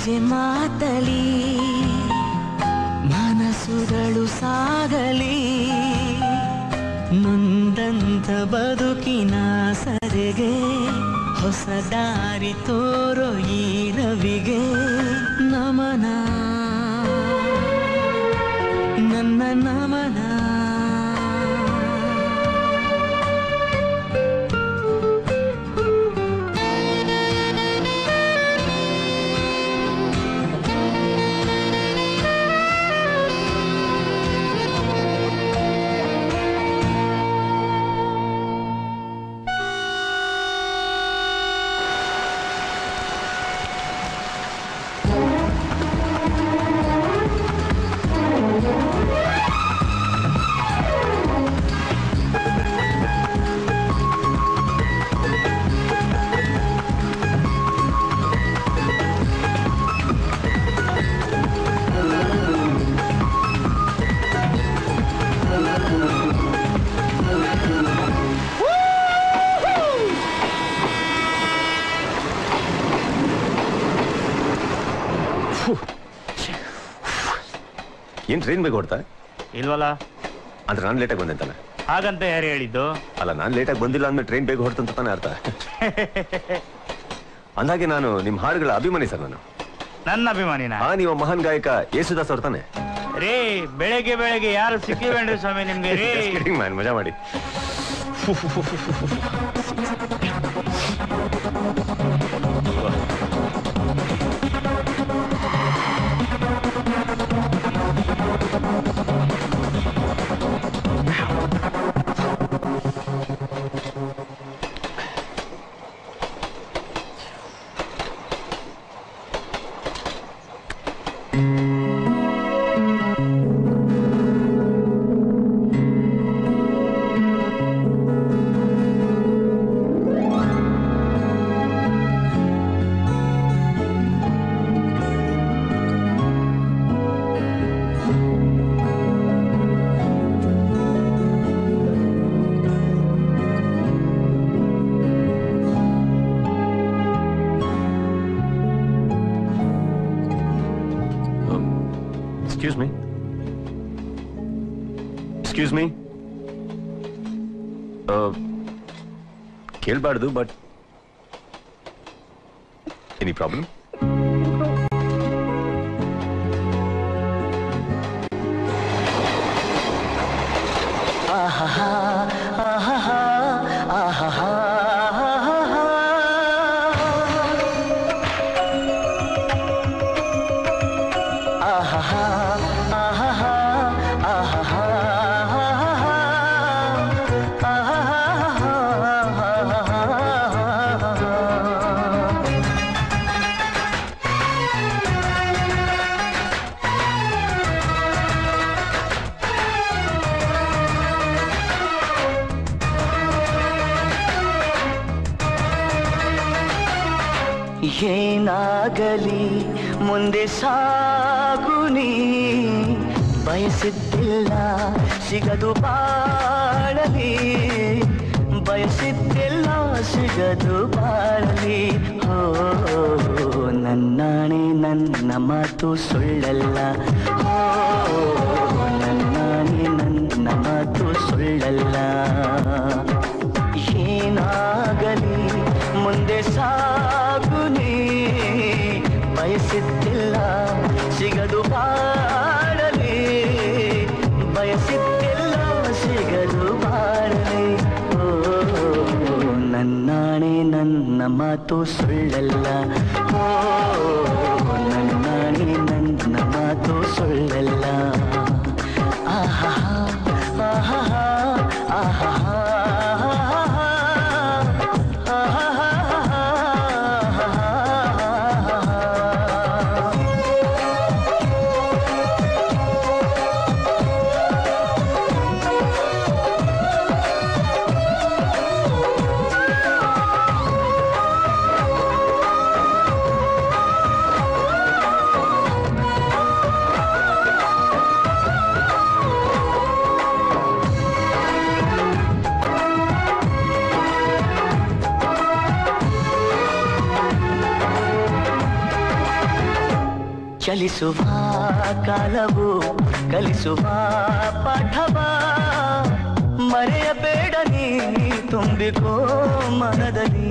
ಹೆಜ್ಜೆ ಮಾತಲಿ ಮನಸ್ಸುಗಳು ಸಾಗಲಿ ನೊಂದಂತ ಬದುಕಿನ ಸರೆಗೆ ಹೊಸ ದಾರಿ ತೋರೋ ಈ ರವಿಗೆ ನಮನ ನನ್ನ ನಮನ ಏನ್ ಟ್ರೈನ್ ಬೇಗ ಹೊಡ್ತಾ ಇಲ್ವಲ್ಲ ಅಂದ್ರೆ ನಾನು ಲೇಟಾಗಿ ಬಂದೆ ಅಂತಾನೆ ಹಾಗಂತ ಯಾರು ಹೇಳಿದ್ದು ಅಲ್ಲ ನಾನು ಲೇಟಾಗಿ ಬಂದಿಲ್ಲ ಅಂದ್ಮೇಲೆ ಟ್ರೈನ್ ಬೇಗ ಹೊಡ್ತಂತ ತಾನೇ ಅರ್ಥ ಅಂದಾಗೆ ನಾನು ನಿಮ್ಮ ಹಾಡುಗಳ ಅಭಿಮಾನಿ ಸರ್ ನಾನು ನನ್ನ ಅಭಿಮಾನಿನ ಆ ನೀವು ಮಹಾನ್ ಗಾಯಕ ಯೇಸುದಾಸ್ ಅವ್ರ ತಾನೆ ರೇ ಬೆಳಗ್ಗೆ ಬೆಳಗ್ಗೆ ಯಾರು ಸಿಕ್ಕಿಬೇಡ್ರಿ ಸ್ವಾಮಿ ನಿಮ್ಗೆ ರೇ ಮ್ಯಾನ್ ಮಜಾ ಮಾಡಿ ಎಕ್ಸ್ಕ್ಯೂಸ್ ಮೀ ಎಕ್ಸ್ಕ್ಯೂಸ್ ಮೀ ಕೇಳಬಾರ್ದು ಬಟ್ ಎನಿ ಪ್ರಾಬ್ಲಮ್ ಆಹಾ ಆಹಾ ಆಹಾ ಆಹಾ ಆಹಾ ಆಹಾ ಏನಾಗಲಿ ಮುಂದೆ ಸಾಗುನಿ ಬಯಸಿದ್ದಿಲ್ಲ ಸಿಗದು ಬಾಳಲಿ ಬಯಸಿದ್ದಿಲ್ಲ ಸಿಗದು ಬಾಳಲಿ ಹೋ ನನ್ನಾಣೆ ನನ್ನ ಮಾತು ಸುಳ್ಳಲ್ಲ ಹೋ ನನ್ನಾಣೆ ನನ್ನ ಮಾತು ಸುಳ್ಳಲ್ಲ ಏನಾಗಲಿ ಮುಂದೆ ಸಾಗುನಿ ಬಯಸಿದ್ದಿಲ್ಲ ಸಿಗದು ಬಾಳಲಿ ಬಯಸಿದ್ದಿಲ್ಲ ಸಿಗದು ಬಾಳಲಿ ಓ ನನ್ನಾಣೆ ನನ್ನ ಮಾತು ಸುಳ್ಳಲ್ಲ ಓ ನನ್ನಾಣೆ ನನ್ನ ಮಾತು ಸುಳ್ಳಲ್ಲ ಆಹಾ ಆಹಾ ಆಹಾ ಚಲಿಸುವ ಕಾಲವು ಕಲಿಸುವ ಪಾಠವ ಮರೆಯಬೇಡ ನೀ ತುಂಬಿಕೋ ಮನದಲ್ಲಿ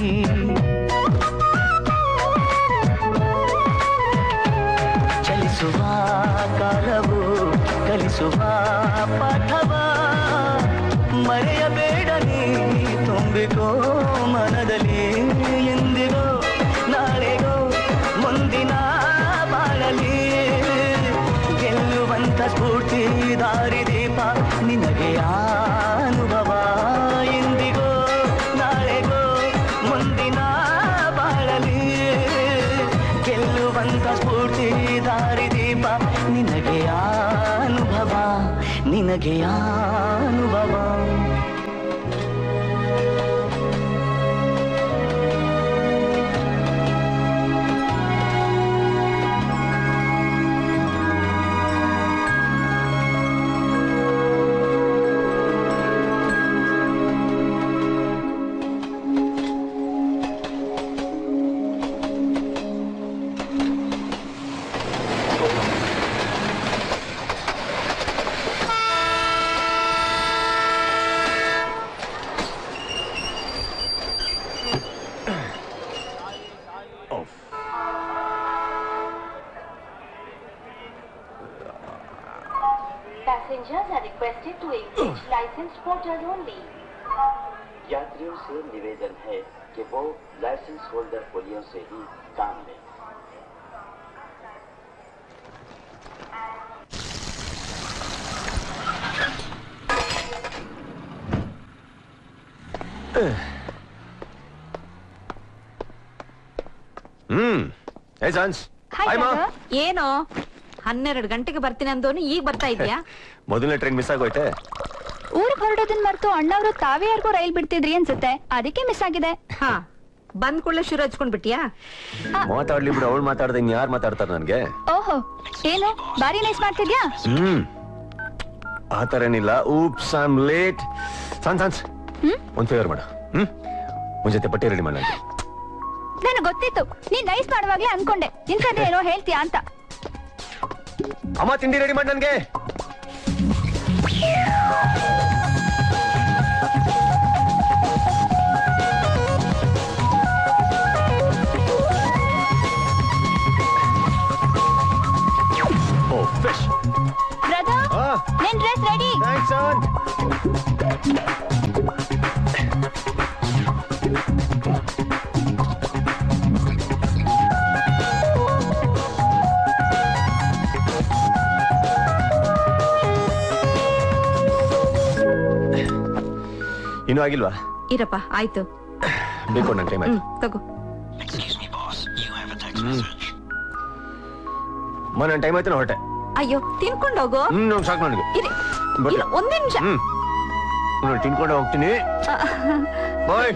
ಚಲಿಸುವ ಕಾಲವು ಕಲಿಸುವ ಪಾಠವ ಮರೆಯಬೇಡ ನೀ ತುಂಬಿಕೋ ಮನದಲ್ಲಿ ಎಂದಿಗೋ ನಾಳೆಗೋ ಮುಂದಿನ ಬಾಳಲಿ ಗೆಲ್ಲುವಂತ ಸ್ಫೂರ್ತಿ ದಾರಿದೀಪ ನಿನಗೆ ಅನುಭವ ಎಂದಿಗೋ ನಾಳೆಗೋ ಮುಂದಿನ ಬಾಳಲಿ ಗೆಲ್ಲುವಂತ ಸ್ಫೂರ್ತಿ ದಾರಿದೀಪ ನಿನಗೆ ಅನುಭವ ನಿನಗೆ ಅನುಭವ Passengers are requested to engage licensed porters only. यात्रियों से निवेदन है कि वो लाइसेंस होल्डर पुलियों से ही काम लें ಹ್ಮ್ ಹೇ ಸಾನ್ಸ್ ಹಾಯ್ ಮಾ ಏನೋ ಹನ್ನೆರಡು ಗಂಟೆಗೆ ಬರ್ತೀನಿ ಅಂದೋನು ಈಗ ಬರ್ತಾ ಇದ್ಯಾ ಮೊದಲನೇ ಟ್ರೈನ್ ಮಿಸ್ ಆಗೋಯ್ತೆ ಊರಿಗೆ ಹೊರಡೋದನ್ನ ಮರ್ತು ಅಣ್ಣವರು ತಾವೇ ಯಾರಿಗೂ ರೈಲ್ ಬಿಡ್ತಿದ್ರಿ ಅನ್ಸುತ್ತೆ ಅದಕ್ಕೆ ಮಿಸ್ ಆಗಿದೆ ಹಾ ಬಂದ್ ಕೂಡಲೇ ಶುರು ಹಚ್ಕೊಂಡ್ ಬಿಟ್ಟಿಯಾ ಮಾತಾಡ್ಲಿ ಬಿಡು ಅವಳು ಮಾತಾಡ್ದೆ ಇನ್ ಯಾರು ಮಾತಾಡ್ತಾರೆ ನನ್ಗೆ ಓಹೋ ಏನು ಬಾರಿ ನೈಸ್ ಮಾಡ್ತಿದ್ಯಾ ಹ್ಮ್ ಆತರ ಏನಿಲ್ಲ ಊಪ್ಸ್ ಐಮ್ ಲೇಟ್ ಸಾನ್ಸ್ ಸಾನ್ಸ್ ಒಂದ್ ಫೇವರ್ ಮಾಡು ಹ್ಮ್ ಒಂದ್ ಜೊತೆ ಪಟ್ಟಿ ರೆಡಿ ಮಾಡಿ ನನಗೆ ಗೊತ್ತಿತ್ತು ನೀನ್ ನೈಸ್ ಮಾಡುವಾಗ್ಲೇ ಅನ್ಕೊಂಡೆ ಇಂಥದ್ದೇ ಏನೋ ಹೇಳ್ತೀಯಾ ಅಂತ ಅಮ್ಮ ತಿಂಡಿ ರೆಡಿ ಮಾಡಿ ನನ್ಗೆ ಓ ಫಿಶ್ ಬ್ರದರ್ ಆ ನಿನ್ ಡ್ರೆಸ್ ರೆಡಿ ಥ್ಯಾಂಕ್ಸ್ ಸನ್ ಇನ್ನೂ ಆಗಿಲ್ವಾ ಇರಪ್ಪ ಆಯ್ತು ಬೇಕು ನನ್ ಟೈಮ್ ಹ್ಮ್ ಆಯ್ತು ತಗೋ ಮ ನನ್ ಟೈಮ್ ಆಯ್ತು ನಾ ಹೊರಟೆ ಅಯ್ಯೋ ತಿನ್ಕೊಂಡು ಹೋಗು ಹ್ಮ್ ನಂಗ್ ಸಾಕು ನನಗೆ ಇರಿ ಬರ್ತೀನಿ. ಇಲ್ಲ ಒಂದೇ ನಿಮಿಷ ಹ್ಮ್ ನಾನು ತಿನ್ಕೊಂಡು ಹೋಗ್ತೀನಿ ಬಾಯ್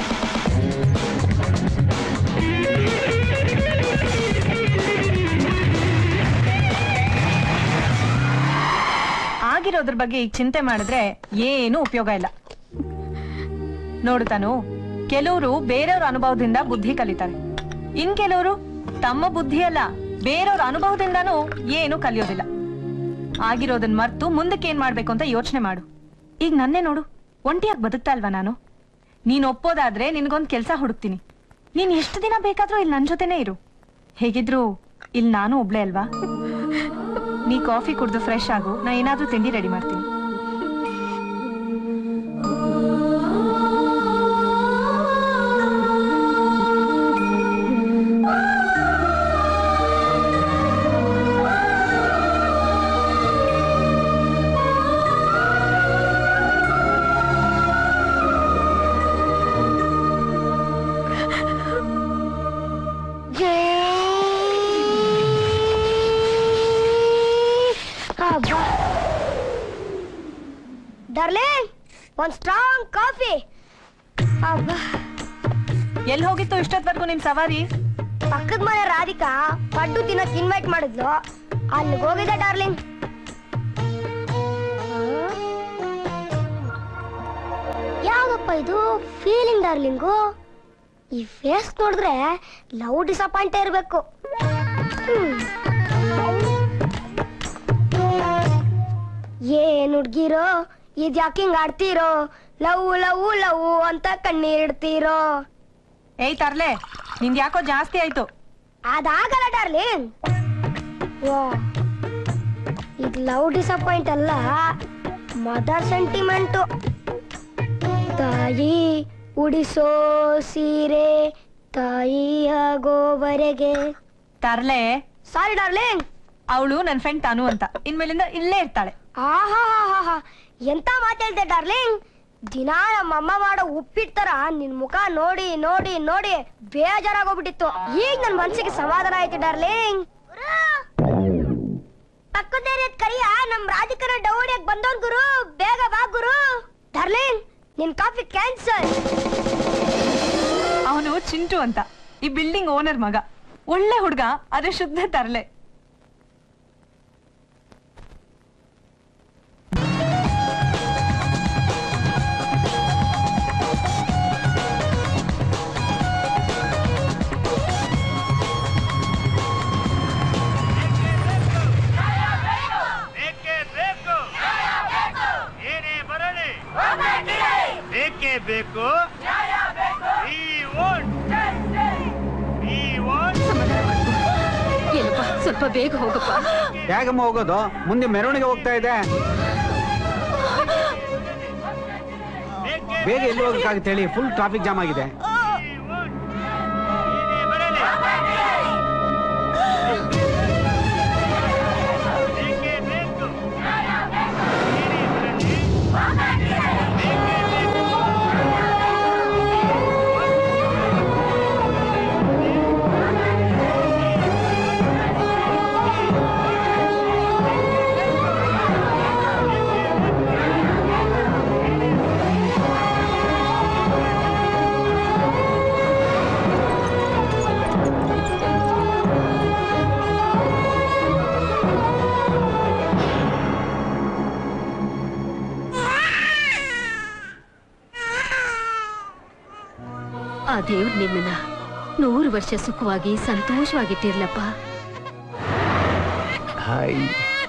ಆಗಿರೋದ್ರ ಬಗ್ಗೆ ಈಗ ಚಿಂತೆ ಮಾಡಿದ್ರೆ ಏನು ಉಪಯೋಗ ಇಲ್ಲ ನೋಡು ತಾನು ಕೆಲವರು ಬೇರೆಯವ್ರ ಅನುಭವದಿಂದ ಬುದ್ಧಿ ಕಲಿತಾರೆ ಇನ್ ಕೆಲವರು ತಮ್ಮ ಬುದ್ಧಿ ಅಲ್ಲ ಬೇರೆಯವ್ರ ಅನುಭವದಿಂದಾನೂ ಏನು ಕಲಿಯೋದಿಲ್ಲ ಆಗಿರೋದನ್ನ ಮರ್ತು ಮುಂದಕ್ಕೆ ಏನ್ ಮಾಡ್ಬೇಕು ಅಂತ ಯೋಚನೆ ಮಾಡು ಈಗ ನನ್ನೇ ನೋಡು ಒಂಟಿಯಾಗಿ ಬದುಕ್ತಾ ಇಲ್ವಾ ನಾನು ನೀನ್ ಒಪ್ಪೋದಾದ್ರೆ ನಿನ್ಗೊಂದ್ ಕೆಲ್ಸ ಹುಡುಕ್ತೀನಿ ನೀನ್ ಎಷ್ಟು ದಿನ ಬೇಕಾದ್ರೂ ಇಲ್ಲಿ ನನ್ ಜೊತೆನೇ ಇರು ಹೇಗಿದ್ರು ಇಲ್ಲಿ ನಾನು ಒಬ್ಳೆ ಅಲ್ವಾ ನೀ ಕಾಫಿ ಕುಡ್ದು ಫ್ರೆಶ್ ಆಗು ನಾ ಏನಾದ್ರೂ ತಿಂಡಿ ರೆಡಿ ಮಾಡ್ತೀನಿ ಡಾರ್ಲಿಂಗ್ ಒಂದ್ ಸ್ಟ್ರಾಂಗ್ ಕಾಫಿ ಎಲ್ಲಿ ಹೋಗಿತ್ತು ಇಷ್ಟೊತ್ವರೆಗೂ ನಿಮ್ ಸವಾರಿ ಪಕ್ಕದ ಮನೆ ರಾಧಿಕಾ ಪಡ್ಡು ತಿನ್ನಕ್ ಇನ್ವೈಟ್ ಮಾಡಿದ್ಲು ಅಲ್ಲಿಗೆ ಹೋಗಿದ್ದೆ ಡಾರ್ಲಿಂಗ್ ಯಾವ್ದಪ್ಪ ಇದು ಫೀಲಿಂಗ್ ಡಾರ್ಲಿಂಗು ಈ ಫೇಸ್ ನೋಡಿದ್ರೆ ಲವ್ ಡಿಸಪಾಯಿಂಟ್ ಇರ್ಬೇಕು ಏನ್ ಹುಡ್ಗಿರೋ ಇದ್ಯಾಕ್ ಹಿಂಗ್ ಆಡ್ತೀರೋ ಲವ್ ಲವ್ ಲವ್ ಅಂತ ಕಣ್ಣೀರಿಡ್ತೀರೋ ಏಯ್ ತರ್ಲೆ ನಿಂದ್ ಯಾಕೋ ಜಾಸ್ತಿ ಆಯ್ತು ಅದಾಗಲ್ಲ ಡಾರ್ಲಿಂಗ್ ವಾ ಇದು ಲವ್ ಡಿಸಪಾಯಿಂಟ್ ಅಲ್ಲ ಮದರ್ ಸೆಂಟಿಮೆಂಟು ತಾಯಿ ಉಡಿಸೋ ಸೀರೆ ತಾಯಿ ಆಗೋವರೆಗೆ ತರ್ಲೆ ಸಾರಿ ಡಾರ್ಲಿಂಗ್ ಅವಳು ನನ್ ಫ್ರೆಂಡ್ ತಾನು ಅಂತ ಇನ್ಮೇಲಿಂದ ಇಲ್ಲೇ ಇರ್ತಾಳೆ ಆಹಾ ಎಂತ ಮಾತಾಡ್ದೆ ಡಾರ್ಲಿಂಗ್ ದಿನ ನಮ್ಮಮ್ಮ ಮಾಡೋ ಉಪ್ಪಿಟ್ತರ ನಿನ್ ಮುಖ ನೋಡಿ ನೋಡಿ ನೋಡಿ ಬೇಜಾರಾಗೋಗ್ಬಿಟ್ಟಿತ್ತು ಈಗ ನನ್ ಮನ್ಸಿಗೆ ಸಮಾಧಾನ ಆಯ್ತು ಡಾರ್ಲಿಂಗ್ ಪಕ್ಕದ ಕರಿಯ ನಮ್ ರಾಧಿಕರ ಡೌಡಿಯಾಗ ಬಂದೋನ್ ಗುರು ಬೇಗ ಬಾ ಗುರು ಡಾರ್ಲಿಂಗ್ ನಿನ್ ಕಾಫಿ ಕ್ಯಾನ್ಸಲ್ ಅವನು ಚಿಂಟು ಅಂತ ಈ ಬಿಲ್ಡಿಂಗ್ ಓನರ್ ಮಗ ಒಳ್ಳೆ ಹುಡ್ಗ ಅದೇ ಶುದ್ಧ ತರ್ಲೆ ಬೇಕೇ ಬೇಕು ಏನೇ ಬರಲಿ ಬೇಕೇ ಬೇಕು We want. We want. ಏನಪ್ಪ ಸ್ವಲ್ಪ ಬೇಗ ಹೋಗಪ್ಪ ಹೇಗಮ್ಮ ಹೋಗೋದು ಮುಂದೆ ಮೆರವಣಿಗೆ ಹೋಗ್ತಾ ಇದೆ ಬೇಕೇ ಬೇಗ ಎಲ್ಲಿ ಹೋಗಕ್ಕಾಗುತ್ತೆ ಹೇಳಿ ಫುಲ್ ಟ್ರಾಫಿಕ್ ಜಾಮ್ ಆಗಿದೆ We want. ಏನೇ ಬರಲಿ ಬೇಕೇ ಬೇಕು ಏನೇ ಬರಲಿ ಬೇಕೇ ಬೇಕು ಆ ದೇವ್ರು ನಿಮ್ಮನ್ನ ನೂರು ವರ್ಷ ಸುಖವಾಗಿ ಸಂತೋಷವಾಗಿಟ್ಟಿರ್ಲಪ್ಪ ಹಾಯ್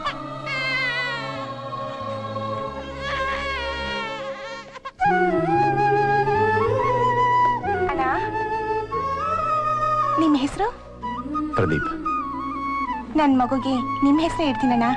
ನಿಮ್ ಹೆಸರು ಪ್ರದೀಪ್ ನನ್ ಮಗುಗೆ ನಿಮ್ ಹೆಸರು ಇಡ್ತೀನಣ್ಣ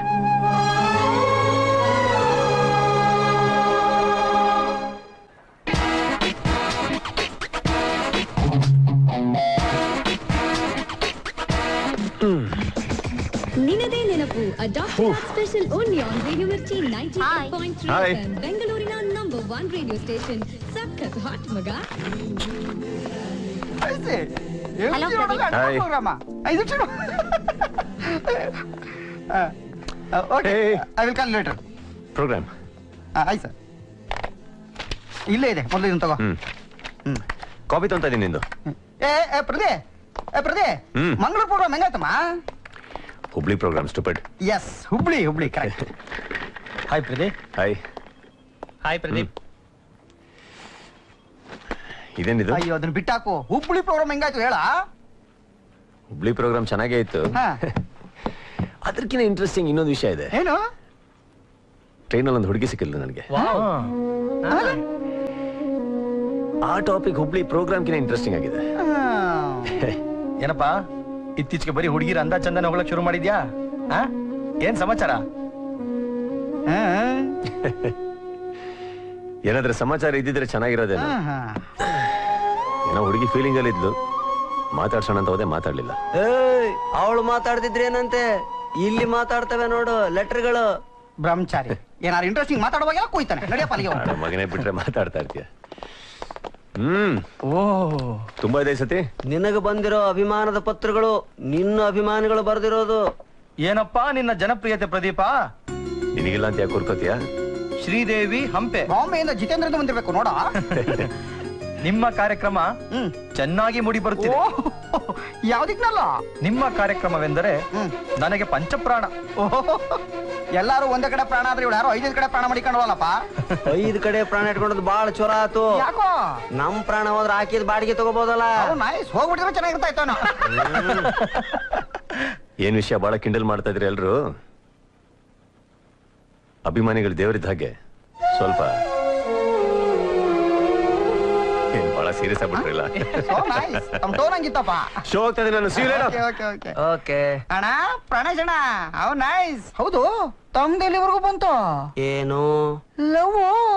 ನಿನದೇ ನೆನಪು special only on radio Mirchi ninety point three Hi. ಬೆಂಗಳೂರಿನ ನಂಬರ್ ಒನ್ ರೇಡಿಯೋ ಸ್ಟೇಷನ್ ಸಖತ್ ಹಾಟ್ ಮಗ Hello, ಪ್ರದೀಪ್. Hi. ಐದು ನಿಮಿಷ okay Hey. I will call later programme ಆಯ್ತು ಸರ್ ಇಲ್ಲೇ ಇದೆ ಮೊದಲು ಇದನ್ನ ತಗೋ ಹ್ಮ್ ಹ್ಮ್ ಕಾಪಿ ತೊಂತ ಇದೀನಿ ನಿಂದು ಏ ಏ ಪ್ರದೇ ಏ ಪ್ರದೇ ಹ್ಮ್. ಮಂಗಳೂರು ಪ್ರೋಗ್ರಾಮ್ ಹೆಂಗಾಯ್ತಮ್ಮ Hubli programme stupid yes Hubli Hubli correct hi Pradeep hi hi Pradeep ಇದೇನಿದು ಅಯ್ಯೋ ಅದನ್ನ ಬಿಟ್ಟಾಕು ಹುಬ್ಳಿ ಪ್ರೋಗ್ರಾಮ್ ಹೆಂಗಾಯ್ತು ಹೇಳ ಹುಬ್ಳಿ ಪ್ರೋಗ್ರಾಮ್ ಚೆನ್ನಾಗೇ ಇತ್ತು ಹಾ. ಅದಕ್ಕಿಂತ ಇಂಟ್ರೆಸ್ಟಿಂಗ್ ಇನ್ನೊಂದು ವಿಷಯ ಇದೆ ಏನು ಟ್ರೈನಲ್ಲಿ ಒಂದು ಹುಡುಗಿ ಸಿಕ್ಕಿಲ್ಲ ನನಗೆ ಆ ಟಾಪಿಕ್ ಹುಬ್ಳಿ ಪ್ರೋಗ್ರಾಮ್ಕಿಂತ ಇಂಟ್ರೆಸ್ಟಿಂಗ್ ಆಗಿದೆ ಏನಪ್ಪ ಇತ್ತೀಚೆಗೆ ಬರೀ ಹುಡುಗಿರ ಅಂದ ಚಂದನ ಹೋಗ್ಲಕ್ ಶುರು ಮಾಡಿದ್ಯಾ ಆ? ಏನ್ ಸಮಾಚಾರ ಏನಾದ್ರೆ ಸಮಾಚಾರ ಇದ್ದಿದ್ರೆ ಚೆನ್ನಾಗಿರೋದೇನೋ ಏನೋ ಹುಡುಗಿ ಫೀಲಿಂಗ್ ಅಲ್ಲಿ ಇದ್ಲು ಮಾತಾಡ್ಸೋಣ ಅಂತ ಹೋದೆ ಮಾತಾಡ್ಲಿಲ್ಲ ಅವಳು ಮಾತಾಡ್ತಿದ್ರೇನಂತೆ ಇಲ್ಲಿ ಮಾತಾಡ್ತವೆ ನೋಡು ಲೆಟರ್ಗಳು ಬ್ರಹ್ಮಚಾರಿ ಏನಾರು ಇಂಟ್ರೆಸ್ಟಿಂಗ್ ಮಾತಾಡುವಾಗ ಕೊಯ್ತಾನೆ ನಡಿಯಪ್ಪ ಅಲ್ಲಿಗೆ ಹೋಗು. ಆಡ ಮಗನೇ ಬಿಟ್ರೆ ಮಾತಾಡ್ತಾ ಇರ್ತೀಯ ಹ್ಮ್ ಓ ತುಂಬಾ ಇದೆ ಈ ಸತಿ ನಿನಗೆ ಬಂದಿರೋ ಅಭಿಮಾನದ ಪತ್ರಗಳು ನಿನ್ನ ಅಭಿಮಾನಿಗಳು ಬರೆದಿರೋದು ಏನಪ್ಪಾ ನಿನ್ನ ಜನಪ್ರಿಯತೆ ಪ್ರದೀಪ ನಿನಗಿಲ್ಲ ಅಂತ ಯಾಕೆ ಕೂರ್ಕೋತೀಯ ಶ್ರೀದೇವಿ ಹಂಪೆ ಬಾಂಬೆಯಿಂದ ಜಿತೇಂದ್ರದ ಬಂದಿರ್ಬೇಕು ನೋಡ ನಿಮ್ಮ ಕಾರ್ಯಕ್ರಮ ಹ್ಮ್ ಚೆನ್ನಾಗಿ ಮೂಡಿ ಬರುತ್ತಿದೆ ಓ ಯಾವ್ದಿಕ್ನಲ್ಲ ನಿಮ್ಮ ಕಾರ್ಯಕ್ರಮವೆಂದರೆ ಹ್ಮ್. ನನಗೆ ಪಂಚಪ್ರಾಣ ಓಹೋ ಎಲ್ಲಾರು ಒಂದೇ ಕಡೆ ಪ್ರಾಣ ಆದ್ರೆ ಇವ್ರು ಯಾರೋ ಐದೈದು ಕಡೆ ಪ್ರಾಣ ಮಾಡಿಕೊಂಡವಲ್ಲಪ್ಪ ಐದ್ ಕಡೆ ಪ್ರಾಣ ಇಟ್ಕೊಂಡದ್ ಬಾಳ ಚೊರ ಆತು ಯಾಕೋ ನಮ್ ಪ್ರಾಣ ಹೋದ್ರ ಹಾಕಿದ್ ಬಾಡಿಗೆ ತಗೋಬಹುದಲ್ಲ ಅವ್ರು ನೈಸ್ ಹೋಗ್ಬಿಟ್ಟಿದ್ರೆ ಚೆನ್ನಾಗಿರ್ತಾ ಇತ್ತು ಏನ್ ವಿಷಯ ಬಹಳ ಕಿಂಡಲ್ ಮಾಡ್ತಾ ಇದ್ರಿ ಎಲ್ರು ಅಭಿಮಾನಿಗಳು ದೇವರಿದ್ದ ಹಾಗೆ ಸ್ವಲ್ಪ ಏನ್ ಬಹಳ ಸೀರಿಯಸ್ ಆಗ್ಬಿಟ್ರಿಲ್ಲ ಸೊ ನೈಸ್ ತಮ್ಮ ಟೋನ್ ಹಂಗಿತ್ತಪ್ಪ ಶೋ ಆಗ್ತದೆ ನಾನು serial okay okay okay okay ಅಣ್ಣ ಪ್ರಾಣೇಶ್ ಅಣ್ಣ ಅವ್ ನೈಸ್ ಹೌದು ತಮ್ದು ಎಲ್ಲಿವರೆಗೂ ಬಂತು ಏನು ಲವ್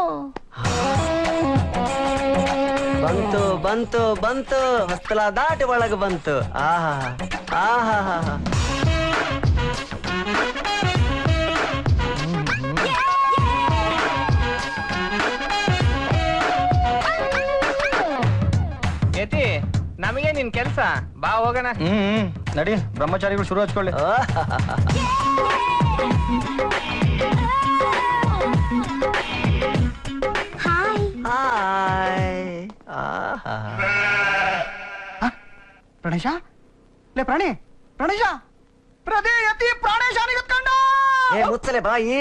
ಬಂತು ಬಂತು ಬಂತು ಹೊಸ್ತಲ ದಾಟಿ ಒಳಗೆ ಬಂತು ಆಹಾ ಆಹಾ ಯತಿ ನಮಗೆ ನಿನ್ ಕೆಲ್ಸ ಬಾ ಹೋಗೋಣ ಹ್ಮ್ ನಡಿ ಬ್ರಹ್ಮಚಾರಿಗಳು ಶುರು ಹಚ್ಕೊಳ್ಳಿ ಹಾಯ್ ಆಹಾ ಪ್ರಾಣೇಶ ಲೇ ಪ್ರಾಣಿ ಪ್ರಾಣೇಶ ಪ್ರದೇ ಯತಿ ಪ್ರಾಣೇಶ ನಿಗತ್ಕೊಂಡ ಏ ಮುಚ್ಚಲೆ ಬಾಯಿ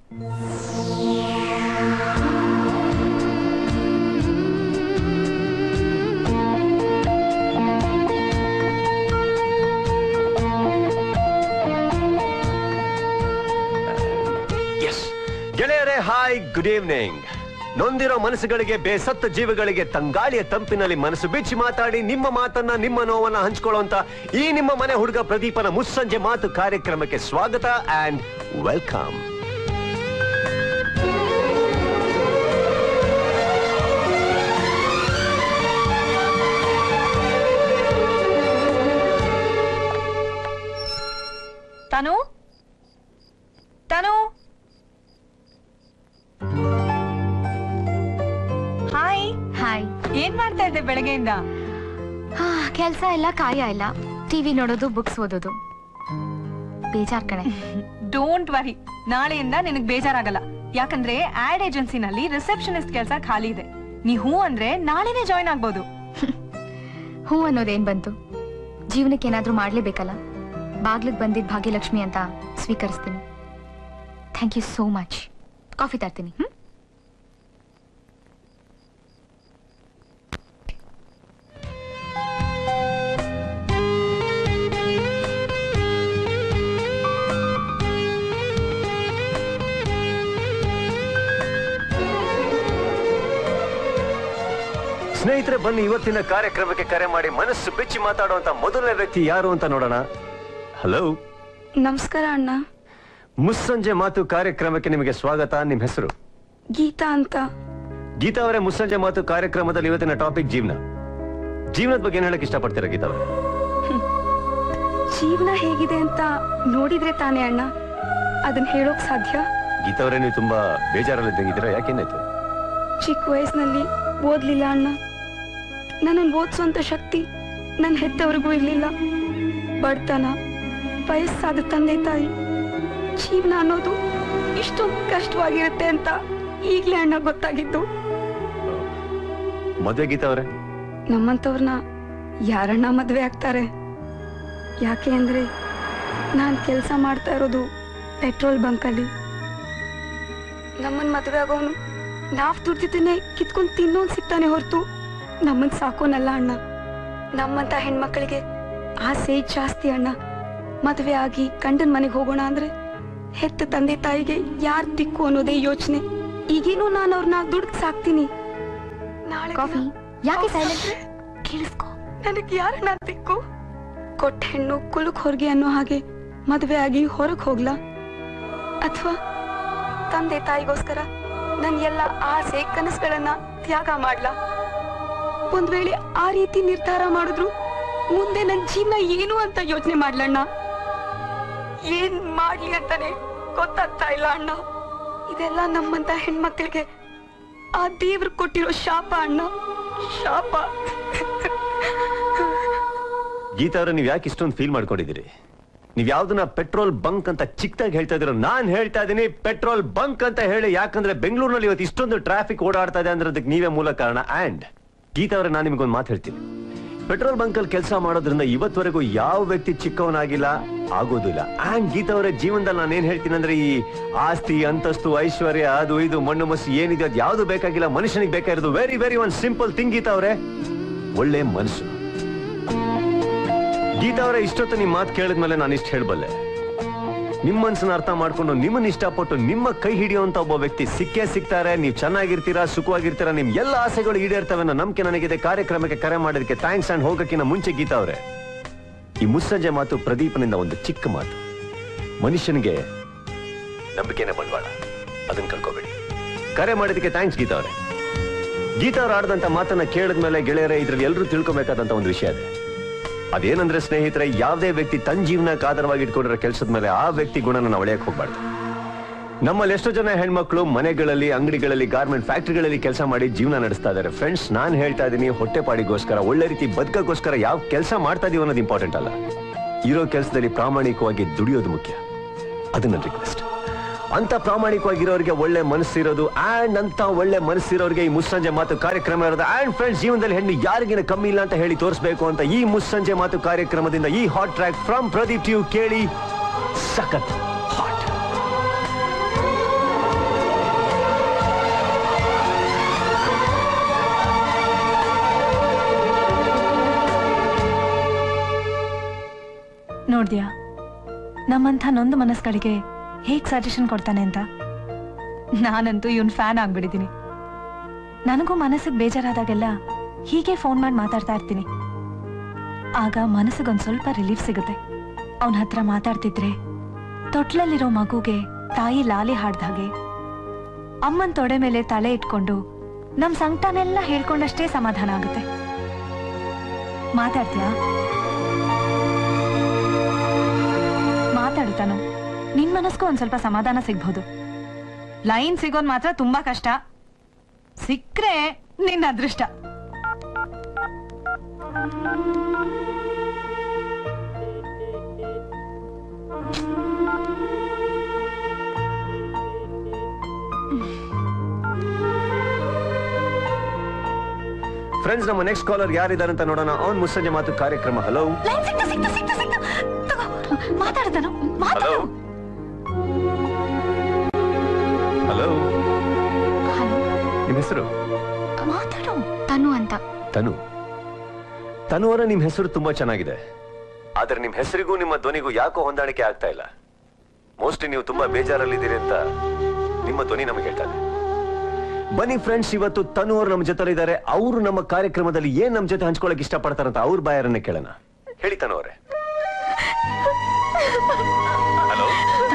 ಎಸ್ ಗೆಳೆಯರೇ ಹಾಯ್ ಗುಡ್ ಈವ್ನಿಂಗ್ ನೊಂದಿರೋ ಮನಸ್ಸುಗಳಿಗೆ ಬೇಸತ್ತ ಜೀವಗಳಿಗೆ ತಂಗಾಳಿಯ ತಂಪಿನಲ್ಲಿ ಮನಸ್ಸು ಬಿಚ್ಚಿ ಮಾತಾಡಿ ನಿಮ್ಮ ಮಾತನ್ನ ನಿಮ್ಮ ನೋವನ್ನ ಹಂಚ್ಕೊಳ್ಳುವಂತ ಈ ನಿಮ್ಮ ಮನೆ ಹುಡುಗ ಪ್ರದೀಪನ ಮುಸ್ಸಂಜೆ ಮಾತು ಕಾರ್ಯಕ್ರಮಕ್ಕೆ ಸ್ವಾಗತ and welcome Tanu Tanu hi hi ಏನ್ ಮಾಡ್ತಾ ಇದ್ದೆ ಬೆಳಗ್ಗೆಯಿಂದ ಕೆಲ್ಸ ಇಲ್ಲ ಕಾರ್ಯ ಇಲ್ಲ ಟಿವಿ ನೋಡೋದು ಬುಕ್ಸ್ ಓದೋದು ಬೇಜಾರ್ ಕಣೆ ಡೋಂಟ್ ವರಿ ನಾಳೆಯಿಂದ ನಿನಗ್ ಬೇಜಾರಾಗಲ್ಲ ಯಾಕಂದ್ರೆ ಆಡ್ ಏಜೆನ್ಸಿನಲ್ಲಿ ರಿಸೆಪ್ಷನಿಸ್ಟ್ ಕೆಲಸ ಖಾಲಿ ಇದೆ ನೀ ಹೂ ಅಂದ್ರೆ ನಾಳೆನೆ ಜಾಯ್ನ್ ಆಗ್ಬೋದು ಹೂ ಅನ್ನೋದೇನ್ ಬಂತು ಜೀವನಕ್ಕೆ ಏನಾದ್ರೂ ಮಾಡ್ಲೇಬೇಕಲ್ಲ ಬಾಗ್ಲಿಗ್ ಬಂದಿದ್ ಭಾಗ್ಯಲಕ್ಷ್ಮಿ ಅಂತ ಸ್ವೀಕರಿಸ್ತೀನಿ thank you so much coffee ತರ್ತೀನಿ ಹ್ಮ್ ಸ್ನೇಹಿತರೆ ಬನ್ನಿ ಇವತ್ತಿನ ಕಾರ್ಯಕ್ರಮಕ್ಕೆ ಕರೆ ಮಾಡಿ ಮನಸ್ಸು ಬಿಚ್ಚಿ ಮಾತಾಡುವಂತ ಮೊದಲನೇ ವ್ಯಕ್ತಿ ಯಾರು ಅಂತ ನೋಡೋಣ ಹಲೋ ನಮಸ್ಕಾರ ಅಣ್ಣ ಮುಸ್ಸಂಜೆ ಮಾತು ಕಾರ್ಯಕ್ರಮಕ್ಕೆ ನಿಮಗೆ ಸ್ವಾಗತ ನಿಮ್ ಹೆಸರು ಗೀತಾ ಅಂತ ಗೀತಾ ಅವರೇ ಮುಸ್ಸಂಜೆ ಮಾತು ಕಾರ್ಯಕ್ರಮದಲ್ಲಿ ಇವತ್ತಿನ ಟಾಪಿಕ್ ಜೀವನ ಜೀವನದ ಬಗ್ಗೆ ಏನ್ ಹೇಳಕ್ ಇಷ್ಟಪಡ್ತೀರಾ ಗೀತಾ ಅವರೇ ಜೀವನ ಹೇಗಿದೆ ಅಂತ ನೋಡಿದ್ರೆ ತಾನೇ ಅಣ್ಣ ಅದನ್ನ ಹೇಳೋಕ್ ಸಾಧ್ಯ ಗೀತಾ ಅವರೇ ನೀವು ತುಂಬಾ ಬೇಜಾರಲ್ಲಿದ್ದಂಗಿದ್ದೀರಾ ಯಾಕೇನಾಯ್ತು ಚಿಕ್ಕ ವಯಸ್ಸಿನಲ್ಲಿ ಓದ್ಲಿಲ್ಲ ಅಣ್ಣ ನನ್ನನ್ನು ಓದಿಸುವಂತ ಶಕ್ತಿ ನನ್ನ ಹೆತ್ತವರಿಗೂ ಇರ್ಲಿಲ್ಲ ಬಡತನ ವಯಸ್ಸಾದ ತಂದೆ ತಾಯಿ ಜೀವನ ಅನ್ನೋದು ಇಷ್ಟೊಂದು ಕಷ್ಟವಾಗಿರುತ್ತೆ ಅಂತ ಈಗ್ಲೇ ಅಣ್ಣ ಗೊತ್ತಾಗಿದ್ದು ಮದುವೆ ಗೀತಾ ಅವರೇ ನಮ್ಮಂತವ್ರನ್ನ ಯಾರಣ್ಣ ಮದ್ವೆ ಆಗ್ತಾರೆ ಯಾಕೆ ಅಂದ್ರೆ ನಾನ್ ಕೆಲಸ ಮಾಡ್ತಾ ಇರೋದು ಪೆಟ್ರೋಲ್ ಬಂಕಲ್ಲಿ ನಮ್ಮನ್ ಮದ್ವೆ ಆಗೋನು ನಾವ್ ದುಡ್ದಿದ್ದನ್ನೇ ಕಿತ್ಕೊಂಡ್ ತಿನ್ನೋನ್ ಸಿಗ್ತಾನೆ ಹೊರತು ನಮ್ಮನ್ ಸಾಕೋನಲ್ಲ ಅಣ್ಣ ನಮ್ಮಂತ ಹೆಣ್ಮಕ್ಳಿಗೆ ಆಸೆ ಜಾಸ್ತಿ ಅಣ್ಣ ಮದ್ವೆ ಆಗಿ ಗಂಡನ್ ಮನೆಗೆ ಹೋಗೋಣ ಅಂದ್ರೆ ಹೆತ್ತ ತಂದೆ ತಾಯಿಗೆ ಯಾರ್ ದಿಕ್ಕು ಅನ್ನೋದೇ ಯೋಚನೆ ಈಗೇನು ನಾನು ಅವ್ರನ್ನ ದುಡ್ಡು ಸಾಕ್ತೀನಿ ನಾಳೆ ಕಾಫಿ ಯಾಕೆ ಸೈಲೆಂಟ್ ಕೇಳಿಸ್ಕೊ ನನಗೆ ಯಾರನ್ನ ದಿಕ್ಕು ಕೊಟ್ಟ ಹೆಣ್ಣು ಕುಲಕ್ ಹೊರಗೆ ಅನ್ನೋ ಹಾಗೆ ಮದ್ವೆ ಆಗಿ ಹೊರಗ್ ಹೋಗ್ಲಾ ಅಥವಾ ತಂದೆ ತಾಯಿಗೋಸ್ಕರ ನನ್ ಎಲ್ಲ ಆಸೆ ಕನಸುಗಳನ್ನ ತ್ಯಾಗ ಮಾಡ್ಲಾ ಒಂದ್ ವೇಳೆ ಆ ರೀತಿ ನಿರ್ಧಾರ ಮಾಡಿದ್ರು ಮುಂದೆ ನನ್ ಜೀವನ ಏನು ಅಂತ ಯೋಚನೆ ಮಾಡ್ಲಣ್ಣ ಏನ್ ಮಾಡ್ಲಿ ಅಂತಾನೆ ಗೊತ್ತಾಗ್ತಾ ಇಲ್ಲ ಅಣ್ಣ ಇದೆಲ್ಲ ನಮ್ಮಂತ ಹೆಣ್ಮಕ್ಳಿಗೆ ಆ ದೇವ್ರು ಕೊಟ್ಟಿರೋ ಶಾಪ ಅಣ್ಣ ಶಾಪ ಗೀತಾ ಅವರೇ ನೀವು ಯಾಕೆ ಇಷ್ಟೊಂದು ಫೀಲ್ ಮಾಡ್ಕೊಂಡಿದ್ದೀರಿ ನೀವ್ ಯಾವ್ದನ್ನ ಪೆಟ್ರೋಲ್ ಬಂಕ್ ಅಂತ ಚಿಕ್ಕದಾಗಿ ಹೇಳ್ತಾ ಇದ್ದೀರೋ ನಾನ್ ಹೇಳ್ತಾ ಇದೀನಿ ಪೆಟ್ರೋಲ್ ಬಂಕ್ ಅಂತ ಹೇಳಿ ಯಾಕಂದ್ರೆ ಬೆಂಗಳೂರಿನಲ್ಲಿ ಇವತ್ತು ಇಷ್ಟೊಂದು ಟ್ರಾಫಿಕ್ ಓಡಾಡ್ತಾ ಇದೆ ಅಂದ್ರೆ ಅದಕ್ಕೆ ನೀವೇ ಮೂಲ ಕಾರಣ ಅಂಡ್ ಗೀತಾ ಅವರೇ ನಾನು ನಿಮಗೊಂದು ಮಾತು ಹೇಳ್ತೀನಿ ಪೆಟ್ರೋಲ್ ಬಂಕ್ ಅಲ್ಲಿ ಕೆಲಸ ಮಾಡೋದ್ರಿಂದ ಇವತ್ವರೆಗೂ ಯಾವ ವ್ಯಕ್ತಿ ಚಿಕ್ಕವನಾಗಿಲ್ಲ ಆಗೋದಿಲ್ಲ ಅಂಡ್ ಗೀತಾ ಅವರ ಜೀವನದಲ್ಲಿ ನಾನು ಏನ್ ಹೇಳ್ತೀನಿ ಅಂದ್ರೆ ಈ ಆಸ್ತಿ ಅಂತಸ್ತು ಐಶ್ವರ್ಯ ಅದು ಇದು ಮಣ್ಣು ಮಸಿ ಏನಿದೆ ಅದು ಯಾವ್ದು ಬೇಕಾಗಿಲ್ಲ ಮನುಷ್ಯನಿಗೆ ಬೇಕಾಗಿರೋದು very very one simple thing Geetha ಅವರೇ ಒಳ್ಳೆ ಮನಸ್ಸು ಗೀತಾ ಅವರ ಇಷ್ಟೊತ್ತು ನಿಮ್ ಮಾತು ಕೇಳಿದ್ಮೇಲೆ ನಾನು ಇಷ್ಟು ಹೇಳಬಲ್ಲೆ ನಿಮ್ಮ ಮನ್ಸನ್ನ ಅರ್ಥ ಮಾಡ್ಕೊಂಡು ನಿಮ್ಮನ್ನ ಇಷ್ಟಪಟ್ಟು ನಿಮ್ಮ ಕೈ ಹಿಡಿಯುವಂತ ಒಬ್ಬ ವ್ಯಕ್ತಿ ಸಿಕ್ಕೇ ಸಿಗ್ತಾರೆ ನೀವು ಚೆನ್ನಾಗಿರ್ತೀರಾ ಸುಖವಾಗಿರ್ತೀರಾ ನಿಮ್ ಎಲ್ಲ ಆಸೆಗಳು ಈಡೇರ್ತವೆ ಅನ್ನೋ ನಂಬಿಕೆ ನನಗಿದೆ ಕಾರ್ಯಕ್ರಮಕ್ಕೆ ಕರೆ ಮಾಡೋದಕ್ಕೆ ಥ್ಯಾಂಕ್ಸ್ ಅಂಡ್ ಹೋಗಕ್ಕಿಂತ ಮುಂಚೆ ಗೀತಾ ಅವರೇ ಈ ಮುಸ್ಸಂಜೆ ಮಾತು ಪ್ರದೀಪನಿಂದ ಒಂದು ಚಿಕ್ಕ ಮಾತು ಮನುಷ್ಯನಿಗೆ ನಂಬಿಕೆನೇ ಬಂಡವಾಳ ಅದನ್ನ ಕಳ್ಕೋಬೇಡಿ ಕರೆ ಮಾಡಿದಕ್ಕೆ ಥ್ಯಾಂಕ್ಸ್ ಗೀತಾ ಅವರೇ ಗೀತಾ ಅವ್ರು ಆಡಿದಂತ ಮಾತನ್ನ ಕೇಳಿದ್ಮೇಲೆ ಗೆಳೆಯರೇ ಇದ್ರಲ್ಲಿ ಎಲ್ಲರೂ ತಿಳ್ಕೊಬೇಕಾದಂತ ಒಂದು ವಿಷಯ ಇದೆ ಅದೇನಂದ್ರೆ ಸ್ನೇಹಿತರೆ ಯಾವುದೇ ವ್ಯಕ್ತಿ ತನ್ನ ಜೀವನಕ್ಕೆ ಆಧಾರವಾಗಿ ಇಟ್ಕೊಂಡಿರೋ ಕೆಲಸದ ಮೇಲೆ ಆ ವ್ಯಕ್ತಿ ಗುಣನ ನಾವು ಅಳೆಯಕ್ಕೆ ಹೋಗ್ಬಾರ್ದು ನಮ್ಮಲ್ಲಿ ಎಷ್ಟೋ ಜನ ಹೆಣ್ಮಕ್ಳು ಮನೆಗಳಲ್ಲಿ ಅಂಗಡಿಗಳಲ್ಲಿ ಗಾರ್ಮೆಂಟ್ ಫ್ಯಾಕ್ಟರಿಗಳಲ್ಲಿ ಕೆಲಸ ಮಾಡಿ ಜೀವನ ನಡೆಸ್ತಾ ಇದ್ದಾರೆ ಫ್ರೆಂಡ್ಸ್ ನಾನು ಹೇಳ್ತಾ ಇದ್ದೀನಿ ಹೊಟ್ಟೆಪಾಡಿಗೋಸ್ಕರ ಒಳ್ಳೆ ರೀತಿ ಬದುಕಕ್ಕೋಸ್ಕರ ಯಾವ ಕೆಲಸ ಮಾಡ್ತಾ ಇದೀವಿ ಅನ್ನೋದು ಇಂಪಾರ್ಟೆಂಟ್ ಅಲ್ಲ ಇರೋ ಕೆಲಸದಲ್ಲಿ ಪ್ರಾಮಾಣಿಕವಾಗಿ ದುಡಿಯೋದು ಮುಖ್ಯ ಅದು ನನ್ನ ರಿಕ್ವೆಸ್ಟ್ ಅಂತ ಪ್ರಾಮಾಣಿಕವಾಗಿರೋರಿಗೆ ಒಳ್ಳೆ ಮನಸ್ಸಿರೋದು ಅಂಡ್ ಅಂತ ಒಳ್ಳೆ ಮನಸ್ಸಿರೋರಿಗೆ ಈ ಮುಸ್ಸಂಜೆ ಮಾತು ಕಾರ್ಯಕ್ರಮ ಇರೋದು ಅಂಡ್ ಫ್ರೆಂಡ್ಸ್ ಜೀವನದಲ್ಲಿ ಹೆಣ್ಣು ಯಾರಿಗಿನ ಕಮ್ಮಿ ಇಲ್ಲ ಅಂತ ಹೇಳಿ ತೋರಿಸ್ಬೇಕು ಅಂತ ಈ ಮುಸ್ಸಂಜೆ ಮಾತು ಕಾರ್ಯಕ್ರಮದಿಂದ ಈ ಹಾಟ್ ಟ್ರ್ಯಾಕ್ ಫ್ರಮ್ ಪ್ರದೀಪ್ ಟ್ಯೂ ಕೇಳಿ ಸಖತ್ ಹಾಟ್ ನೋಡ್ದ್ಯಾ ನಮ್ಮಂಥ ನೊಂದು ಮನಸ್ಗಳಿಗೆ ಹೇಗ್ ಸಜೆಷನ್ ಕೊಡ್ತಾನೆ ಅಂತ ನಾನಂತೂ ಇವನ್ ಫ್ಯಾನ್ ಆಗ್ಬಿಟ್ಟಿದ್ದೀನಿ ನನಗೂ ಮನಸ್ಸಿಗೆ ಬೇಜಾರಾದಾಗೆಲ್ಲ ಹೀಗೆ ಫೋನ್ ಮಾಡಿ ಮಾತಾಡ್ತಾ ಇರ್ತೀನಿ ಆಗ ಮನಸ್ಸಿಗೊಂದ್ ಸ್ವಲ್ಪ ರಿಲೀಫ್ ಸಿಗುತ್ತೆ ಅವನ ಹತ್ರ ಮಾತಾಡ್ತಿದ್ರೆ ತೊಟ್ಲಲ್ಲಿರೋ ಮಗುಗೆ ತಾಯಿ ಲಾಲಿ ಹಾಡ್ದ ಹಾಗೆ ಅಮ್ಮನ್ ತೊಡೆ ಮೇಲೆ ತಲೆ ಇಟ್ಕೊಂಡು ನಮ್ ಸಂಕಟನೆಲ್ಲ ಹೇಳ್ಕೊಂಡಷ್ಟೇ ಸಮಾಧಾನ ಆಗುತ್ತೆ ಮಾತಾಡ್ತೀಯಾ ಮಾತಾಡ್ತಾನು ನಿನ್ ಮನಸ್ಗೂ ಒಂದ್ ಸ್ವಲ್ಪ ಸಮಾಧಾನ ಸಿಗ್ಬೋದು ಲೈನ್ ಸಿಗೋದ್ ಮಾತ್ರ ತುಂಬಾ ಕಷ್ಟ ಸಿಕ್ಕ್ರೆ ನಿನ್ನ ಅದೃಷ್ಟ ಫ್ರೆಂಡ್ಸ್ ನಮ್ಮ ನೆಕ್ಸ್ಟ್ ಕಾಲರ್ ಯಾರಿದ್ದಾರೆ ಅಂತ ನೋಡೋಣ ಅವ್ನ್ ಮುಸ್ಸಂಜೆ ಮಾತು ಕಾರ್ಯಕ್ರಮ ಹಲೋ ಲೈನ್ ಸಿಕ್ತು ಸಿಕ್ತು ಸಿಕ್ತು ಸಿಕ್ತು ತಗೋ ಮಾತಾಡ್ತಾನು ಹಲೋ ಹಲೋ ನಿಮ್ಮ ಹೆಸರು ಮಾತಾಡು ತನು ಅಂತ ತನು ತನು ಅವರ ನಿಮ್ ಹೆಸರು ತುಂಬಾ ಚೆನ್ನಾಗಿದೆ ಆದ್ರೆ ನಿಮ್ ಹೆಸರಿಗೂ ನಿಮ್ಮ ಧ್ವನಿಗೂ ಯಾಕೋ ಹೊಂದಾಣಿಕೆ ಆಗ್ತಾ ಇಲ್ಲ ಮೋಸ್ಟ್ಲಿ ನೀವು ತುಂಬಾ ಬೇಜಾರಲ್ಲಿದ್ದೀರಿ ಅಂತ ನಿಮ್ಮ ಧ್ವನಿ ನಮಗೆ ಹೇಳ್ತಾರೆ ಬನ್ನಿ ಫ್ರೆಂಡ್ಸ್ ಇವತ್ತು ತನು ಅವರು ನಮ್ಮ ಜೊತೆ ಇದ್ದಾರೆ ಅವರು ನಮ್ಮ ಕಾರ್ಯಕ್ರಮದಲ್ಲಿ ಏನ್ ನಮ್ಮ ಜೊತೆ ಹಂಚ್ಕೊಳಕ್ ಇಷ್ಟಪಡ್ತಾರಂತ ಅವ್ರ ಬಾಯರನ್ನೇ ಕೇಳೋಣ ಹೇಳಿ ತನು ಅವರೇ ಹಲೋ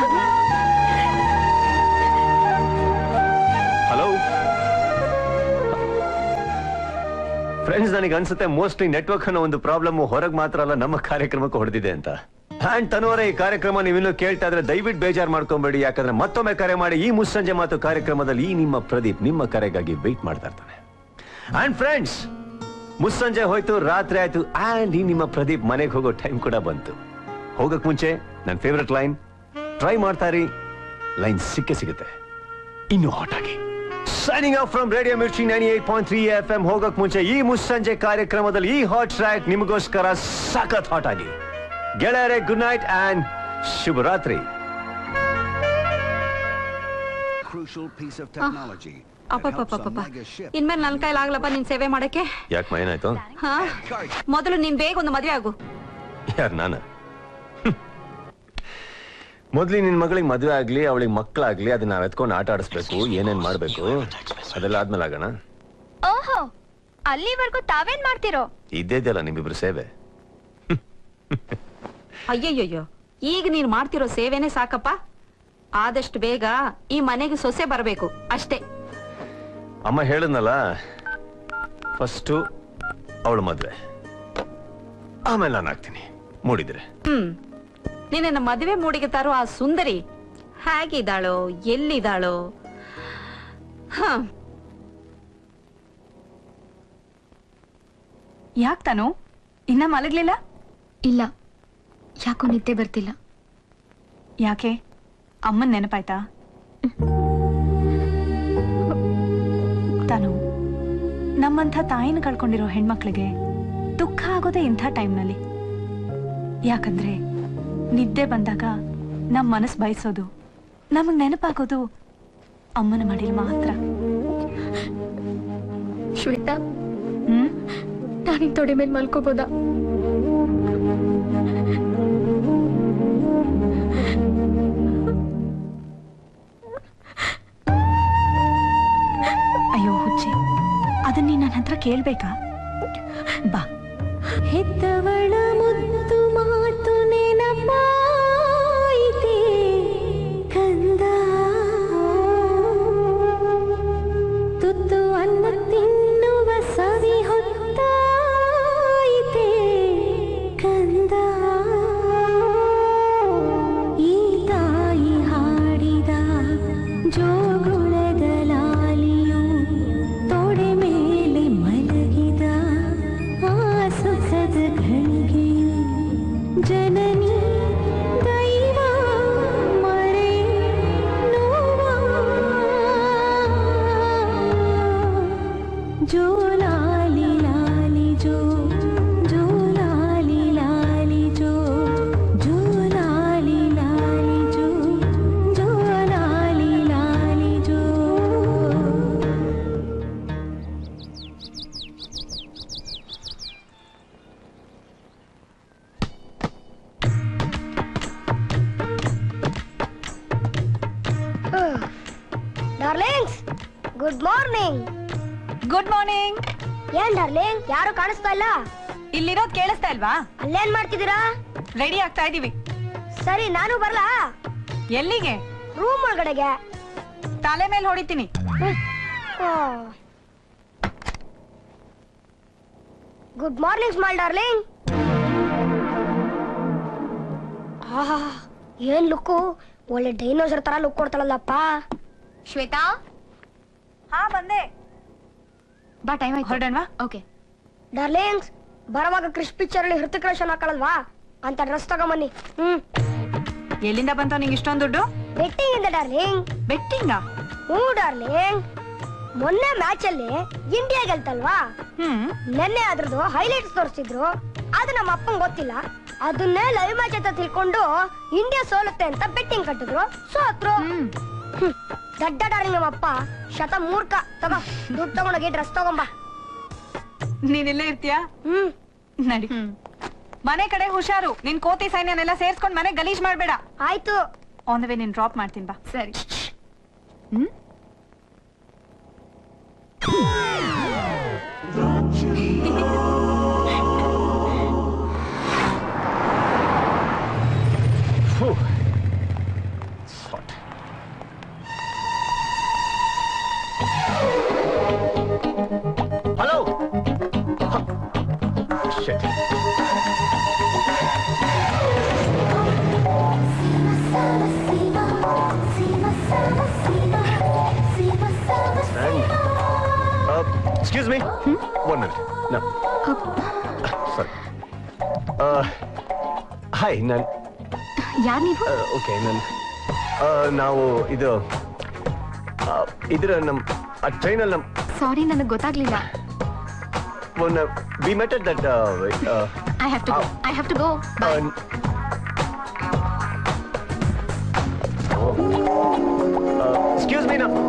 ಹಲೋ ಫ್ರೆಂಡ್ಸ್ ನನಗೆ ಅನ್ಸುತ್ತೆ ಮೋಸ್ಟ್ಲಿ ನೆಟ್ವರ್ಕ್ ಅನ್ನೋ ಒಂದು ಪ್ರಾಬ್ಲಮ್ ಹೊರಗೆ ಮಾತ್ರ ಅಲ್ಲ ನಮ್ಮ ಕಾರ್ಯಕ್ರಮಕ್ಕೆ ಹೊಡೆದಿದೆ ಅಂತ ಅಂಡ್ ತನುವರ ಈ ಕಾರ್ಯಕ್ರಮ ನೀವಿನ್ನೂ ಕೇಳ್ತಾ ಇದ್ರೆ ದಯವಿಟ್ಟು ಬೇಜಾರ್ ಮಾಡ್ಕೊಂಬೇಡಿ ಯಾಕಂದ್ರೆ ಮತ್ತೊಮ್ಮೆ ಕರೆ ಮಾಡಿ ಈ ಮುಸ್ಸಂಜೆ ಮಾತು ಕಾರ್ಯಕ್ರಮದಲ್ಲಿ ಈ ನಿಮ್ಮ ಪ್ರದೀಪ್ ನಿಮ್ಮ ಕರೆಗಾಗಿ ವೇಟ್ ಮಾಡ್ತಾ ಇರ್ತಾನೆ ಅಂಡ್ ಫ್ರೆಂಡ್ಸ್ ಮುಸ್ಸಂಜೆ ಹೋಯ್ತು ರಾತ್ರಿ ಆಯ್ತು ಅಂಡ್ ಈ ನಿಮ್ಮ ಪ್ರದೀಪ್ ಮನೆಗೆ ಹೋಗೋ ಟೈಮ್ ಕೂಡ ಬಂತು ಹೋಗಕ್ ಮುಂಚೆ ನನ್ನ ಫೇವ್ರೆಟ್ ಲೈನ್ ಟ್ರೈ ಮಾಡ್ತಾರಿ ಲೈನ್ ಸಿಕ್ಕೇ ಸಿಗುತ್ತೆ ಇನ್ನು ಹಾಟ್ ಆಗಿ signing off from radio Mirchi nine eight point three F M ಹೋಗಕ್ ಮುಂಚೆ ಈ ಮುಸ್ಸಂಜೆ ಕಾರ್ಯಕ್ರಮದಲ್ಲಿ ಈ ಹಾಟ್ ಟ್ರ್ಯಾಕ್ ನಿಮಗೋಸ್ಕರ ಸಖತ್ ಹಾಟ್ ಆಗಿ ಗೆಳೆಯರೆ ಗುಡ್ ನೈಟ್ ಅಂಡ್ ಶುಭರಾತ್ರಿ Crucial piece of technology. ಅಪ್ಪಪ್ಪಪ್ಪಪ್ಪ ಇನ್ಮೇಲೆ ನನ್ ಕೈಲಾಗ್ಲಪ್ಪ ನಿನ್ ಸೇವೆ ಮಾಡಕ್ಕೆ ಯಾಕೆ ಏನಾಯ್ತು ಹಾ ಮೊದಲು ನೀನ್ ಬೇಗ ಒಂದು ಮದ್ವೆ ಆಗು ಯಾರು ನಾನ ಮೊದ್ಲಿ ನಿನ್ ಮಗಳಿಗೆ ಮದುವೆ ಆಗ್ಲಿ ಅವಳಿಗೆ ಮಕ್ಕಳಾಗ್ಲಿ ಅದನ್ನ ನಾವ್ ಎತ್ಕೊಂಡು ಆಟ ಆಡಿಸ್ಬೇಕು ಏನೇನ್ ಮಾಡ್ಬೇಕು ಅದೆಲ್ಲ ಆದ್ಮೇಲೆ ಆಗೋಣ ಓಹೋ ಅಲ್ಲಿವರೆಗೂ ತಾವೇನ್ ಮಾಡ್ತಿರೋ ಇದ್ದೇದಲ್ಲ ನಿಮ್ಮಿಬ್ರು ಸೇವೆ ಅಯ್ಯಯ್ಯಯ್ಯೋ ಈಗ ನೀನ್ ಮಾಡ್ತಿರೋ ಸೇವೆನೇ ಸಾಕಪ್ಪ ಆದಷ್ಟು ಬೇಗ ಈ ಮನೆಗೆ ಸೊಸೆ ಬರಬೇಕು ಅಷ್ಟೇ ಅಮ್ಮ ಹೇಳಿದ್ನಲ್ಲ ಫಸ್ಟು ಅವಳು ಮದ್ವೆ ಆಮೇಲೆ ನಾನು ಆಗ್ತೀನಿ ಮೂಡಿದ್ರೆ ಹ್ಮ್ ನಿನ್ನ ಮದುವೆ ಮೂಡಿಗೆ ತರೋ ಆ ಸುಂದರಿ ಹೇಗಿದ್ದಾಳೋ ಎಲ್ಲಿದ್ದಾಳೋ ಹ ಯಾಕ್ ತಾನು ಇನ್ನ ಮಲಗ್ಲಿಲ್ಲ ಇಲ್ಲ ಯಾಕೋ ನಿದ್ದೆ ಬರ್ತಿಲ್ಲ ಯಾಕೆ ಅಮ್ಮನ್ ನೆನಪಾಯ್ತಾ ತಾನು ನಮ್ಮಂಥ ತಾಯಿನ ಕಳ್ಕೊಂಡಿರೋ ಹೆಣ್ಮಕ್ಳಿಗೆ ದುಃಖ ಆಗೋದೇ ಇಂಥ ಟೈಮ್ನಲ್ಲಿ ಯಾಕಂದ್ರೆ ನಿದ್ದೆ ಬಂದಾಗ ನಮ್ ಮನಸ್ ಬಯಸೋದು ನಮಗ್ ನೆನಪಾಗೋದು ಅಮ್ಮನ ಮಡಿಲ್ ಮಾತ್ರ ಶ್ವೇತಾ ಹ್ಮ್ ನಾನಿನ್ ತೊಡೆ ಮೇಲೆ ಮಲ್ಕೋಬೋದಾ ಹತ್ರ ಕೇಳ್ಬೇಕಾ ಬಾ ಹೆತ್ತವಳ ಮುದ್ದು ಮಾತು ನೆನಪಾಯಿತೆ ಕಂದ ತುತ್ತು ಅನ್ನ ತಿನ್ನುವ ಸವಿ ಹೊತ್ತಾಯಿತೆ ಕಂದ ಈ ತಾಯಿ ಹಾಡಿದ ಜೋಗುಳದ ಲಾಲಿಯು ತೊಡೆ ಮೇಲೆ ಮಲಗಿದ ಆ ಸುಖದ ಘಳಿಗೆಯು ಜನನಿ ದೈವ ಮರೆ ಜೋ ಲಾಲಿ ಲಾಲಿ ಜೋ ಜೋ ಲಾಲಿ ಲಾಲಿ ಜೋ ಜೋ ಲಾಲಿ ಲಾಲಿ ಜೋ ಜೋ ಲಾಲಿ ಲಾಲಿ ಜೋ darlings good morning good morning ಏನ್ ಡಾರ್ಲಿಂಗ್ ಯಾರು ಕಾಣಿಸ್ತಾ ಇಲ್ಲ ಇಲ್ಲಿರೋದ್ ಕೇಳಿಸ್ತಾ ಇಲ್ವಾ ಅಲ್ಲೇನ್ ಮಾಡ್ತಿದ್ದೀರಾ ರೆಡಿ ಆಗ್ತಾ ಇದೀವಿ ಸರಿ ನಾನು ಬರ್ಲಾ ಎಲ್ಲಿಗೆ ರೂಮ್ ಒಳಗಡೆಗೆ ತಲೆ ಮೇಲೆ ಹೊಡಿತೀನಿ ಗುಡ್ ಮಾರ್ನಿಂಗ್ ಸ್ಮಾಲ್ ಡಾರ್ಲಿಂಗ್ ಆಹಾ ಏನ್ ಲುಕ್ಕು ಒಳ್ಳೆ ಡೈನೋಸರ್ ತರ ಲುಕ್ ಕೊಡ್ತಾಳಲ್ಲಪ್ಪ ಶ್ವೇತಾ ಹಾ ಬಂದೆ ಬಾ ಟೈಮ್ ಆಯ್ತು ಹೊರಡೋಣವಾ ಓಕೆ ಡಾರ್ಲಿಂಗ್ಸ್ ಬರುವಾಗ ಕ್ರಿಶ್ ಪಿಕ್ಚರ್ ಅಲ್ಲಿ ಹೃತಿಕ್ ರೋಷನ್ ಹಾಕಳಲ್ವಾ ಅಂತ ಡ್ರೆಸ್ ತಗೊಂಬನ್ನಿ ಹ್ಮ್ ಎಲ್ಲಿಂದ ಬಂತ ನಿಂಗೆ ಇಷ್ಟೊಂದು ದುಡ್ಡು ಬೆಟ್ಟಿಂಗ್ ಇಂದ ಡಾರ್ಲಿಂಗ್ ಬೆಟ್ಟಿಂಗ ಹ್ಞೂ ಡಾರ್ಲಿಂಗ್ ಮೊನ್ನೆ ಮ್ಯಾಚ್ ಅಲ್ಲಿ ಇಂಡಿಯಾ ಗೆಲ್ತಲ್ವಾ ಹ್ಮ್ ನೆನ್ನೆ ಅದ್ರದ್ದು ಹೈಲೈಟ್ಸ್ ತೋರಿಸಿದ್ರು ಅದು ನಮ್ಮ ಅಪ್ಪಂಗ್ ಗೊತ್ತಿಲ್ಲ ಅದನ್ನೇ ಲೈವ್ ಮ್ಯಾಚ್ ಅಂತ ತಿಳ್ಕೊಂಡು ಇಂಡಿಯಾ ಸೋಲುತ್ತೆ ಅಂತ ಬೆಟ್ಟಿಂಗ್ ಕಟ್ಟಿದ್ರು ಸೋತ್ರು ಹ್ಮ್. ದಡ್ಡ ಡಾರ್ಲಿಂಗ್ ನಮ್ಮ ಅಪ್ಪ ಶತ ಮೂರ್ಖ ತಗೋ ದುಡ್ಡು ತಗೊಂಡೋಗಿ ಡ್ರೆಸ್ ತಗೊಂಬ ನೀನ್ ಇಲ್ಲೇ ಇರ್ತೀಯಾ ಹ್ಮ್ ನಡಿ ಮನೆ ಕಡೆ ಹುಷಾರು ನಿನ್ ಕೋತಿ ಸೈನ್ಯನೆಲ್ಲ ಸೇರ್ಸ್ಕೊಂಡ್ ಮನೆ ಗಲೀಜ್ ಮಾಡ್ಬೇಡ ಆಯ್ತು ಆನ್ ದ ವೇ ನೀನ್ ಡ್ರಾಪ್ ಮಾಡ್ತೀನಿ ಬಾ ಸರಿ ಹ್ಮ್ Phew. It's hot. Hello. Huh. Shit. And, uh, excuse me. One minute. No. Sorry. Uh, hi, ನಾನು ಯಾರ್ ನೀವು ಓಕೆ ನಾನು ನಾವು ಇದು ಆ, ಇದ್ರ ನಮ್ ಆ ಟ್ರೈನಲ್ಲಿ ನಮ್ ಸಾರಿ ನನಗೆ ಗೊತ್ತಾಗ್ಲಿಲ್ಲ ಒಂದು we met at that I have to go I have to go excuse me ನಾ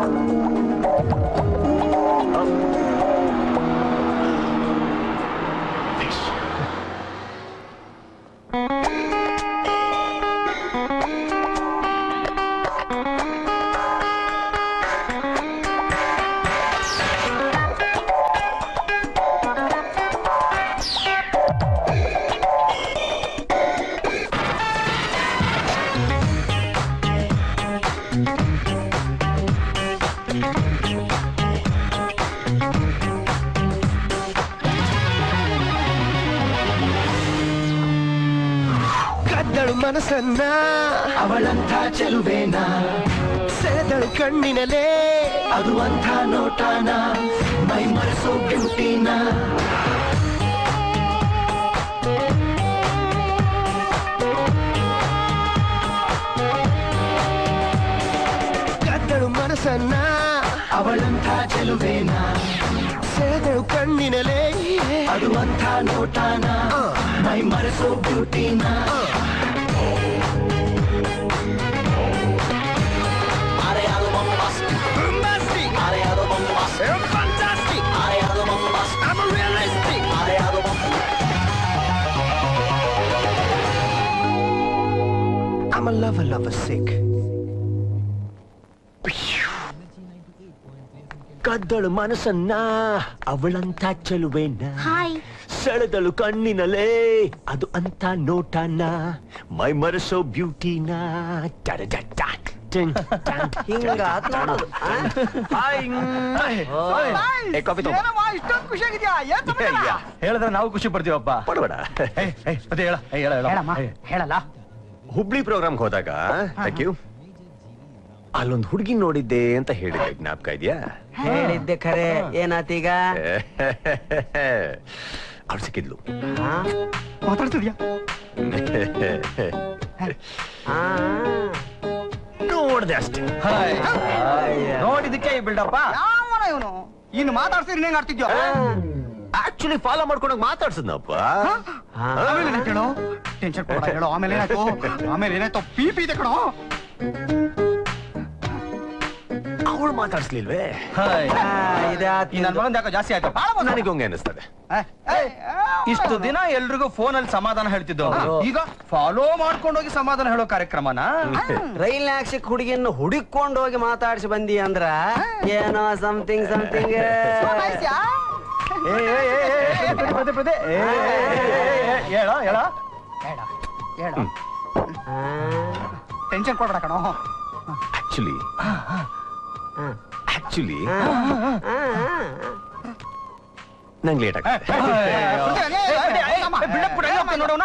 ಕದ್ದಳು ಮನಸ್ಸನ್ನ ಅವಳಂಥ ಚೆಲುವೇನ ಸೆಳೆದಳು ಕಣ್ಣಿನಲೇ ಅದು ಅಂಥ ನೋಟಾನ ಮೈ ಮರೆಸೋ ಬ್ಯೂಟಿನ ಕದ್ದಳು ಮನಸ್ಸನ್ನ ಅವಳಂಥ ಚೆಲುವೇನ ಸೆಳೆದಳು ಕಣ್ಣಿನಲೇ ಅದು ಅಂಥ ನೋಟಾನ ಮೈ ಮರೆಸೋ ಬ್ಯೂಟಿನ Areado bombastic. Bombastic. Areado bombastic. I'm fantastic. Areado bombastic. I'm a realistic. Areado bombastic. I'm a lover, lover sick. ಕದ್ದಳು ಮನಸ್ಸನ್ನ ಅವಳಂತ ಚೆಲುವೆನ hi ಸೆಳೆದಳು ಕಣ್ಣಿನಲೇ ಅದು ಅಂತ ನೋಟನ ಮೈ ಮರೆಸೋ ಬ್ಯೂಟಿನ ಹಿಂಗ ಆತ್ ನೋಡೋದು ಆ? ಏ, ಕಾಫಿ ತಗೋ. ಏನಮ್ಮ ಇಷ್ಟೊಂದು ಖುಷಿಯಾಗಿದ್ಯಾ ಏನ್ ಸಮಾಚಾರ? ಹೇಳಿದ್ರೆ ನಾವು ಖುಷಿ ಪಡ್ತೀವಪ್ಪ ಪಡಬೇಡ ಅದೇ ಹೇಳ ಏ, ಹೇಳ ಹೇಳ ಹೇಳಮ್ಮ ಏ, ಹೇಳಲ್ಲ ಹುಬ್ಳಿ ಪ್ರೋಗ್ರಾಮ್ಗೆ ಹೋದಾಗ ಥ್ಯಾಂಕ್ ಯು ಅಲ್ಲೊಂದು ಹುಡುಗಿ ನೋಡಿದ್ದೆ ಅಂತ ಹೇಳಿದ್ದೆ ಜ್ಞಾಪಕ ಇದೆಯಾ ಹೇಳಿದ್ದೆ ಖರೆ ಏನಾತೀಗ ಅವ್ಳು ಸಿಕ್ಕಿದ್ಲು ಮಾತಾಡ್ತಿದ್ಯಾ ನೋಡ್ದೆ ಅಷ್ಟೇ ಹಾಯ್. ನೋಡಿದಕ್ಕೆ ಈ ಬಿಲ್ಡಪ್ಪ ಯಾವನ ಇವನು ಇನ್ನು ಮಾತಾಡ್ಸಿದ್ರೆ ಹೆಂಗ್ ಆಡ್ತಿದ್ಯೋ ಆಕ್ಚುಲಿ ಫಾಲೋ ಮಾಡ್ಕೊಂಡೋಗಿ ಮಾತಾಡ್ಸದ್ನಪ್ಪ ಆಮೇಲೆ ಏನಾಯ್ತು ಹೇಳು ಟೆನ್ಷನ್ ಕೊಡ ಹೇಳು ಆಮೇಲೆ ಏನಾಯ್ತು ಆಮೇಲೆ ಏನಾಯ್ತು ಪಿ ಪಿ ಇದೆ ಕಣೋ ಅವಳು ಮಾತಾಡ್ಸ್ಲಿಲ್ವೇ ಈ ನನ್ ಮಗನ್ ಯಾಕೋ ಜಾಸ್ತಿ ಆಯ್ತಪ್ಪ ನನಗೆ ಹಂಗೆ ಅನಿಸ್ತದೆ ಇಷ್ಟು ದಿನ ಎಲ್ರಿಗೂ ಫೋನ್ ಅಲ್ಲಿ ಸಮಾಧಾನ ಹೇಳ್ತಿದ್ದು ಈಗ ಫಾಲೋ ಮಾಡ್ಕೊಂಡೋಗಿ ಸಮಾಧಾನ ಹೇಳೋ ಕಾರ್ಯಕ್ರಮನ ರೈಲ್ನಾಗ ಸಿಕ್ಕ ಹುಡುಗಿಯನ್ನು ಹುಡುಕೊಂಡು ಹೋಗಿ ಮಾತಾಡ್ಸಿ ಬಂದಿ ಅಂದ್ರ ಏನೋ ಸಮಥಿಂಗ್ ಸಮಥಿಂಗ್ ಹೇಳ ಹೇಳ ಹೇಳ ಹೇಳ ಟೆನ್ಷನ್ ಕೊಡ್ಬೇಡ ಕಣೋ ಆಕ್ಚುಲಿ ಆಕ್ಚುಲಿ ನಂಗೆ ಲೇಟ್ ಆಗ್ತದೆ ನೋಡೋಣ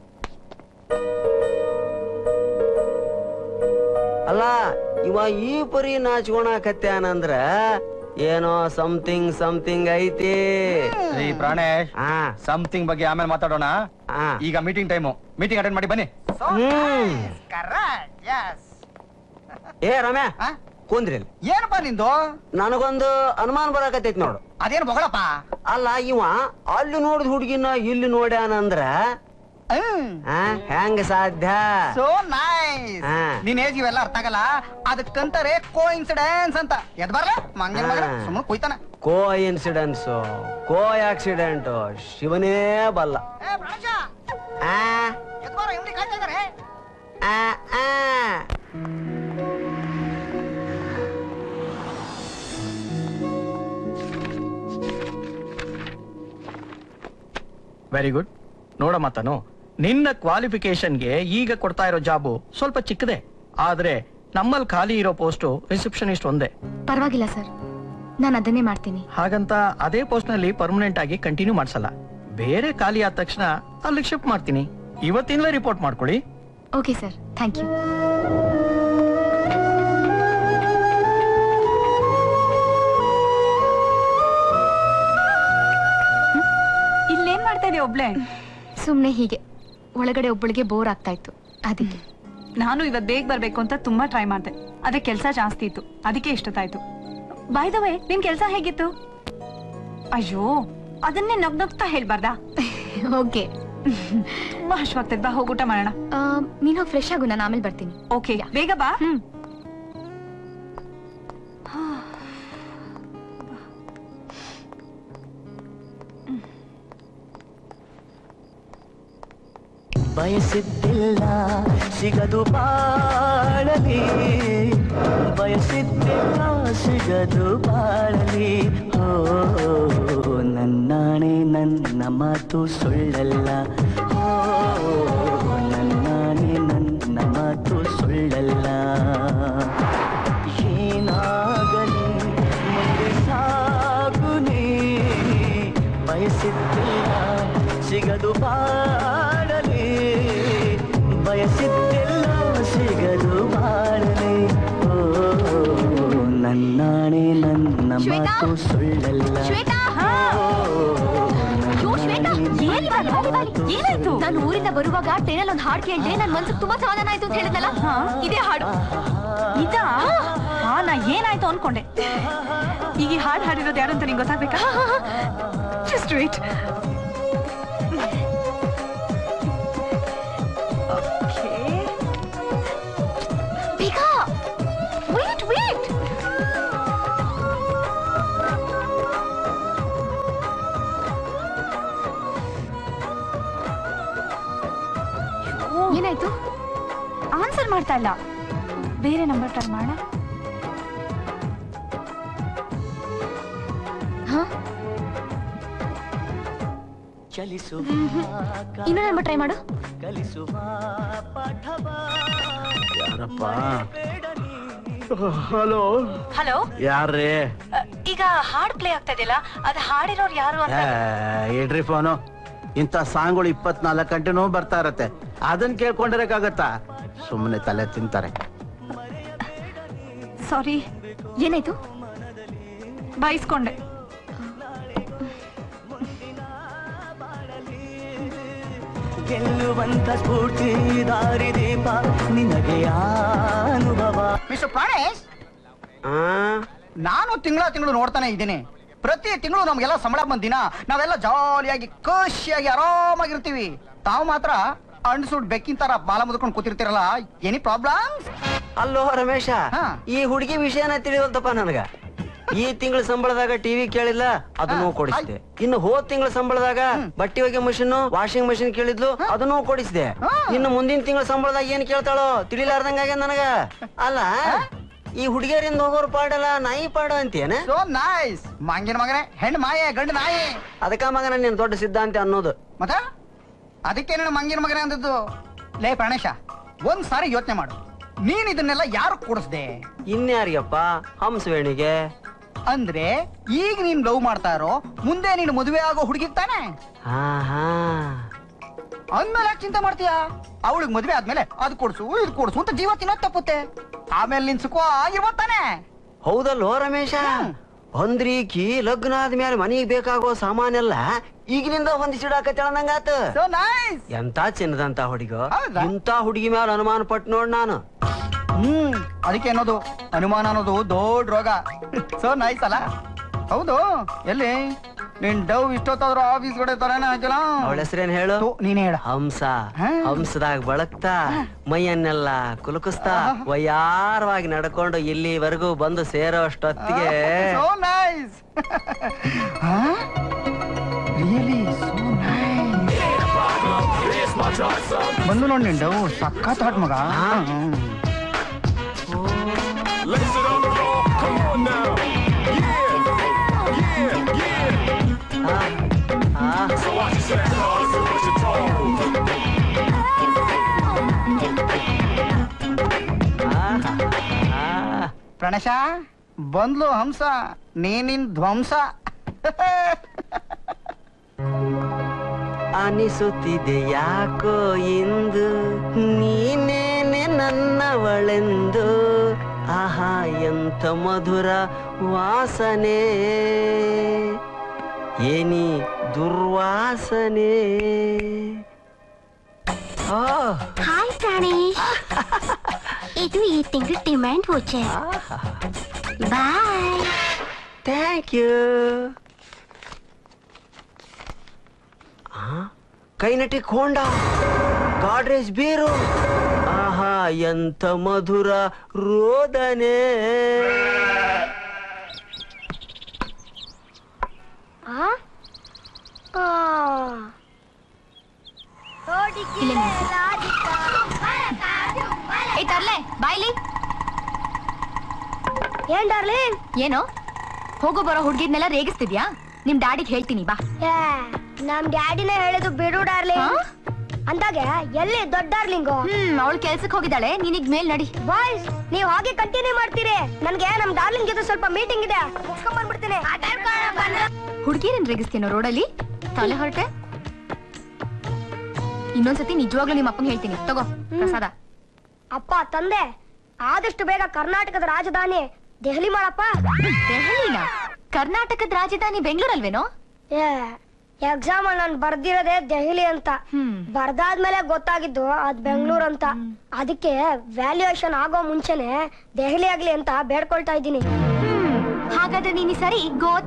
ಅಲ್ಲ ಇವ ಈ ಪರಿ ನಾಚ್ಕೊಳಕತ್ಯಾನಂದ್ರ ಏನೋ ಸಮಥಿಂಗ್ ಸಮಥಿಂಗ್ ಐತಿ ಈ ಪ್ರಾಣೇಶ್ ಸಮಥಿಂಗ್ ಬಗ್ಗೆ ಆಮೇಲೆ ಮಾತಾಡೋಣ ಈಗ ಮೀಟಿಂಗ್ ಟೈಮು ಮೀಟಿಂಗ್ ಅಟೆಂಡ್ ಮಾಡಿ ಬನ್ನಿ ಹ್ಮ್ ಕರೆಕ್ಟ್ ಎಸ್ ಏ ರಮ್ಯಾ ಕುಂದ್ರಿ ಇಲ್ಲಿ. ಏನಪ್ಪ ನಿಂದು ನನಗೊಂದು ಅನುಮಾನ ಬರಾಕತ್ತೈತಿ ನೋಡು ಅದೇನು ಬೊಗಳಪ್ಪ ಅಲ್ಲ ಇವ ಅಲ್ಲಿ ನೋಡಿದ ಹುಡುಗಿನ ಇಲ್ಲಿ ನೋಡ್ಯಾನಂದ್ರ ಆ, ಹೆಂಗ ಸಾಧ್ಯ ಸೋ ನೈಸ್ ಹಾ. ನಿನ್ ಏಜ್ ಇವೆಲ್ಲ ಅರ್ಥ ಆಗಲ್ಲ ಅದಕ್ಕಂತಾರೆ ಕೋ ಇನ್ಸಿಡೆನ್ಸ್ ಅಂತ ಎದ್ ಬರ್ಲ ಮಂಗನ ಮಗನ ಸುಮ್ಮನೆ ಕುಯ್ತಾನ ಕೋ ಇನ್ಸಿಡೆನ್ಸ್ ಕೋ ಆಕ್ಸಿಡೆಂಟ್ ಶಿವನೇ ಬಲ್ಲ ಆ, ಎದ್ ಬಾರ ಇವ್ನಿಗೆ ಕಾಯ್ತಾ ಇದಾರೆ ಆ, ಆ. ವೆರಿ ಗುಡ್ ನೋಡಮ್ಮ ತಾನು ನಿನ್ನ ಕ್ವಾಲಿಫಿಕೇಶನ್ಗೆ ಈಗ ಕೊಡ್ತಾ ಇರೋ ಜಾಬು ಸ್ವಲ್ಪ ಚಿಕ್ಕದೆ ಆದ್ರೆ ನಮ್ಮಲ್ಲಿ ಖಾಲಿ ಇರೋ ಪೋಸ್ಟು ರಿಸೆಪ್ಷನಿಸ್ಟ್ ಒಂದೇ ಪರವಾಗಿಲ್ಲ ಸರ್ ನಾನು ಅದನ್ನೇ ಮಾಡ್ತೀನಿ ಹಾಗಂತ ಅದೇ ಪೋಸ್ಟ್ ನಲ್ಲಿ ಪರ್ಮನೆಂಟ್ ಆಗಿ ಕಂಟಿನ್ಯೂ ಮಾಡ್ಸಲ್ಲ ಬೇರೆ ಖಾಲಿ ಆದ ತಕ್ಷಣ ಅಲ್ಲಿಗೆ ಶಿಫ್ಟ್ ಮಾಡ್ತೀನಿ ಇವತ್ತಿಂದಲೇ ರಿಪೋರ್ಟ್ ಮಾಡ್ಕೊಳ್ಳಿ ಓಕೆ ಸರ್ ಥ್ಯಾಂಕ್ ಯು ಇಲ್ಲೇನ್ ಮಾಡ್ತಾ ಇದೀಯ ಒಬ್ಳೆ ಸುಮ್ಮನೆ ಹೀಗೆ ಒಳಗಡೆ ಒಬ್ಬಳಿಗೆ ಬೋರ್ ಆಗ್ತಾ ಇತ್ತು ಅದಕ್ಕೆ ನಾನು ಇವತ್ ಬೇಗ ಬರ್ಬೇಕು ಅಂತ ತುಂಬಾ ಟ್ರೈ ಮಾಡ್ದೆ ಅದೇ ಕೆಲಸ ಜಾಸ್ತಿ ಇತ್ತು ಅದಕ್ಕೆ ಇಷ್ಟೊತ್ತಾಯ್ತು ಬೈ ದ ವೇ ನಿನ್ ಕೆಲಸ ಹೇಗಿತ್ತು ಅಯ್ಯೋ ಅದನ್ನೇ ನಗ್ ನಗ್ತಾ ಹೇಳ್ಬಾರ್ದಾ ಓಕೆ ತುಂಬಾ ಹಶ್ವಾಗ್ತದೆ ಬಾ ಹೋಗ್ ಊಟ ಮಾಡೋಣ ನೀನ್ ಹೋಗಿ ಫ್ರೆಶ್ ಆಗು ನಾನು ಆಮೇಲೆ ಬರ್ತೀನಿ ಓಕೆ ಬೇಗ ಬಾ ಬಯಸಿದ್ದಿಲ್ಲ ಸಿಗದು ಬಾಳಲಿ ಬಯಸಿದ್ದಿಲ್ಲ ಸಿಗದು ಬಾಳಲಿ ಓ ನನ್ನಾಣೆ ನನ್ನ ಮಾತು ಸುಳ್ಳಲ್ಲ ಓ ನನ್ನಾಣೆ ನನ್ನ ಮಾತು ಸುಳ್ಳಲ್ಲ ಏನಾಗಲಿ ಮುಂದೆ ಸಾಗುನಿ ಬಯಸಿದ್ದಿಲ್ಲ ಸಿಗದು ಬಾಳಲಿ ಬಯಸಿದ್ದಿಲ್ಲ ಸಿಗದು ಬಾಳಲಿ ಓ ನನ್ನಾಣೆ ನನ್ನ ಮಾತು ಸುಳ್ಳಲ್ಲ ಏನಾಯ್ತು ನಾನು ಊರಿಂದ ಬರುವಾಗ ಟ್ರೈನಲ್ಲಿ ಒಂದು ಹಾಡು ಕೇಳಿದೆ ನನ್ ಮನ್ಸಿಗೆ ತುಂಬಾ ಸಮಾಧಾನ ಆಯ್ತು ಅಂತ ಹೇಳಿದ್ನಲ್ಲ ಇದೇ ಹಾಡು ಇದಾ ಹಾ ನಾ ಏನಾಯ್ತು ಅನ್ಕೊಂಡೆ ಈಗ ಈ ಹಾಡ್ ಹಾಡಿರೋದು ಯಾರು ಅಂತ ನಿಂಗೆ ಗೊತ್ತಾಗ್ಬೇಕಾ ಜಸ್ಟ್ ವೇಟ್ ಬೇಗ ವೇಟ್ ವೇಟ್ ಏನಾಯ್ತು ಆನ್ಸರ್ ಮಾಡ್ತಾ ಇಲ್ಲ ಬೇರೆ ನಂಬರ್ ಟ್ರೈ ಮಾಡ ಚಲಿಸುವ ಇನ್ನೂ ನಂಬರ್ ಟ್ರೈ ಮಾಡು ಕಲಿಸುವ ಪಾಠವ ಯಾರಪ್ಪ ಹಲೋ ಹಲೋ ಯಾರ್ರೀ ಈಗ ಹಾಡ್ ಪ್ಲೇ ಆಗ್ತಾ ಇದೆಯಲ್ಲ ಅದು ಹಾಡಿರೋರು ಯಾರು ಅಂತ ಏ, ಇಡ್ರಿ ಫೋನು ಇಂಥ ಸಾಂಗ್ಗಳು ಇಪ್ಪತ್ನಾಲ್ಕು ಗಂಟೆನೂ ಬರ್ತಾ ಇರತ್ತೆ ಅದನ್ನ ಕೇಳ್ಕೊಂಡಿರಕ್ಕಾಗತ್ತಾ ಸುಮ್ಮನೆ ತಲೆ ತಿಂತಾರೆ ಸಾರಿ ಏನಾಯ್ತು ಬಾಯಿಸ್ಕೊಂಡೆ ಗೆಲ್ಲುವಂತ ಸ್ಫೂರ್ತಿ ದಾರಿ ದೀಪ ನಿನಗೆ ಅನುಭವ ಮಿಸ್ಟರ್ ಪ್ರಾಣೇಶ್ ನಾನು ತಿಂಗಳ ತಿಂಗಳು ನೋಡ್ತಾನೆ ಇದ್ದೀನಿ ಪ್ರತಿ ತಿಂಗಳು ನಮ್ಗೆಲ್ಲ ಸಂಬಳ ಬಂದ ದಿನ ನಾವೆಲ್ಲ ಜಾಲಿಯಾಗಿ ಖುಷಿಯಾಗಿ ಆರಾಮಾಗಿರ್ತೀವಿ ತಾವು ಮಾತ್ರ ಅಂಡ್ಸುಡ್ ಬೆಕ್ಕಿನ ತರ ಬಾಲ ಮುದ್ಕೊಂಡು ಕೂತಿರ್ತೀರಲ್ಲ ಎನಿ ಪ್ರಾಬ್ಲಮ್ ಅಲ್ಲೋ ರಮೇಶ ಈ ಹುಡುಗಿ ವಿಷಯನ ತಿಳಿವಲ್ತಪ್ಪ ನನಗ ಈ ತಿಂಗಳ ಸಂಬಳದಾಗ ಟಿವಿ ಕೇಳಿಲ್ಲ ಅದನ್ನು ಕೊಡಿಸಿದೆ ಇನ್ನು ಹೋದ್ ತಿಂಗಳ ಸಂಬಳದಾಗ ಬಟ್ಟೆ ಒಗೆ ಮಷೀನ್ ವಾಷಿಂಗ್ ಮಷೀನ್ ಕೇಳಿದ್ಲು ಅದನ್ನು ಕೊಡಿಸಿದೆ ಇನ್ನು ಮುಂದಿನ ತಿಂಗಳ ಸಂಬಳದಾಗ ಏನ್ ಕೇಳ್ತಾಳೋ ತಿಳಿಲಾರ್ದಂಗ ಆಗ್ಯದ ನನಗ ಅಲ್ಲ ಈ ಹುಡುಗಿಯರಿಂದ ಹೋಗೋರ್ ಪಾಡಲ್ಲ ನಾಯಿ ಪಾಡ ಅಂತೇನ ಸೋ ನೈಸ್ ಮಂಗಿನ ಮಗನೇ ಹೆಣ್ಣು ಮಾಯೆ ಗಂಡು ನಾಯಿ ಅದಕ್ಕ ಮಗನ ನೀನ್ ದೊಡ್ಡ ಸಿದ್ಧಾಂತ ಅನ್ನೋದು ಮತ್ತ ಅದಕ್ಕೆ ನಾನು ಮಂಗಿನ ಮಗನೇ ಅಂದದ್ದು ಲೇ ಪ್ರಾಣೇಶ ಒಂದ್ ಸಾರಿ ಯೋಚನೆ ಮಾಡು ನೀನ್ ಇದನ್ನೆಲ್ಲ ಯಾರು ಕೂಡಿಸ್ದೆ ಇನ್ಯಾರಿಗಪ್ಪ ಹಂಸವೇಣಿಗೆ ಅಂದ್ರೆ ಈಗ ನೀನ್ ಲವ್ ಮಾಡ್ತಾ ಇರೋ ಮುಂದೆ ನೀನು ಮದುವೆ ಆಗೋ ಹುಡುಗಿ ತಾನೆ ಹಾ ಹಾ ಅಂದ್ಮೇಲೆ ಯಾಕೆ ಚಿಂತೆ ಮಾಡ್ತೀಯಾ ಅವಳಿಗೆ ಮದುವೆ ಆದ್ಮೇಲೆ ಅದು ಕೊಡ್ಸು ಇದು ಕೊಡ್ಸು ಅಂತ ಜೀವ ತಿನ್ನೋದ್ ತಪ್ಪುತ್ತೆ ಆಮೇಲೆ ನಿನ್ ಸುಖ ಆಗಿರ್ಬೋತಾನೆ ಹೌದಲ್ಲೋ ರಮೇಶ ಅಂದ್ರೀಕಿ ಲಗ್ನ ಆದ್ಮೇಲೆ ಮನಿಗ್ ಬೇಕಾಗೋ ಸಾಮಾನೆಲ್ಲ ಈಗಿನಿಂದ ಹೊಂದಿಸಿಡಾಕತ್ತೇಳಂದಂಗಾತ ಎಂತ ಚಿನ್ನದಂತ ಹುಡುಗ ಇಂತ ಹುಡುಗಿ ಮೇಲೆ ಅನುಮಾನ ಪಟ್ಟು ನೋಡ್ ನಾನು ಹ್ಮ್ ಅದಕ್ಕೆ ಅನ್ನೋದು ಅನುಮಾನ ಅನ್ನೋದು ದೊಡ್ಡ ರೋಗ ಸೊ ನೈಸ್ ಅಲ್ಲ ಹೌದು ಎಲ್ಲಿ ನಿನ್ ಡವ್ ಇಷ್ಟೊತ್ತಾದ್ರೂ ಆಫೀಸ್ ಕಡೆ ತರಾನೇ ಹಾಕಿಲ್ಲ ಅವಳ ಹೆಸರೇನ್ ಹೇಳು ನೀನ್ ಹೇಳ ಹಂಸ ಹಂಸದಾಗ ಬಳಕ್ತಾ ಮೈಯನ್ನೆಲ್ಲ ಕುಲುಕಿಸ್ತಾ ವಯ್ಯಾರವಾಗಿ ನಡ್ಕೊಂಡು ಇಲ್ಲಿವರೆಗೂ ಬಂದು ಸೇರೋ ಅಷ್ಟೊತ್ತಿಗೆ ಸೊ ನೈಸ್ ರಿಯಲಿ ಸೋ ಬಂದು ನೋಡಿ ನಿನ್ ಡವ್ ಸಖತ್ ಹಾಟ್ ಮಗ ಹ್ಮ್. ಪ್ರಣಶ ಬಂದ್ಲು ಹಂಸ ನೀನಿನ್ ಧ್ವಂಸ ಅನಿಸುತ್ತಿದೆ ಯಾಕೋ ಇಂದು ನೀನೇನೆ ನನ್ನವಳೆಂದು ಆಹಾ ಎಂತ ಮಧುರ ವಾಸನೆ ಏನಿ ದುರ್ವಾಸನೆ ಆ ಹಾಯ್ ಪ್ರಾಣೇಶ್ ಇದು ಈ ತಿಂಗಳು demand voucher bye thank you Kinetic Honda Godrej ಬೀರು ಆಹಾ ಎಂತ ಮಧುರ ರೋದನೆ ಆ ಆ. ಇಲ್ಲೇ ನಿಲ್ಸು. ಏ ತರ್ಲೆ ಬಾಯ್ಲಿ ಏನ್ ಡಾರ್ಲಿಂಗ್ ಏನೋ ಹೋಗೋ ಬರೋ ಹುಡ್ಗಿದ್ನೆಲ್ಲ ರೇಗಿಸ್ತಿದ್ಯಾ ನಿಮ್ ಡ್ಯಾಡಿಗೆ ಹೇಳ್ತೀನಿ ಬಾ ಏ, ನಮ್ ಡ್ಯಾಡಿನೇ ಹೇಳಿದ್ದು ಬಿಡು ಡಾರ್ಲಿಂಗ್ ಅಂದಾಗ ಎಲ್ಲಿ ದೊಡ್ಡ ಡಾರ್ಲಿಂಗು ಹ್ಮ್ ಅವಳು ಕೆಲ್ಸಕ್ಕೆ ಹೋಗಿದ್ದಾಳೆ ನೀನೀಗ ಮೇಲ್ ನಡಿ ಬಾಯ್ಸ್ ನೀವ್ ಹಾಗೆ ಕಂಟಿನ್ಯೂ ಮಾಡ್ತೀರಿ ನನ್ಗೆ ನಮ್ ಡಾರ್ಲಿಂಗ್ ಜೊತೆ ಸ್ವಲ್ಪ ಮೀಟಿಂಗ್ ಇದೆ ಮುಗಿಸ್ಕೊಂಡ್ ಬಂದ್ಬಿಡ್ತೀನಿ ಹುಡ್ಗಿರನ್ ರೇಗಿಸ್ತೀನೋ ರೋಡಲ್ಲಿ ತಲೆ ಹೊರಟೆ ಇನ್ನೊಂದ್ಸತಿ ನಿಜವಾಗ್ಲೂ ನಿಮ್ಮ ಅಪ್ಪಂಗೆ ಹೇಳ್ತೀನಿ ತಗೋ ಪ್ರಸಾದ ಅಪ್ಪ ತಂದೆ ಆದಷ್ಟು ಬೇಗ ಕರ್ನಾಟಕದ ರಾಜಧಾನಿ ದೆಹಲಿ ಮಾಡಪ್ಪ ದೆಹಲಿನ ಕರ್ನಾಟಕದ ರಾಜಧಾನಿ ಬೆಂಗಳೂರಲ್ವೇನೋ ಏ ಎಕ್ಸಾಮ್ ನಾನು ಬರ್ದಿರೋದೇ ದೆಹಲಿ ಅಂತ ಬರ್ದಾದ್ಮೇಲೆ ಗೊತ್ತಾಗಿದ್ದು ಅದ್ ಬೆಂಗಳೂರು ಅಂತ ಅದಕ್ಕೆ ವ್ಯಾಲ್ಯೂಯೇಷನ್ ಆಗೋ ಮುಂಚೆನೆ ದೆಹಲಿ ಆಗ್ಲಿ ಅಂತ ಬೇಡ್ಕೊಳ್ತಾ ಇದ್ದೀನಿ ಹಾಗಾದ್ರೆ ನೀನ್ ಈ ಸರಿ ಗೋತ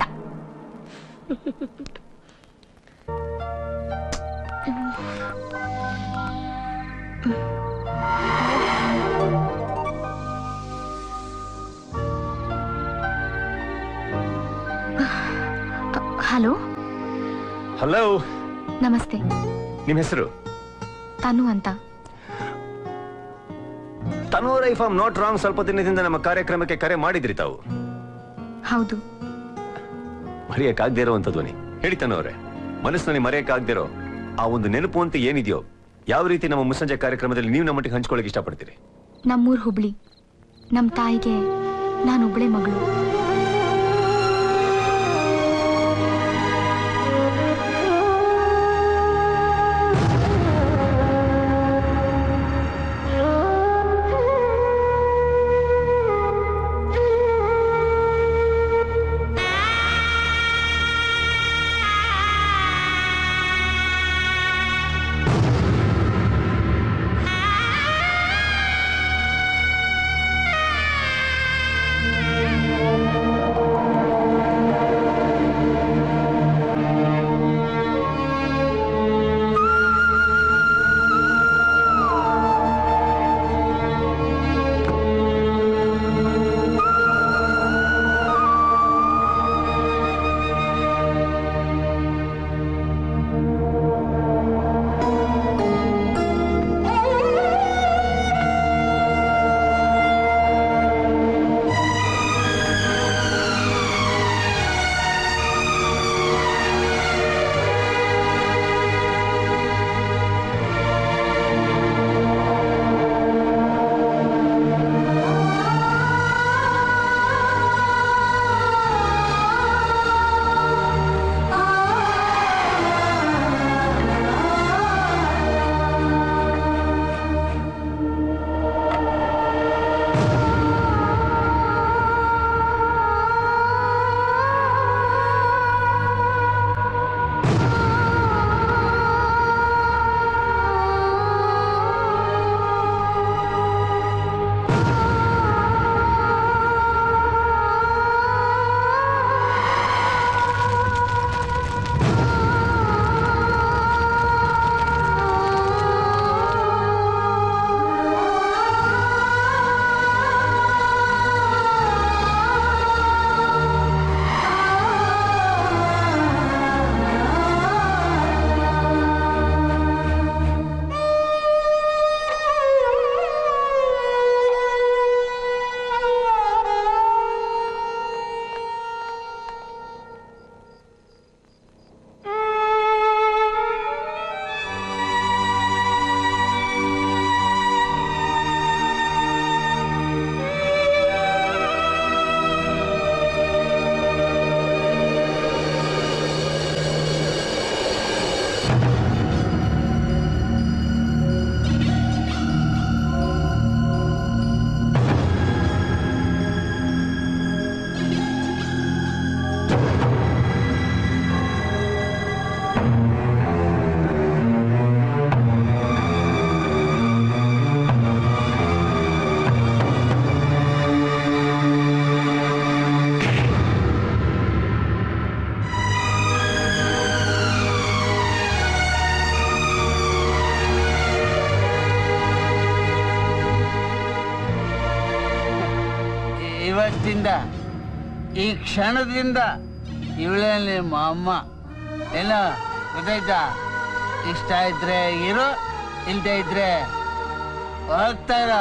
ಹಲೋ ಹಲೋ ನಮಸ್ತೆ ನಿಮ್ ಹೆಸರು ತನು ಅಂತ ತನೂರ್ ಐಫ್ ಆಮ್ ನಾಟ್ ರಾಂಗ್ ಸ್ವಲ್ಪ ದಿನದಿಂದ ನಮ್ಮ ಕಾರ್ಯಕ್ರಮಕ್ಕೆ ಕರೆ ಮಾಡಿದ್ರಿ ತಾವು ಹೌದು ಮರೆಯಕ್ಕಾಗದೇ ಇರುವಂತ ಧ್ವನಿ ಹೇಳಿ ತನವ್ರೆ ಮನಸ್ಸಿನಲ್ಲಿ ಮರೆಯಕ್ಕಾಗ್ದಿರೋ ಆ ಒಂದು ನೆನಪು ಅಂತ ಏನಿದೆಯೋ ಯಾವ ರೀತಿ ನಮ್ಮ ಮುಸ್ಸಂಜೆ ಕಾರ್ಯಕ್ರಮದಲ್ಲಿ ನೀವು ನಮ್ಮೊಟ್ಟಿಗೆ ಹಂಚ್ಕೊಳ್ಳಿಕ್ಕೆ ಇಷ್ಟಪಡ್ತೀರಿ ನಮ್ಮೂರ್ ಹುಬ್ಳಿ ನಮ್ಮ ತಾಯಿಗೆ ನಾನೊಬ್ಳೆ ಮಗಳು ಇವತ್ತಿಂದ ಈ ಕ್ಷಣದಿಂದ ಇವಳೇ ನಿಮ್ಮ ಅಮ್ಮ ಏನೋ ಗೊತ್ತಾಯ್ತಾ ಇಷ್ಟ ಇದ್ರೆ ಇರು ಇಲ್ದೇ ಇದ್ರೆ ಹೋಗ್ತಾ ಇರೋ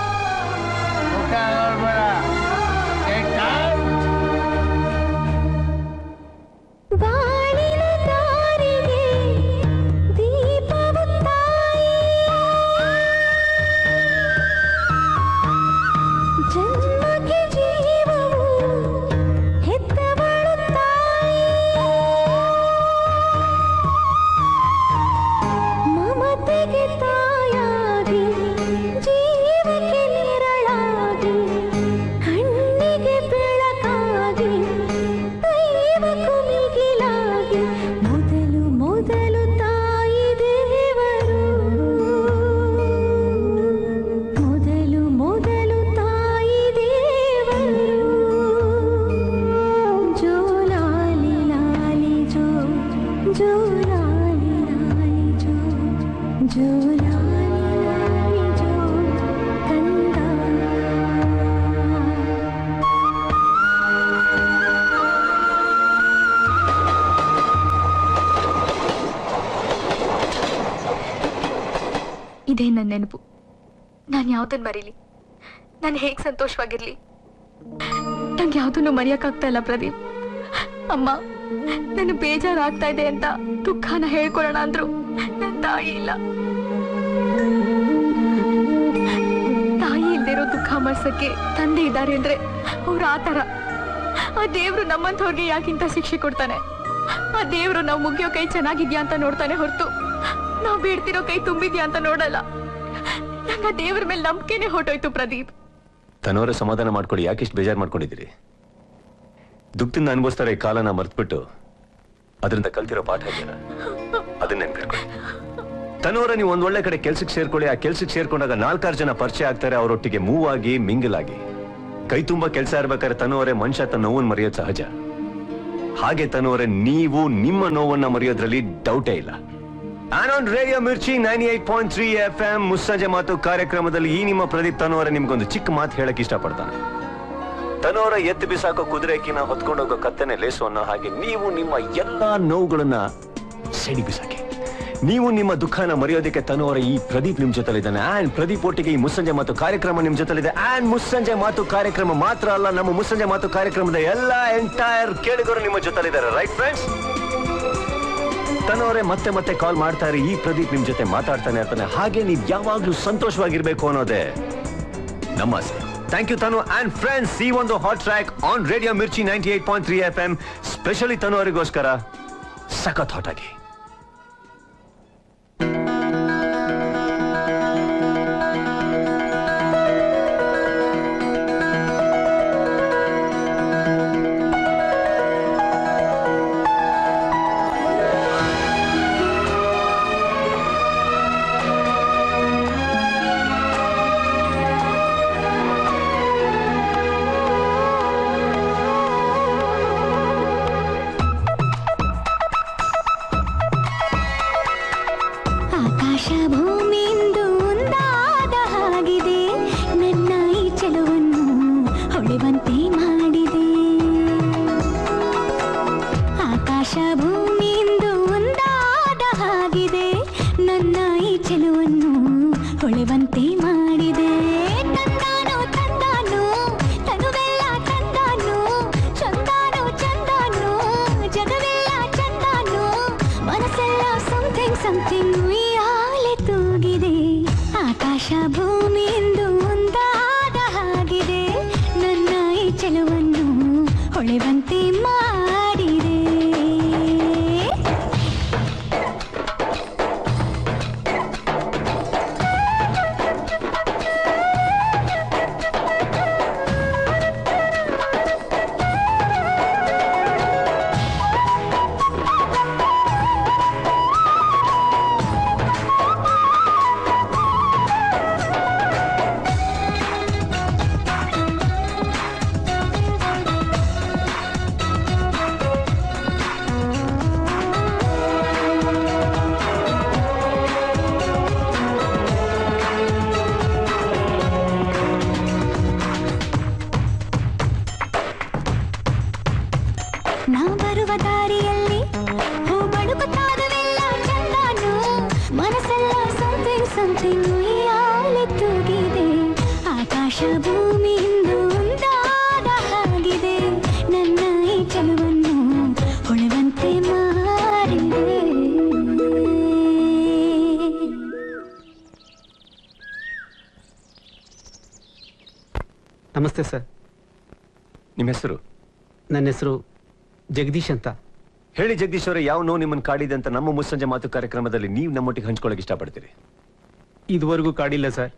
ಮುಖ ನೋಡ್ಬೇಡ Get out. ಬಾಳಿನ ದಾರಿಗೆ ದೀಪವು ತಾಯಿ ಜನ್ಮಕ್ಕೆ ಜೀವವು ಹೆತ್ತವಳು ತಾಯಿ ಮಮತೆಗೆ ತಾಯಾಗಿ ಜೀವಕ್ಕೆ ನಿರಳಾಗಿ ಕಣ್ಣಿಗೆ ಬೆಳಕಾಗಿ ದೈವಕ್ಕೂ ಮಿಗಿಲಾಗಿ ಮೊದಲು ಮೊದಲು ತಾಯಿ ದೇವರು ಮೊದಲು ಮೊದಲು ತಾಯಿ ದೇವರು ಜೋಲಾಲಿ ಲಾಲಿ ಜೋ ಜೋಲಾಲಿ ಲಾಲಿ ಜೋ ಜೋಲಾಲಿ ಲಾಲಿ ಜೋ ಕಂದ ಇದೇ ನನ್ನ ನೆನಪು ನಾನು ಯಾವ್ದನ್ನ ಮರೀಲಿ ನಾನು ಹೇಗೆ ಸಂತೋಷವಾಗಿರ್ಲಿ ನಂಗೆ ಯಾವುದನ್ನು ಮರೆಯೋಕ್ಕಾಗ್ತಾ ಇಲ್ಲ ಪ್ರದೀಪ್ ಅಮ್ಮ ನನಗೆ ಬೇಜಾರಾಗ್ತಾ ಇದೆ ಅಂತ ದುಃಖನ ಹೇಳ್ಕೊಳ್ಳೋಣ ಅಂದ್ರು ನನ್ ತಾಯಿ ಇಲ್ಲ ತಾಯಿ ಇಲ್ದಿರೋ ದುಃಖ ಮರ್ಸಕ್ಕೆ ತಂದೆ ಇದ್ದಾರೆ ಅಂದ್ರೆ ಅವ್ರು ಆತರ ಆ ದೇವ್ರು ನಮ್ಮಂಥವ್ರಿಗೆ ಯಾಕಿಂತ ಶಿಕ್ಷೆ ಕೊಡ್ತಾನೆ ಆ ದೇವ್ರು ನಾವು ಮುಗಿಯೋ ಕೈ ಚೆನ್ನಾಗಿದ್ಯಾ ಅಂತ ನೋಡ್ತಾನೆ ಹೊರತು ನಾವು ಬೇಡ್ತಿರೋ ಕೈ ತುಂಬಿದ್ಯಾ ಅಂತ ನೋಡಲ್ಲ ನಂಗ ದೇವ್ರ ಮೇಲೆ ನಂಬಿಕೆನೆ ಹೊಟ್ಟೋಯ್ತು ಪ್ರದೀಪ್ ತನ್ನವರ ಸಮಾಧಾನ ಮಾಡ್ಕೊಳ್ಳಿ ಯಾಕಿಷ್ಟು ಬೇಜಾರು ಮಾಡ್ಕೊಂಡಿದ್ದೀರಿ ದುಃಖದಿಂದ ಅನುಭವಿಸ್ತಾರೆ ಈ ಕಾಲನ ಮರ್ತ್ಬಿಟ್ಟು ಅದರಿಂದ ಕಲ್ತಿರೋ ಪಾಠ ಇದೆಯಲ್ಲ ಅದನ್ನ ನೆನ್ಪಿಟ್ಕೊಳ್ಳಿ ತನ್ನವರ ನೀವು ಒಂದ್ ಒಳ್ಳೆ ಕಡೆ ಕೆಲ್ಸಕ್ಕೆ ಸೇರ್ಕೊಳ್ಳಿ ಆ ಕೆಲ್ಸಕ್ಕೆ ಸೇರ್ಕೊಂಡಾಗ ನಾಲ್ಕಾರು ಜನ ಪರಿಚಯ ಆಗ್ತಾರೆ ಅವರೊಟ್ಟಿಗೆ ಮೂವ್ ಆಗಿ ಮಿಂಗಲ್ ಆಗಿ ಕೈ ತುಂಬಾ ಕೆಲಸ ಇರ್ಬೇಕಾದ್ರೆ ತನ್ನವರೇ ಮನುಷ್ಯ ತನ್ನ ನೋವನ್ನು ಮರೆಯೋದು ಸಹಜ ಹಾಗೆ ತನ್ನವರೇ ನೀವು ನಿಮ್ಮ ನೋವನ್ನ ಮರೆಯೋದ್ರಲ್ಲಿ ಡೌಟೇ ಇಲ್ಲ on radio Mirchi nine eight point three F M ಮುಸ್ಸಂಜೆ ಮಾತು ಕಾರ್ಯಕ್ರಮದಲ್ಲಿ ಈ ನಿಮ್ಮ ಪ್ರದೀಪ್ ತನ್ನವರ ನಿಮ್ಗೊಂದು ಚಿಕ್ಕ ಮಾತು ಹೇಳಕ್ ಇಷ್ಟಪಡ್ತಾನೆ ತನ್ನವರ ಎತ್ತು ಬಿಸಾಕೋ ಕುದುರೆಕಿನ ಹೊತ್ಕೊಂಡೋಗೋ ಕತ್ತನೆ ಲೇಸು ಅನ್ನೋ ಹಾಗೆ ನೀವು ನಿಮ್ಮ ಎಲ್ಲಾ ನೋವುಗಳನ್ನ ಸೆಡಿ ಬಿಸಾಕಿ ನೀವು ನಿಮ್ಮ ದುಃಖನ ಮರೆಯೋದಕ್ಕೆ ತನ್ನವರ ಈ ಪ್ರದೀಪ್ ನಿಮ್ ಜೊತೆಲಿದ್ದಾನೆ ಆಂಡ್ ಪ್ರದೀಪ್ ಒಟ್ಟಿಗೆ ಈ ಮುಸ್ಸಂಜೆ ಮಾತು ಕಾರ್ಯಕ್ರಮ ನಿಮ್ ಜೊತೆಲಿದೆ ಆಂಡ್ ಮುಸ್ಸಂಜೆ ಮಾತು ಕಾರ್ಯಕ್ರಮ ಮಾತ್ರ ಅಲ್ಲ ನಮ್ಮ ಮುಸ್ಸಂಜೆ ಮಾತು ಕಾರ್ಯಕ್ರಮದ ಎಲ್ಲಾ ಎಂಟೈರ್ ಕೇಳಿಗರು ನಿಮ್ಮ ಜೊತೆಲಿದ್ದಾರೆ ರೈಟ್ ಫ್ರೆಂಡ್ಸ್ ತನ್ನವರೇ ಮತ್ತೆ ಮತ್ತೆ ಕಾಲ್ ಮಾಡ್ತಾ ಇರಿ ಈ ಪ್ರದೀಪ್ ನಿಮ್ ಜೊತೆ ಮಾತಾಡ್ತಾನೆ ಇರ್ತಾನೆ ಹಾಗೆ ನೀವ್ ಯಾವಾಗ್ಲೂ ಸಂತೋಷವಾಗಿರ್ಬೇಕು ಅನ್ನೋದೇ ನಮ್ಮ ಆಸೆ thank you Tanu and friends ಈ ಒಂದು hot track on radio Mirchi ninety eight point three F M specially Tanu ಅವರಿಗೋಸ್ಕರ ಸಖತ್ ಹಾಟ್ ಆಗಿ ಆಕಾಶ ಭೂಮಿಯಿಂದ ಒಂದಾದ ಹಾಗಿದೆ ನನ್ನ ಈ ಚೆಲುವನ್ನು ಹೊಳೆವಂತೆ ಮಾಡಿದೆ ಆಕಾಶ ಭೂಮಿಯಿಂದ ಒಂದಾದ ಹಾಗಿದೆ ನನ್ನ ಈ ಚೆಲುವನ್ನು ಹೊಳೆವಂತೆ ಮಾಡಿದೆ ತಂದಾನು ತಂದಾನು ತನುವೆಲ್ಲ ತಂದಾನು ಚಂದಾನು ಚಂದಾನು ಜಗವೆಲ್ಲ ಚಂದಾನು ಮನಸ್ಸೆಲ್ಲ ಸಮಥಿಂಗ್ ಸಮಥಿಂಗ್ ಉಯ್ಯಾಲೆ ತೂಗಿದೆ ಆಕಾಶ ಭೂಮಿಯಿಂದ ಒಂದಾದ ಹಾಗಿದೆ ನನ್ನ ಈ ಚೆಲುವನ್ನು ಹೊಳೆವಂತೆ ಮಾಡಿದೆ ನಾ ಬರುವ ದಾರಿಯಲ್ಲಿ ಹೂ ಬಡುಕುತ್ತಾದವೆಲ್ಲ ಚಂದಾನು ಮನಸ್ಸೆಲ್ಲ ಸಮಥಿಂಗ್ ಸಮಥಿಂಗ್ ಉಯ್ಯಾಲೆ ತೂಗಿದೆ ಆಕಾಶ ಭೂಮಿಯಿಂದ ಒಂದಾದ ಹಾಗಿದೆ ನನ್ನ ಈ ಚೆಲುವನ್ನು ಹೊಳೆವಂತೆ ಮಾಡಿದೆ ನಮಸ್ತೆ ಸರ್ ನಿಮ್ಮ ಹೆಸರು ನನ್ನ ಹೆಸರು ಜಗದೀಶ್ ಅಂತ ಹೇಳಿ ಜಗದೀಶ್ ಅವರೇ ಯಾವ ನೋವು ನಿಮ್ಮನ್ನು ಕಾಡಿದೆ ಅಂತ ನಮ್ಮ ಮುಸ್ಸಂಜೆ ಮಾತು ಕಾರ್ಯಕ್ರಮದಲ್ಲಿ ನೀವು ನಮ್ಮೊಟ್ಟಿಗೆ ಹಂಚ್ಕೊಳ್ಳೋಕೆ ಇಷ್ಟಪಡ್ತೀರಿ ಇದುವರೆಗೂ ಕಾಡಿಲ್ಲ ಸರ್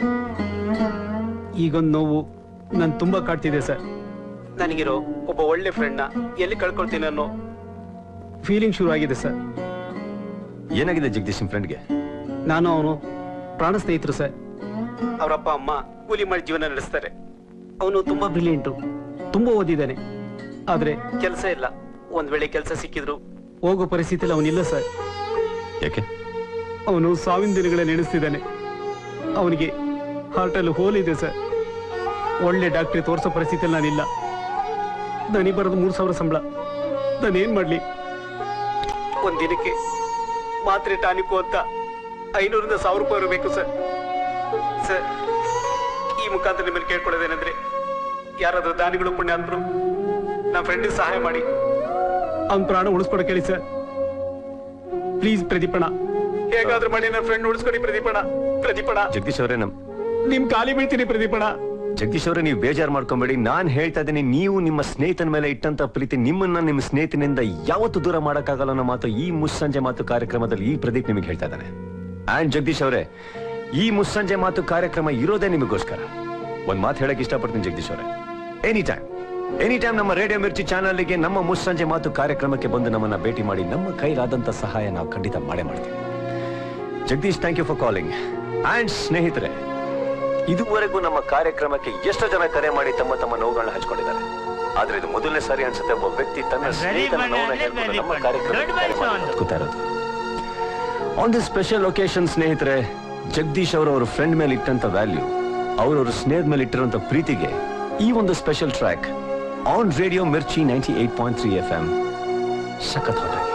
ಈಗೊಂದು ನೋವು ನನ್ ತುಂಬಾ ಕಾಡ್ತಿದೆ ಸರ್ ನನಗಿರೋ ಒಬ್ಬ ಒಳ್ಳೆ ಫ್ರೆಂಡ್ನ ಎಲ್ಲಿ ಕಳ್ಕೊಳ್ತೀನಿ ಅನ್ನೋ ಫೀಲಿಂಗ್ ಶುರು ಆಗಿದೆ ಸರ್ ಏನಾಗಿದೆ ಜಗದೀಶ್ ನಿಮ್ ಫ್ರೆಂಡ್ಗೆ ನಾನು ಅವನು ಪ್ರಾಣ ಸ್ನೇಹಿತರು ಸರ್ ಅವರಪ್ಪ ಅಮ್ಮ ಕೂಲಿ ಮಾಡಿ ಜೀವನ ನಡೆಸ್ತಾರೆ ಅವನು ತುಂಬಾ ಬ್ರಿಲಿಯಂಟು ತುಂಬಾ ಓದಿದ್ದಾನೆ ಆದ್ರೆ ಕೆಲಸ ಇಲ್ಲ ಒಂದ್ ವೇಳೆ ಕೆಲಸ ಸಿಕ್ಕಿದ್ರು ಹೋಗೋ ಪರಿಸ್ಥಿತಿಯಲ್ಲಿ ಅವನಿಲ್ಲ ಸರ್ ಯಾಕೆ ಅವನು ಸಾವಿನ ದಿನಗಳನ್ನ ನೆನೆಸ್ತಿದ್ದಾನೆ ಅವನಿಗೆ ಹಾರ್ಟಲ್ಲಿ ಹೋಲ್ ಇದೆ ಸರ್ ಒಳ್ಳೆ ಡಾಕ್ಟ್ರಿ ತೋರಿಸೋ ಪರಿಸ್ಥಿತಿಯಲ್ಲಿ ನಾನಿಲ್ಲ ದನಿ ಬರೋದು ಮೂರು ಸಾವಿರ ಸಂಬಳ ನಾನೇನ್ ಮಾಡ್ಲಿ ಒಂದ್ ದಿನಕ್ಕೆ ಮಾತ್ರೆ ಟಾನಿಕು ಅಂತ ಐನೂರಿಂದ ಸಾವಿರ ರೂಪಾಯಿ ಬೇಕು ಸರ್ ಸರ್ ಈ ಮುಖಾಂತರ ನಿಮ್ಮಲ್ಲಿ ಕೇಳ್ಕೊಳ್ಳೋದೇನಂದ್ರೆ ಯಾರಾದ್ರೂ ದಾನಿಗಳು ಪುಣ್ಯ ಅಂದ್ರು ನಮ್ಮ ಫ್ರೆಂಡಿಗೆ ಸಹಾಯ ಮಾಡಿ ಅವ್ನ್ ಪ್ರಾಣ ಉಳಿಸ್ಕೊಡಕ್ ಹೇಳಿ ಸರ್ ಪ್ಲೀಸ್ ಪ್ರದೀಪಣ್ಣ ಹೇಗಾದ್ರೂ ಮಾಡಿ ನನ್ನ ಫ್ರೆಂಡ್ ಉಳಿಸ್ಕೊಡಿ ಪ್ರದೀಪಣ್ಣ ಪ್ರದೀಪಣ್ಣ ಜಗದೀಶ್ ಅವರೇ ನಮ್ ನಿಮ್ ಖಾಲಿ ಬೀಳ್ತೀನಿ ಪ್ರದೀಪಣ್ಣ ಜಗದೀಶ್ ಅವರೇ ನೀವು ಬೇಜಾರು ಮಾಡ್ಕೊಂಬೇಡಿ ನಾನ್ ಹೇಳ್ತಾ ಇದ್ದೀನಿ ನೀವು ನಿಮ್ಮ ಸ್ನೇಹಿತನ ಮೇಲೆ ಇಟ್ಟಂತ ಪ್ರೀತಿ ನಿಮ್ಮನ್ನ ನಿಮ್ಮ ಸ್ನೇಹಿತನಿಂದ ಯಾವತ್ತು ದೂರ ಮಾಡಕ್ಕಾಗಲ್ಲ ಅನ್ನೋ ಮಾತು ಈ ಮುಸ್ಸಂಜೆ ಮಾತು ಕಾರ್ಯಕ್ರಮದಲ್ಲಿ ಈ ಪ್ರದೀಪ್ ನಿಮಗೆ ಹೇಳ್ತಾ ಇದ್ದಾನೆ ಅಂಡ್ ಜಗದೀಶ್ ಅವರೇ ಈ ಮುಸ್ಸಂಜೆ ಮಾತು ಕಾರ್ಯಕ್ರಮ ಇರೋದೇ ನಿಮಗೋಸ್ಕರ ಒಂದ್ ಮಾತು ಹೇಳಕ್ ಇಷ್ಟಪಡ್ತೀನಿ ಜಗದೀಶ್ ಅವರೇ ಎನಿ ಟೈಮ್ ಎನಿ ಟೈಮ್ ನಮ್ಮ ರೇಡಿಯೋ ಮಿರ್ಚಿ ಚಾನಲ್ಗೆ ನಮ್ಮ ಮುಸ್ಸಂಜೆ ಮಾತು ಕಾರ್ಯಕ್ರಮಕ್ಕೆ ಬಂದು ನಮ್ಮನ್ನ ಭೇಟಿ ಮಾಡಿ ನಮ್ಮ ಕೈಲಾದಂತ ಸಹಾಯ ನಾವು ಖಂಡಿತ ಮಾಡೇ ಮಾಡ್ತೀವಿ Jagadish thank you for calling and ಸ್ನೇಹಿತರೆ ಇದುವರೆಗೂ ನಮ್ಮ ಕಾರ್ಯಕ್ರಮಕ್ಕೆ ಎಷ್ಟು ಜನ ಕರೆ ಮಾಡಿ ತಮ್ಮ ತಮ್ಮ ನೋವುಗಳನ್ನ ಹಂಚ್ಕೊಂಡಿದ್ದಾರೆ ಆದ್ರೆ ಇದು ಮೊದಲನೇ ಸಾರಿ ಅನ್ಸುತ್ತೆ ಒಬ್ಬ ವ್ಯಕ್ತಿ ತನ್ನ ಸ್ನೇಹಿತನ ನೋವನ್ನ ಹೇಳ್ಕೊಂಡು ನಮ್ಮ ಕಾರ್ಯಕ್ರಮಕ್ಕೆ ಕರೆ ಮಾಡಿ ಕೂತಾ ಇರೋದು ಆನ್ ದಿಸ್ ಸ್ಪೆಷಲ್ ಒಕೇಶನ್ ಸ್ನೇಹಿತರೆ ಜಗದೀಶ್ ಅವರು ಅವ್ರ ಫ್ರೆಂಡ್ ಮೇಲೆ ಇಟ್ಟಂತ ವ್ಯಾಲ್ಯೂ ಅವ್ರವ್ರ ಸ್ನೇಹದ ಮೇಲೆ ಇಟ್ಟಿರುವಂತ ಪ್ರೀತಿಗೆ ಈ ಒಂದು special track on radio Mirchi ninety eight point three F M ಸಖತ್ ಹೊಟ್ಟಾಗಿ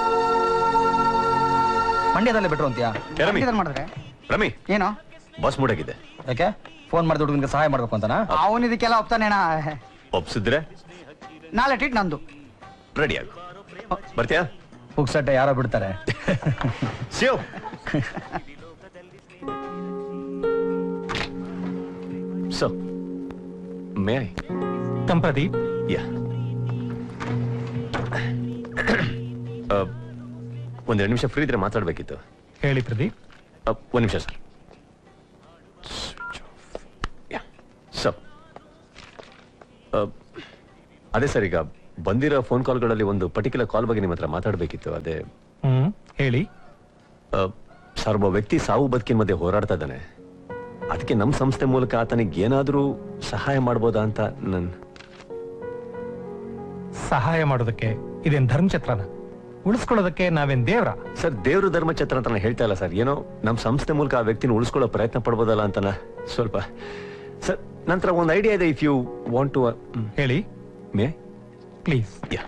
ಮಂಡ್ಯದಲ್ಲೇ ಬಿಟ್ರು ಅಂತ್ಯಾ ರಮಿ. ಮಂಡ್ಯದಲ್ಲಿ ಮಾಡಿದ್ರೆ ರಮಿ ಏನೋ ಬಸ್ ಮುಡಗಿದೆ ಯಾಕೆ ಫೋನ್ ಮಾಡಿದ ಹುಡುಗನಿಗೆ ಸಹಾಯ ಮಾಡ್ಬೇಕು ಅಂತನಾ ಅವನ್ ಇದಕ್ಕೆಲ್ಲ ಒಪ್ತಾನೇನಾ ಒಪ್ಸಿದ್ರೆ ನಾಳೆ ಟ್ರೀಟ್ ನಂದು ರೆಡಿ ಆಗು ಬರ್ತೀಯಾ ಪುಕ್ಸಟ್ಟೆ ಯಾರೋ ಬಿಡ್ತಾರೆ Shiv so may I come Pradeep yeah ಒಂದೆರಡು ನಿಮಿಷ ಫ್ರೀ ಇದ್ರೆ ಮಾತಾಡ್ಬೇಕಿತ್ತು ಹೇಳಿ ಪ್ರದೀಪ್ ಅ, ಒಂದ್ ನಿಮಿಷ ಸರ್ ಸರ್ ಅದೇ ಸರ್ ಈಗ ಬಂದಿರೋ ಫೋನ್ ಕಾಲ್ಗಳಲ್ಲಿ ಒಂದು ಪರ್ಟಿಕ್ಯುಲರ್ ಕಾಲ್ ಬಗ್ಗೆ ನಿಮ್ಮ ಹತ್ರ ಮಾತಾಡ್ಬೇಕಿತ್ತು ಅದೇ ಹ್ಮ್ ಹೇಳಿ ಆ, ಸರ್ ಒಬ್ಬ ವ್ಯಕ್ತಿ ಸಾವು ಬದುಕಿನ ಮಧ್ಯೆ ಹೋರಾಡ್ತಾ ಇದ್ದಾನೆ ಅದಕ್ಕೆ ನಮ್ಮ ಸಂಸ್ಥೆ ಮೂಲಕ ಆತನಿಗೆ ಏನಾದರೂ ಸಹಾಯ ಮಾಡ್ಬೋದಾ ಅಂತ ನನ್ ಸಹಾಯ ಮಾಡೋದಕ್ಕೆ ಇದೇನ್ ಧರ್ಮಛತ್ರನ ಉಳಿಸ್ಕೊಳ್ಳೋದಕ್ಕೆ ನಾವೇನ್ ದೇವ್ರ ಸರ್ ದೇವ್ರ ಧರ್ಮಛತ್ರ ಅಂತ ನಾನು ಹೇಳ್ತಾ ಇಲ್ಲ ಸರ್ ಏನೋ ನಮ್ಮ ಸಂಸ್ಥೆ ಮೂಲಕ ಆ ವ್ಯಕ್ತಿನ ಉಳಿಸ್ಕೊಳ್ಳೋ ಪ್ರಯತ್ನ ಪಡ್ಬೋದಲ್ಲ ಅಂತ ನಾ ಸ್ವಲ್ಪ ಸರ್ ನಂತರ ಒಂದು ಐಡಿಯಾ ಇದೆ ಇಫ್ ಯು ವಾಂಟ್ ಟು ಹೇಳಿ ಮೇ ಪ್ಲೀಸ್ ಯಾ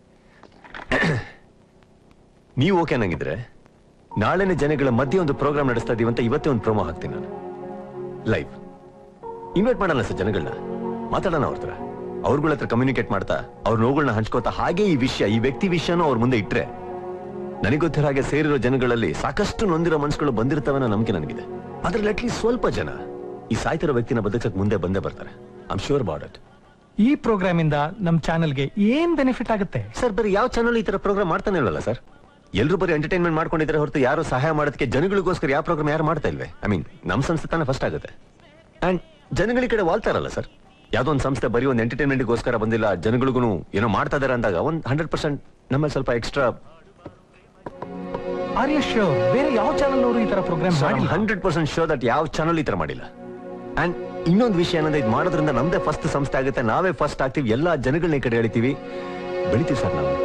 ನೀವು ಓಕೆ ಅನ್ನಂಗಿದ್ರೆ ನಾಳೆನೆ ಜನಗಳ ಮಧ್ಯೆ ಒಂದು ಪ್ರೋಗ್ರಾಮ್ ನಡೆಸ್ತಾ ಇದೀವಿ ಅಂತ ಇವತ್ತೇ ಒಂದು ಪ್ರೋಮೋ ಹಾಕ್ತೀನಿ ನಾನು ಲೈವ್ ಇನ್ವೈಟ್ ಮಾಡಲ್ಲ ಸರ್ ಜನಗಳನ್ನ ಮಾತಾಡೋಣ ಅವ್ರ ಹತ್ರ ಅವ್ರಗಳ ಹತ್ರ ಕಮ್ಯುನಿಕೇಟ್ ಮಾಡ್ತಾ ಅವ್ರ ನೋವುಗಳನ್ನ ಹಂಚ್ಕೋತಾ ಹಾಗೆ ಈ ವಿಷಯ ಈ ವ್ಯಕ್ತಿ ವಿಷಯನೂ ಅವ್ರ ಮುಂದೆ ಇಟ್ರೆ ನನಗೆ ಗೊತ್ತಿರೋ ಹಾಗೆ ಸೇರಿರೋ ಜನಗಳಲ್ಲಿ ಸಾಕಷ್ಟು ನೊಂದಿರೋ ಮನಸ್ಸುಗಳು ಬಂದಿರ್ತವೆ ಅನ್ನೋ ನಂಬಿಕೆ ನನಗಿದೆ ಅದ್ರಲ್ಲಿ ಅಟ್ಲೀಸ್ಟ್ ಸ್ವಲ್ಪ ಜನ ಈ ಸಾಯ್ತಿರೋ ವ್ಯಕ್ತಿನ ಬದುಕಕ್ಕೆ ಮುಂದೆ ಬಂದೇ ಬರ್ತಾರೆ ಐಮ್ ಶೂರ್ ಅಬೌಟ್ ಇಟ್ ಈ ಪ್ರೋಗ್ರಾಮ್ ಇಂದ ನಮ್ ಚಾನೆಲ್ಗೆ ಏನ್ ಬೆನಿಫಿಟ್ ಆಗುತ್ತೆ ಸರ್ ಬರೀ ಯಾವ ಚಾನಲ್ ಈ ತರ ಪ್ರೋಗ್ರಾಮ್ ಮಾಡ್ತಾನೆ ಇಲ್ವಲ್ಲ ಸರ್ ಎಲ್ಲರೂ ಬರೀ ಎಂಟರ್ಟೈನ್ಮೆಂಟ್ ಮಾಡ್ಕೊಂಡಿದ್ರೆ ಹೊರತು ಯಾರು ಸಹಾಯ ಮಾಡೋದಕ್ಕೆ ಜನಗಳಿಗೋಸ್ಕರ ಯಾವ ಪ್ರೋಗ್ರಾಮ್ ಯಾರು ಮಾಡ್ತಾ ಇಲ್ವೇ ಐ ಮೀನ್ ನಮ್ಮ ಸಂಸ್ಥೆ ತಾನೇ ಫಸ್ಟ್ ಆಗುತ್ತೆ ಅಂಡ್ ಜನಗಳ ಈ ಕಡೆ ವಾಲ್ತಾರಲ್ಲ ಸರ್ ಯಾವ್ದೋ ಒಂದು ಸಂಸ್ಥೆ ಬರೀ ಒಂದು ಎಂಟರ್ಟೈನ್ಮೆಂಟ್ಗೋಸ್ಕರ ಬಂದಿಲ್ಲ ಜನಗಳಿಗೂ ಏನೋ ಮಾಡ್ತಾ ಇದಾರೆ ಅಂದಾಗ ಒಂದು ಹಂಡ್ರೆಡ್ ಪರ್ಸೆಂಟ್ ನಮ್ಮಲ್ಲಿ ಸ್ವಲ್ಪ ಎಕ್ಸ್ಟ್ರಾ ಆರ್ ಯು ಶ್ಯೂರ್ ಬೇರೆ ಯಾವ ಚಾನಲ್ ಅವರು ಈ ತರ ಪ್ರೋಗ್ರಾಮ್ ಮಾಡಿಲ್ಲ ಹಂಡ್ರೆಡ್ ಪರ್ಸೆಂಟ್ ಶೋರ್ ದಟ್ ಯಾವ ಚಾನಲ್ ಈ ತರ ಮಾಡಿಲ್ಲ ಅಂಡ್ ಇನ್ನೊಂದು ವಿಷಯ ಏನಂದ್ರೆ ಇದು ಮಾಡೋದ್ರಿಂದ ನಮ್ದೇ ಫಸ್ಟ್ ಸಂಸ್ಥೆ ಆಗುತ್ತೆ ನಾವೇ ಫಸ್ಟ್ ಆಗ್ತೀವಿ ಎಲ್ಲಾ ಜನಗಳನ್ನ ಈ ಕಡೆ ಎಳಿತೀವಿ ಬೆಳಿತೀವಿ ಸರ್ ನಾವು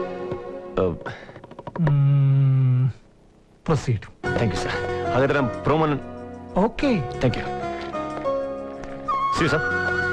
ಪ್ರೊಸೀಡ್ ಥ್ಯಾಂಕ್ ಯು ಸರ್ ಹಾಗಾದ್ರೆ ನಮ್ಮ ಪ್ರೋಮನ್ ಓಕೆ ಥ್ಯಾಂಕ್ ಯು ಸಿ ಸರ್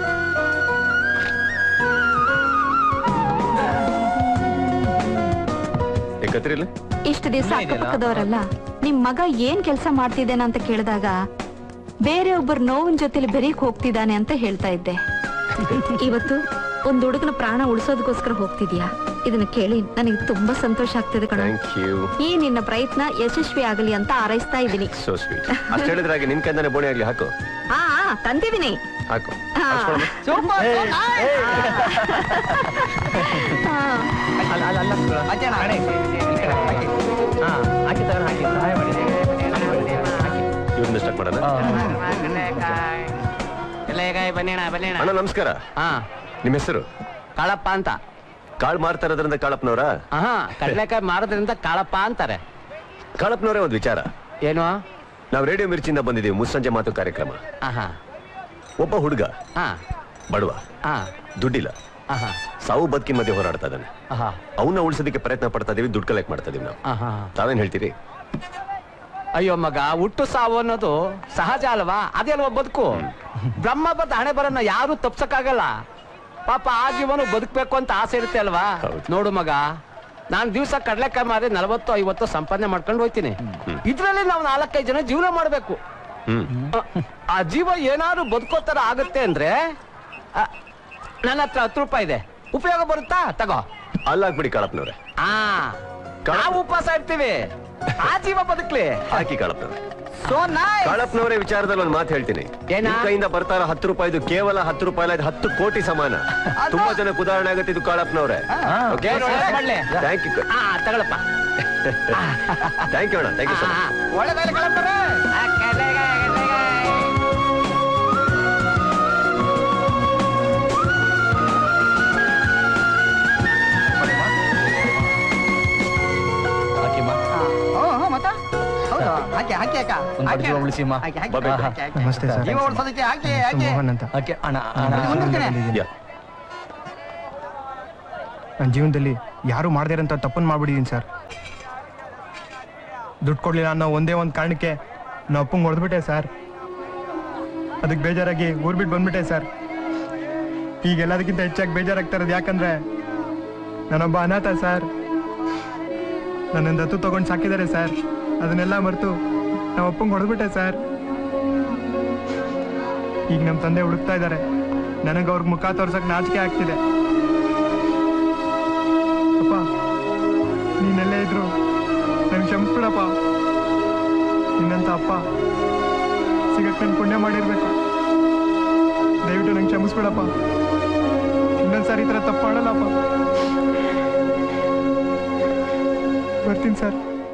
ಕತ್ರಿಲ್ಲ ಇಷ್ಟು ದಿವಸ ಅಕ್ಕಪಕ್ಕದವರಲ್ಲ ನಿಮ್ ಮಗ ಏನ್ ಕೆಲಸ ಮಾಡ್ತಿದ್ದೇನೆ ಅಂತ ಕೇಳಿದಾಗ ಬೇರೆ ಒಬ್ಬರ ನೋವಿನ ಜೊತೆಲಿ ಬೆರೀಕ್ ಹೋಗ್ತಿದ್ದಾನೆ ಅಂತ ಹೇಳ್ತಾ ಇದ್ದೆ ಇವತ್ತು ಒಂದ್ ಹುಡುಗನ ಪ್ರಾಣ ಉಳಿಸೋದಕ್ಕೋಸ್ಕರ ಹೋಗ್ತಿದ್ಯಾ ಇದನ್ನ ಕೇಳಿ ನನಗೆ ತುಂಬಾ ಸಂತೋಷ ಆಗ್ತಿದೆ ಕಣ ಥ್ಯಾಂಕ್ ಯು ಈ ನಿನ್ನ ಪ್ರಯತ್ನ ಯಶಸ್ವಿ ಆಗಲಿ ಅಂತ ಹಾರೈಸ್ತಾ ಇದ್ದೀನಿ ಸೋ ಸ್ವೀಟ್ ಅಷ್ಟು ಹೇಳಿದ್ರೆ ಹಾಗೆ ನಿನ್ ಕೈಂದಾನೆ ಬೋಣಿ ಆಗ್ಲಿ ಹಾಕು ಹಾ ಹಾ, ತಂದಿದ್ದೀನಿ ಹಾಕು ಹಾ. ಹಾಕ್ಸ್ಕೊಳಮ್ಮ. ಇವ್ರನ್ನ ಸ್ಟಾರ್ಟ್ ಮಾಡೋಣ ಎಲೆಗಾಯಿ ಬನ್ನೇಣ ಬನ್ನೇಣ ಅಣ್ಣ ನಮಸ್ಕಾರ ಹಾ ನಿಮ್ಮ ಹೆಸರು ಕಾಳಪ್ಪ ಅಂತ ಕಾಳು ಮಾರ್ತಾ ಇರೋದ್ರಿಂದ ಕಾಳಪ್ಪನವರ ಹಾ ಕಡಲೆಕಾಯಿ ಮಾರೋದ್ರಿಂದ ಕಾಳಪ್ಪ ಅಂತಾರೆ ಕಾಳಪ್ಪನವರೇ ಒಂದು ವಿಚಾರ ಏನು ನಾವು ರೇಡಿಯೋ ಮಿರ್ಚಿಯಿಂದ ಬಂದಿದ್ದೀವಿ ಮುಸ್ಸಂಜೆ ಮಾತು ಕಾರ್ಯಕ್ರಮ ಆಹಾ ಒಬ್ಬ ಹುಡುಗ ಹಾ ಬಡವ ಹಾ ದುಡ್ಡಿಲ್ಲ ಆಹಾ ಸಾವು ಬದುಕಿನ ಮಧ್ಯೆ ಹೋರಾಡ್ತಾ ಇದ್ದಾನೆ ಆಹಾ ಅವನ್ನ ಉಳಿಸೋದಕ್ಕೆ ಪ್ರಯತ್ನ ಪಡ್ತಾ ಇದೀವಿ ದುಡ್ಡು ಕಲೆಕ್ಟ್ ಮಾಡ್ತಾ ಇದೀವಿ ನಾವು ಆಹಾ ತಾವೇನ್ ಹೇಳ್ತೀರಿ ಅಯ್ಯೋ ಮಗ ಹುಟ್ಟು ಸಾವು ಅನ್ನೋದು ಸಹಜ ಅಲ್ವಾ ಅದೇ ಅಲ್ವಾ ಬದುಕು ಬ್ರಹ್ಮ ಬದ್ದ ಹಣೆ ಬರನ್ನ ಯಾರು ತಪ್ಸಕ್ಕಾಗಲ್ಲ ಪಾಪ ಆ ಜೀವನ ಬದುಕ್ಬೇಕು ಅಂತ ಆಸೆ ಇರುತ್ತೆ ಅಲ್ವಾ ನೋಡು ಮಗ ನಾನ್ ದಿವ್ಸ ಕಡ್ಲೆಕಾಯಿ ಮಾರಿ ನಲವತ್ತು ಐವತ್ತು ಸಂಪಾದನೆ ಮಾಡ್ಕೊಂಡು ಹೋಗ್ತೀನಿ ಇದ್ರಲ್ಲಿ ನಾವು ನಾಲ್ಕೈದು ಜನ ಜೀವನ ಮಾಡ್ಬೇಕು ಹ್ಮ್ ಆ ಜೀವ ಏನಾದ್ರು ಬದುಕೋ ತರ ಆಗುತ್ತೆ ಅಂದ್ರೆ ಆ, ನನ್ನ ಹತ್ರ ಹತ್ತು ರೂಪಾಯಿ ಇದೆ ಉಪಯೋಗ ಬರುತ್ತಾ ತಗೋ ಅಲ್ಲಾಕ್ಬಿಡಿ ಕಾಳಪ್ಪನವ್ರೆ ಆ ನಾವು ಉಪವಾಸ ಇರ್ತೀವಿ ಆ ಜೀವ ಬದುಕ್ಲಿ ಹಾಕಿ ಕಾಳಪ್ಪನವ್ರೆ ಸೋ ನೈಸ್ ಕಾಳಪ್ಪನವರೇ ವಿಚಾರದಲ್ಲಿ ಒಂದು ಮಾತು ಹೇಳ್ತೀನಿ ನಿಮ್ ಕೈಯಿಂದ ಬರ್ತಾರ ಹತ್ತು ರೂಪಾಯಿದು ಕೇವಲ ಹತ್ತು ರೂಪಾಯಿ ಅಲ್ಲ ಇದು ಹತ್ತು ಕೋಟಿ ಸಮಾನ ತುಂಬಾ ಜನಕ್ಕೆ ಉದಾಹರಣೆ ಆಗುತ್ತೆ ಇದು ಕಾಳಪ್ಪನವ್ರೆ ಏನ್ ಒಳ್ಳೆ ಮಾಡ್ಲಿ? ಥ್ಯಾಂಕ್ ಯು ಆ ತಗೊಳಪ್ಪ ಥ್ಯಾಂಕ್ ಯು ಅಣ್ಣ ಥ್ಯಾಂಕ್ ಯು ಸೊ ಮಚ್ ಒಳ್ಳೆದಾಗಲಿ ಕಳಪ್ಪನವ್ರೆ ಹಾಕಿಮ್ಮ ಹ್ಞೂ ಹ್ಞೂ ಮತ್ತ ಹೌದು ಹಾಕಿ ಹಾಕಿ ಅಕ್ಕ ಒಂದ್ ಹಾಕಿ ಜೀವ ಉಳಿಸಿಮ್ಮ ಹಾಕಿ ಹಾಕಿ ಬಾಬಾ. ಹಾಕಿ, ಹಾಕಿ. ನಮಸ್ತೆ ಸರ್. ಜೀವ ಉಳ್ಸೋದಕ್ಕೆ ಹಾಕಿ ಹಾಕಿ ಮೋಹನ್ ಅಂತ ಹಾಕಿ ಅಣ್ಣ ಮುಂದಿರ್ತೀನಿ. ನನ್ನ ಜೀವನದಲ್ಲಿ ಯಾರು ಮಾಡ್ದಿರಂತ ತಪ್ಪನ್ನು ಮಾಡ್ಬಿಟ್ಟಿದ್ದೀನಿ ಸರ್ ದುಡ್ಡು ಕೊಡ್ಲಿಲ್ಲ ಅನ್ನೋ ಒಂದೇ ಒಂದು ಕಾರಣಕ್ಕೆ ನಾ ಅಪ್ಪಂಗೆ ಹೊಡೆದ್ಬಿಟ್ಟೆ ಸರ್ ಅದಕ್ಕೆ ಬೇಜಾರಾಗಿ ಊರ್ ಬಿಟ್ಟು ಬಂದ್ಬಿಟ್ಟೆ ಸರ್ ಈಗ ಎಲ್ಲದಕ್ಕಿಂತ ಹೆಚ್ಚಾಗಿ ಬೇಜಾರಾಗ್ತಾ ಇರೋದು ಯಾಕಂದ್ರೆ ನಾನೊಬ್ಬ ಅನಾಥ ಸರ್ ನನ್ನ ದತ್ತು ತಗೊಂಡು ಸಾಕಿದ್ದಾರೆ ಸರ್ ಅದನ್ನೆಲ್ಲ ಮರೆತು ನಮ್ಮ ಅಪ್ಪಂಗೆ ಹೊಡೆದ್ಬಿಟ್ಟೆ ಸರ್ ಈಗ ನಮ್ಮ ತಂದೆ ಹುಡುಕ್ತಾ ಇದ್ದಾರೆ ನನಗೆ ಅವ್ರ ಮುಖ ತೋರ್ಸಕ್ ನಾಚಿಕೆ ಆಗ್ತಿದೆ ಅಪ್ಪ ನೀನೆಲ್ಲೇ ಇದ್ರು ನಂಗೆ ಕ್ಷಮಿಸ್ಬಿಡಪ್ಪ ನಿನ್ನಂತ ಅಪ್ಪ ಸಿಗಕ್ ನನ್ ಪುಣ್ಯ ಮಾಡಿರ್ಬೇಕು ದಯವಿಟ್ಟು ನಂಗೆ ಕ್ಷಮಿಸ್ಬಿಡಪ್ಪ ಇನ್ನೊಂದ್ಸಾರಿ ಈ ಥರ ತಪ್ಪು ಮಾಡಲ್ಲಪ್ಪ ಬರ್ತೀನಿ ಸರ್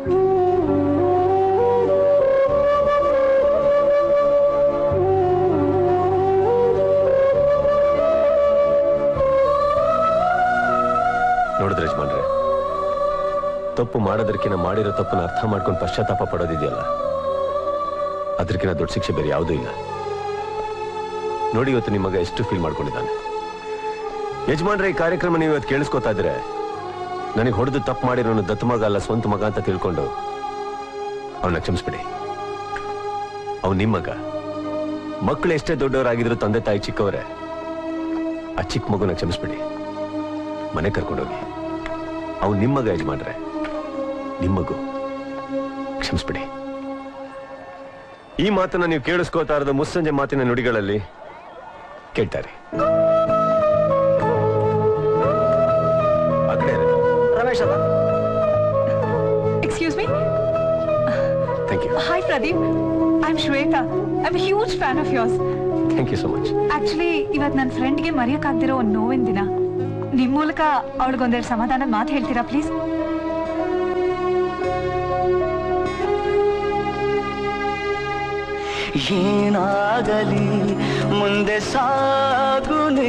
ನೋಡಿದ್ರೆ ಯಜಮಾನ್ರೆ ತಪ್ಪು ಮಾಡೋದಕ್ಕಿಂತ ಮಾಡಿರೋ ತಪ್ಪನ್ನ ಅರ್ಥ ಮಾಡ್ಕೊಂಡು ಪಶ್ಚಾತ್ತಾಪ ಪಡೋದಿದೆಯಲ್ಲ ಅದಕ್ಕಿಂತ ದೊಡ್ಡ ಶಿಕ್ಷೆ ಬೇರೆ ಯಾವುದೂ ಇಲ್ಲ ನೋಡಿ ಇವತ್ತು ನಿಮ್ಮ ಮಗ ಎಷ್ಟು ಫೀಲ್ ಮಾಡ್ಕೊಂಡಿದ್ದಾನೆ ಯಜಮಾನ್ರೆ ಈ ಕಾರ್ಯಕ್ರಮ ನೀವು ಇವತ್ತು ಕೇಳಿಸ್ಕೊತಾ ಇದ್ರೆ ನನಗೆ ಹೊಡೆದು ತಪ್ಪು ಮಾಡಿರೋನು ದತ್ತು ಮಗ ಅಲ್ಲ ಸ್ವಂತ ಮಗ ಅಂತ ತಿಳ್ಕೊಂಡು ಅವನ್ನ ಕ್ಷಮಿಸ್ಬಿಡಿ ಅವ್ನು ನಿಮ್ಮ ಮಗ ಮಕ್ಕಳು ಎಷ್ಟೇ ದೊಡ್ಡವರಾಗಿದ್ರು ತಂದೆ ತಾಯಿ ಚಿಕ್ಕವರೇ ಆ ಚಿಕ್ಕ ಮಗುನ ಕ್ಷಮಿಸ್ಬಿಡಿ ಮನೆ ಕರ್ಕೊಂಡೋಗಿ ಅವ್ನು ನಿಮ್ಮ ಮಗ ಯಜಮಾನ್ರೆ ನಿಮ್ಮಗು ಕ್ಷಮಿಸ್ಬಿಡಿ ಈ ಮಾತನ್ನ ನೀವು ಕೇಳಿಸ್ಕೋತಾ ಇರೋದು ಮುಸ್ಸಂಜೆ ಮಾತಿನ ನುಡಿಗಳಲ್ಲಿ ಕೇಳ್ತಾರೆ ಆ ಕಡೆ ಇರಿ. ರಮೇಶ್ ಅದ excuse me thank you hi Pradeep I am Shweta I am huge fan of yours thank you so much actually ಇವತ್ ನನ್ನ ಫ್ರೆಂಡ್ಗೆ ಮರೆಯಕ್ಕಾಗ್ದಿರೋ ಒಂದು ನೋವಿನ ದಿನ ನಿಮ್ ಮೂಲಕ ಅವಳಿಗೊಂದೆರಡು ಸಮಾಧಾನ ಮಾತು ಹೇಳ್ತೀರಾ ಪ್ಲೀಸ್ ಏನಾಗಲಿ ಮುಂದೆ ಸಾಗುನಿ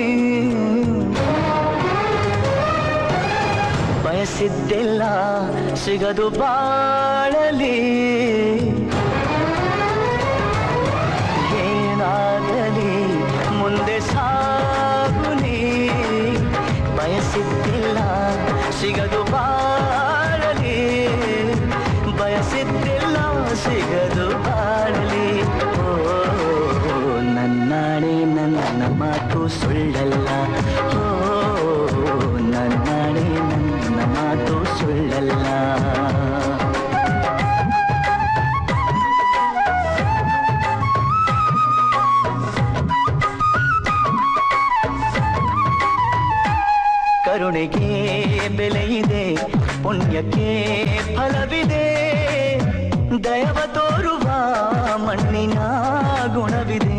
ಬಯಸಿದ್ದೆಲ್ಲ ಸಿಗದು ಬಾಳಲಿ ಏನಾಗಲಿ ಮುಂದೆ ಸಾಗುನಿ ಬಯಸಿದ್ದಿಲ್ಲ ಸಿಗದು ಬಾಳಲಿ ಬಯಸಿದ್ದಿಲ್ಲ ಸಿಗದು ಬಾಳಲಿ ಓ ನನ್ನಾಣೆ ನನ್ನ ಮಾತು ಸುಳ್ಳಲ್ಲ ಓ ನನ್ನಾಣೆ ನನ್ನ ಮಾತು ಸುಳ್ಳಲ್ಲ ಕರುಣೆಗೆ ಬೆಲೆ ಇದೆ ಪುಣ್ಯಕ್ಕೆ ಫಲವಿದೆ ದಯವ ತೋರುವ ಮಣ್ಣಿನ ಗುಣವಿದೆ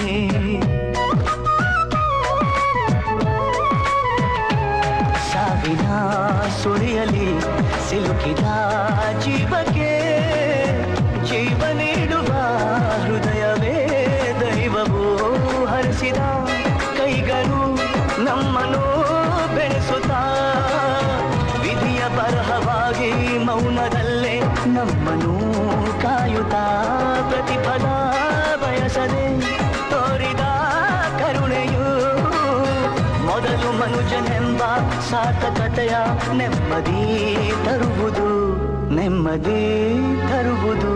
ಸಾವಿನ ಸುಳಿಯಲಿ ಸಿಲುಕಿದ ಜೀವಕ್ಕೆ ಜೀವ ನೀಡುವ ಹೃದಯವೇ ದೈವವು ಹರಿಸಿದ ಕೈಗಳು ನಮ್ಮನ್ನು ಬೆಳೆಸುತ್ತಾ ವಿಧಿಯ ಬರಹವಾಗಿ ಮೌನದಲ್ಲೇ ನಮ್ಮನ್ನು ಕಾಯುತ್ತಾ ಪ್ರತಿಫಲ ಬಯಸದೆ ತೋರಿದ ಕರುಣೆಯು ಮೊದಲು ಮನುಜನೆಂಬ ಸಾರ್ಥಕತೆಯ ನೆಮ್ಮದಿ ತರುವುದು ನೆಮ್ಮದಿ ತರುವುದು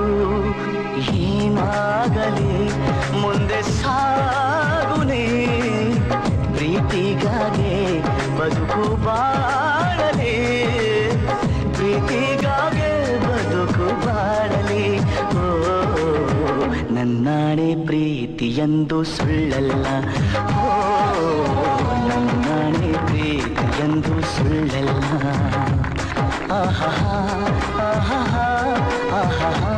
ಏನಾಗಲಿ ಮುಂದೆ ಸಾಗುನೇ ಪ್ರೀತಿಗಾಗಿ ಬದುಕು ಬಾಳಲಿ ಪ್ರೀತಿಗಾಗಿ ಬದುಕು ಬಾಳಲಿ ಓ ನನ್ನಾಣೆ ಪ್ರೀತಿಯೆಂದು ಸುಳ್ಳಲ್ಲ ಓ ನನ್ನಾಣೆ ಪ್ರೀತಿಯೆಂದು ಎಂದು ಸುಳ್ಳಲ್ಲ ಆಹಾ ಆಹಾ ಆಹಾ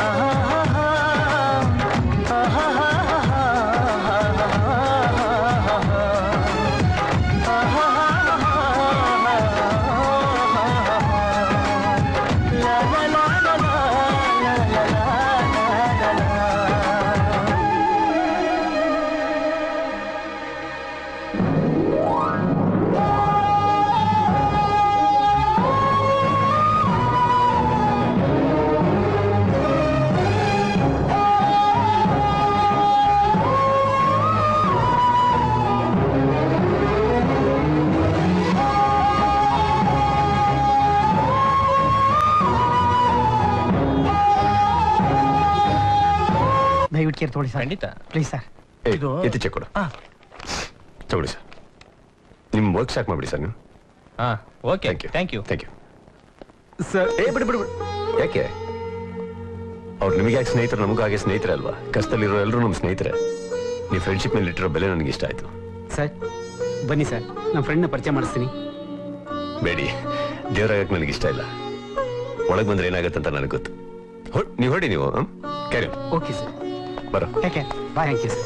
ದಯವಿಟ್ಟು ಕೇರ್ ತಗೊಳ್ಳಿ ಸರ್ ಖಂಡಿತ ಪ್ಲೀಸ್ ಸರ್ ಇದು ಎತ್ತಿ ಚೆಕ್ ಕೊಡು ತಗೊಳ್ಳಿ ಸರ್ ನಿಮ್ಮ ವರ್ಕ್ ಸ್ಟಾರ್ಟ್ ಮಾಡ್ಬಿಡಿ ಸರ್ ನೀವು ಹಾ okay thank you thank you sir ಏ ಬಿಡಿ ಬಿಡಿ ಬಿಡಿ ಯಾಕೆ ಅವ್ರು ನಿಮಗೆ ಯಾಕೆ ಸ್ನೇಹಿತರು ನಮಗೂ ಹಾಗೆ ಸ್ನೇಹಿತರೆ ಅಲ್ವಾ ಕಷ್ಟದಲ್ಲಿರೋ ಎಲ್ಲರೂ ನಮ್ಮ ಸ್ನೇಹಿತರೆ ನೀವು ಫ್ರೆಂಡ್ಶಿಪ್ ಮೇಲೆ ಇಟ್ಟಿರೋ ಬೆಲೆ ನನಗೆ ಇಷ್ಟ ಆಯ್ತು ಸರ್ ಬನ್ನಿ ಸರ್ ನಮ್ಮ ಫ್ರೆಂಡ್ನ ಪರಿಚಯ ಮಾಡಿಸ್ತೀನಿ ಬೇಡಿ ದೇವರಾಗಕ್ಕೆ ನನಗೆ ಇಷ್ಟ ಇಲ್ಲ ಒಳಗೆ ಬಂದ್ರೆ ಏನಾಗುತ್ತೆ ಅಂತ ನನಗೆ ಗೊತ್ತು ಹೊಡ್- ನೀವು ಹೊಡಿ ನೀವು ಕ್ಯಾರಿ ಓಕೆ ಸರ್ ಬರೋ ಯಾಕೆ ಬಾಯ್ ಥ್ಯಾಂಕ್ ಯು ಸರ್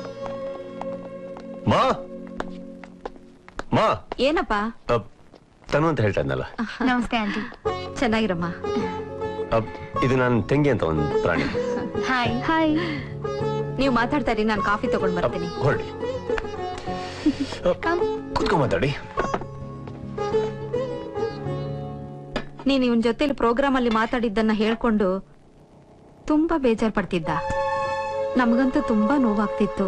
ಮಾ ಮಾ ಏನಪ್ಪ ಅಬ್, ತನು ಅಂತ ಹೇಳ್ತಾ ಇದ್ನಲ್ಲ ನಮಸ್ತೆ ಆಂಟಿ ಚೆನ್ನಾಗಿರಮ್ಮ ಅಬ್, ಇದು ನಾನು ತಂಗಿ ಅಂತ ಒಂದು ಪ್ರಾಣಿ ಹಾಯ್ ಹಾಯ್ ನೀವು ಮಾತಾಡ್ತಾ ಇರಿ ನಾನು ಕಾಫಿ ತಗೊಂಡ್ ಬರ್ತೀನಿ ಹೊರಡಿ ಕೂತ್ಕೊಂಡ್ ಮಾತಾಡಿ ನೀನ್ ಇವನ್ ಜೊತೆಲಿ ಪ್ರೋಗ್ರಾಮ್ ಅಲ್ಲಿ ಮಾತಾಡಿದ್ದನ್ನ ಹೇಳ್ಕೊಂಡು ತುಂಬಾ ಬೇಜಾರ್ ಪಡ್ತಿದ್ದ ನಮಗಂತೂ ತುಂಬಾ ನೋವಾಗ್ತಿತ್ತು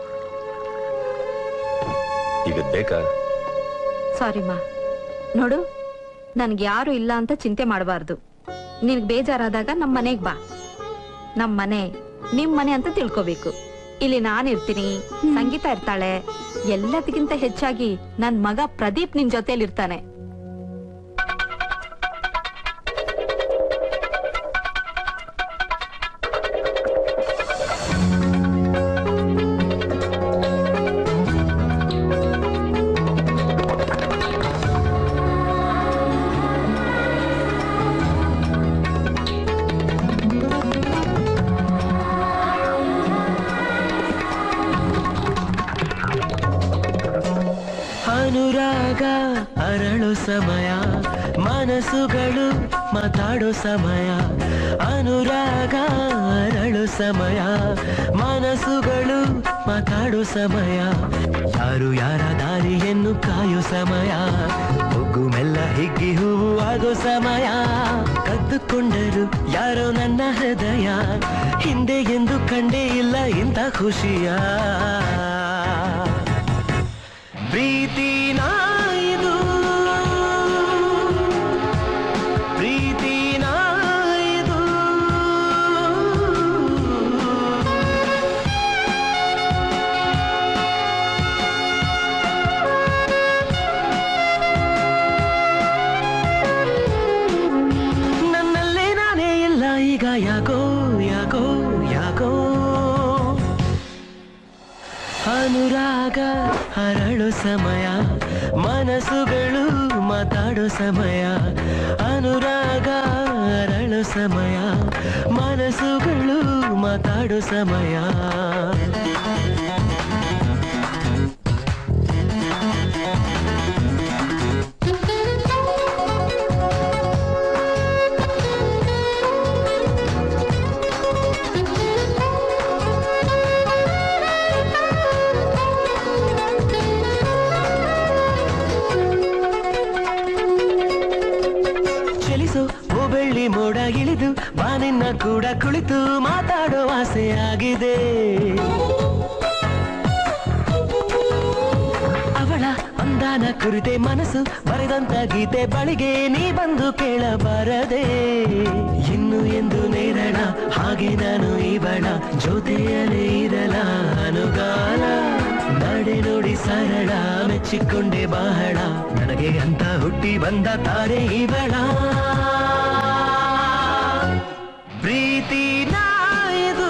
ಈಗ ಇದ್ ಬೇಕಾ ಸಾರಿ ಮಾ ನೋಡು ನನ್ಗೆ ಯಾರು ಇಲ್ಲ ಅಂತ ಚಿಂತೆ ಮಾಡಬಾರ್ದು ನಿನ್ಗ್ ಬೇಜಾರಾದಾಗ ನಮ್ ಮನೆಗ್ ಬಾ ನಮ್ ಮನೆ ನಿಮ್ ಮನೆ ಅಂತ ತಿಳ್ಕೊಬೇಕು ಇಲ್ಲಿ ನಾನ್ ಇರ್ತೀನಿ ಸಂಗೀತ ಇರ್ತಾಳೆ ಎಲ್ಲದಕ್ಕಿಂತ ಹೆಚ್ಚಾಗಿ ನನ್ ಮಗ ಪ್ರದೀಪ್ ನಿನ್ ಜೊತೆಲಿ ಇರ್ತಾನೆ ಅನುರಾಗ ಅರಳು ಸಮಯ ಮನಸ್ಸುಗಳು ಮಾತಾಡೋ ಸಮಯ ಅನುರಾಗ ಅರಳು ಸಮಯ ಮನಸ್ಸುಗಳು ಮಾತಾಡೋ ಸಮಯ ಯಾರು ಯಾರ ದಾರಿಯನ್ನು ಕಾಯೋ ಸಮಯ ಒಗ್ಗು ಮೆಲ್ಲ ಹಿಗ್ಗಿ ಹೂವು ಆಗೋ ಸಮಯ ಕದ್ದುಕೊಂಡರು ಯಾರೋ ನನ್ನ ಹೃದಯ ಹಿಂದೆ ಎಂದು ಕಂಡೇ ಇಲ್ಲ ಇಂಥ ಖುಷಿಯ ಪ್ರೀತಿನ ಇದು ಪ್ರೀತಿನ ಇದು ನನ್ನಲ್ಲೇ ನಾನೇ ಇಲ್ಲ ಈಗ ಯಾಕೋ ಯಾಕೋ ಯಾಕೋ ಅನುರಾಗ ಹರಳು ಸಮಯ ಮನಸ್ಸುಗಳು ಮಾತಾಡೋ ಸಮಯ ಅನುರಾಗ ಹರಳು ಸಮಯ ಮನಸ್ಸುಗಳು ಮಾತಾಡೋ ಸಮಯ ಚಲಿಸೋ ಓ ಬೆಳ್ಳಿ ಮೋಡ ಇಳಿದು ಬಾನಿನ್ನ ಕೂಡ ಕುಳಿತು ಮಾತಾಡೋ ಆಸೆ ಆಗಿದೆ ಅವಳ ಅಂದಾನ ಕುರಿತೆ ಮನಸ್ಸು ಬರೆದಂತ ಗೀತೆ ಬಳಿಗೆ ನೀ ಬಂದು ಕೇಳಬಾರದೆ ಇನ್ನು ಎಂದು ನೇರಳ ಹಾಗೆ ನಾನು ಇವಳ ಜೊತೆಯಲೇ ಇರಲ ಅನುಗಾಲ ನಡೆ ನೋಡಿ ಸರಳ ಮೆಚ್ಚಿಕೊಂಡೆ ಬಹಳ ನನಗೆ ಅಂತ ಹುಟ್ಟಿ ಬಂದ ತಾರೆ ಇವಳ ಪ್ರೀತಿನ ಇದು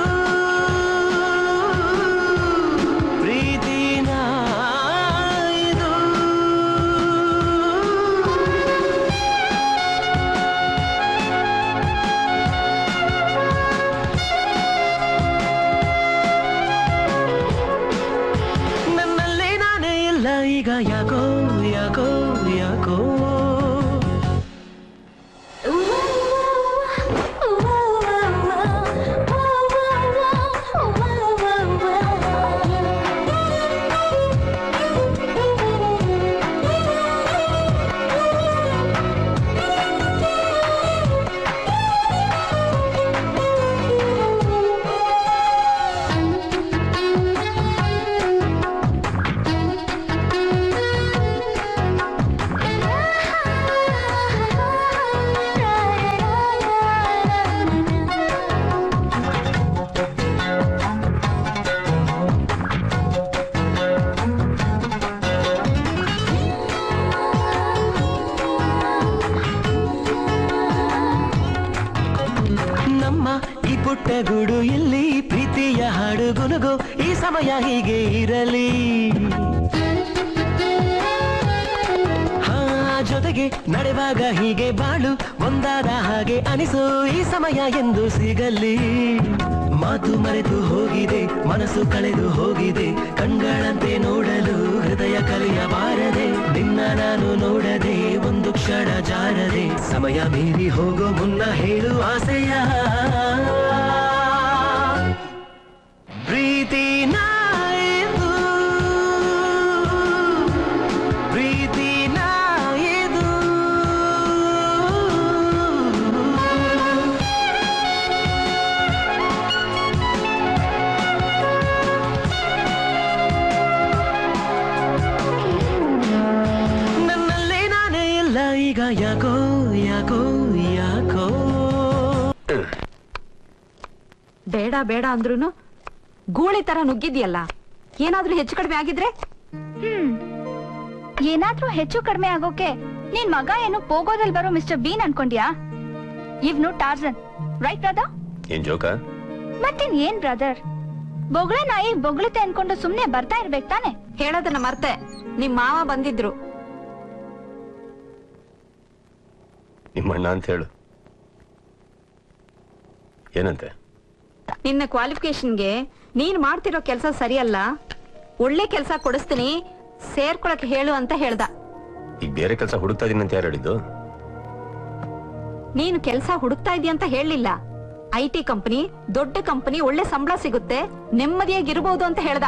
ಪ್ರೀತಿನ ಇದು ನಮ್ಮ ಈ ಪುಟ್ಟ ಗೂಡು ಇಲ್ಲಿ ಪ್ರೀತಿಯ ಹಾಡು ಗುನುಗು ಈ ಸಮಯ ಹೀಗೆ ಇರಲಿ ಹಾ ಜೊತೆಗೆ ನಡೆವಾಗ ಹೀಗೆ ಬಾಳು ಒಂದಾದ ಹಾಗೆ ಅನಿಸು ಈ ಸಮಯ ಎಂದು ಸಿಗಲಿ ಮಾತು ಮರೆತು ಹೋಗಿದೆ ಮನಸ್ಸು ಕಳೆದು ಹೋಗಿದೆ ಕಣ್ಗಳಂತೆ ನೋಡಲು ಹೃದಯ ಕಲಿಯಬಾರದೆ ನಿನ್ನ ನಾನು ನೋಡದೆ ಒಂದು ಕ್ಷಣ ಜಾರದೆ ಸಮಯ ಮೀರಿ ಹೋಗೋ ಮುನ್ನ ಹೇಳು ಆಸೆಯ ಪ್ರೀತಿ ನಾಯಿದು ಪ್ರೀತಿ ನಾಯಿದು ನನ್ನಲ್ಲಿ ನಾನೇ ಇಲ್ಲ ಈಗ ಯಾಕೋ ಯಾಕೋ ಯಾಕೋ ಬೇಡ ಬೇಡ ಅಂದ್ರೂನು ಗೂಳಿ ತರ ನುಗ್ಗಿದ್ಯಲ್ಲ ಏನಾದ್ರೂ ಹೆಚ್ಚು ಕಡಿಮೆ ಆಗಿದ್ರೆ ಹ್ಮ್ ಏನಾದ್ರೂ ಹೆಚ್ಚು ಕಡಿಮೆ ಆಗೋಕೆ ನಿನ್ ಮಗ ಏನು ಪೋಗೋದಲ್ಲಿ ಬರೋ ಮಿಸ್ಟರ್ ಬೀನ್ ಅನ್ಕೊಂಡ್ಯಾ ಇವ್ನು ಟಾರ್ಜನ್ ರೈಟ್ ಬ್ರದರ್ ಏನ್ ಜೋಕ ಮತ್ತಿನ್ ಏನ್ ಬ್ರದರ್ ಬೊಗಳ ನಾಯಿ ಬೊಗಳುತ್ತೆ ಅನ್ಕೊಂಡು ಸುಮ್ನೆ ಬರ್ತಾ ಇರ್ಬೇಕು ತಾನೆ ಹೇಳೋದನ್ನ ಮರ್ತೆ ನಿಮ್ ಮಾವ ಬಂದಿದ್ರು ನಿಮ್ಮಣ್ಣ ಅಂತ ಹೇಳು ಏನಂತೆ ನಿನ್ನ ಕ್ವಾಲಿಫಿಕೇಶನ್ಗೆ ನೀನ್ ಮಾಡ್ತಿರೋ ಕೆಲಸ ಸರಿಯಲ್ಲ ಒಳ್ಳೆ ಕೆಲಸ ಕೊಡಿಸ್ತೀನಿ ಸೇರ್ಕೊಳಕ್ ಹೇಳು ಅಂತ ಹೇಳ್ದ ಈಗ ಬೇರೆ ಕೆಲಸ ಹುಡುಕ್ತಾ ಇದೀನಿ ಅಂತ ಯಾರು ಹೇಳಿದ್ದು ನೀನು ಕೆಲಸ ಹುಡುಕ್ತಾ ಇದೀಯ ಅಂತ ಹೇಳಲಿಲ್ಲ ಐ ಟಿ ಕಂಪನಿ ದೊಡ್ಡ ಕಂಪನಿ ಒಳ್ಳೆ ಸಂಬಳ ಸಿಗುತ್ತೆ ನೆಮ್ಮದಿಯಾಗಿರ್ಬೋದು ಅಂತ ಹೇಳ್ದ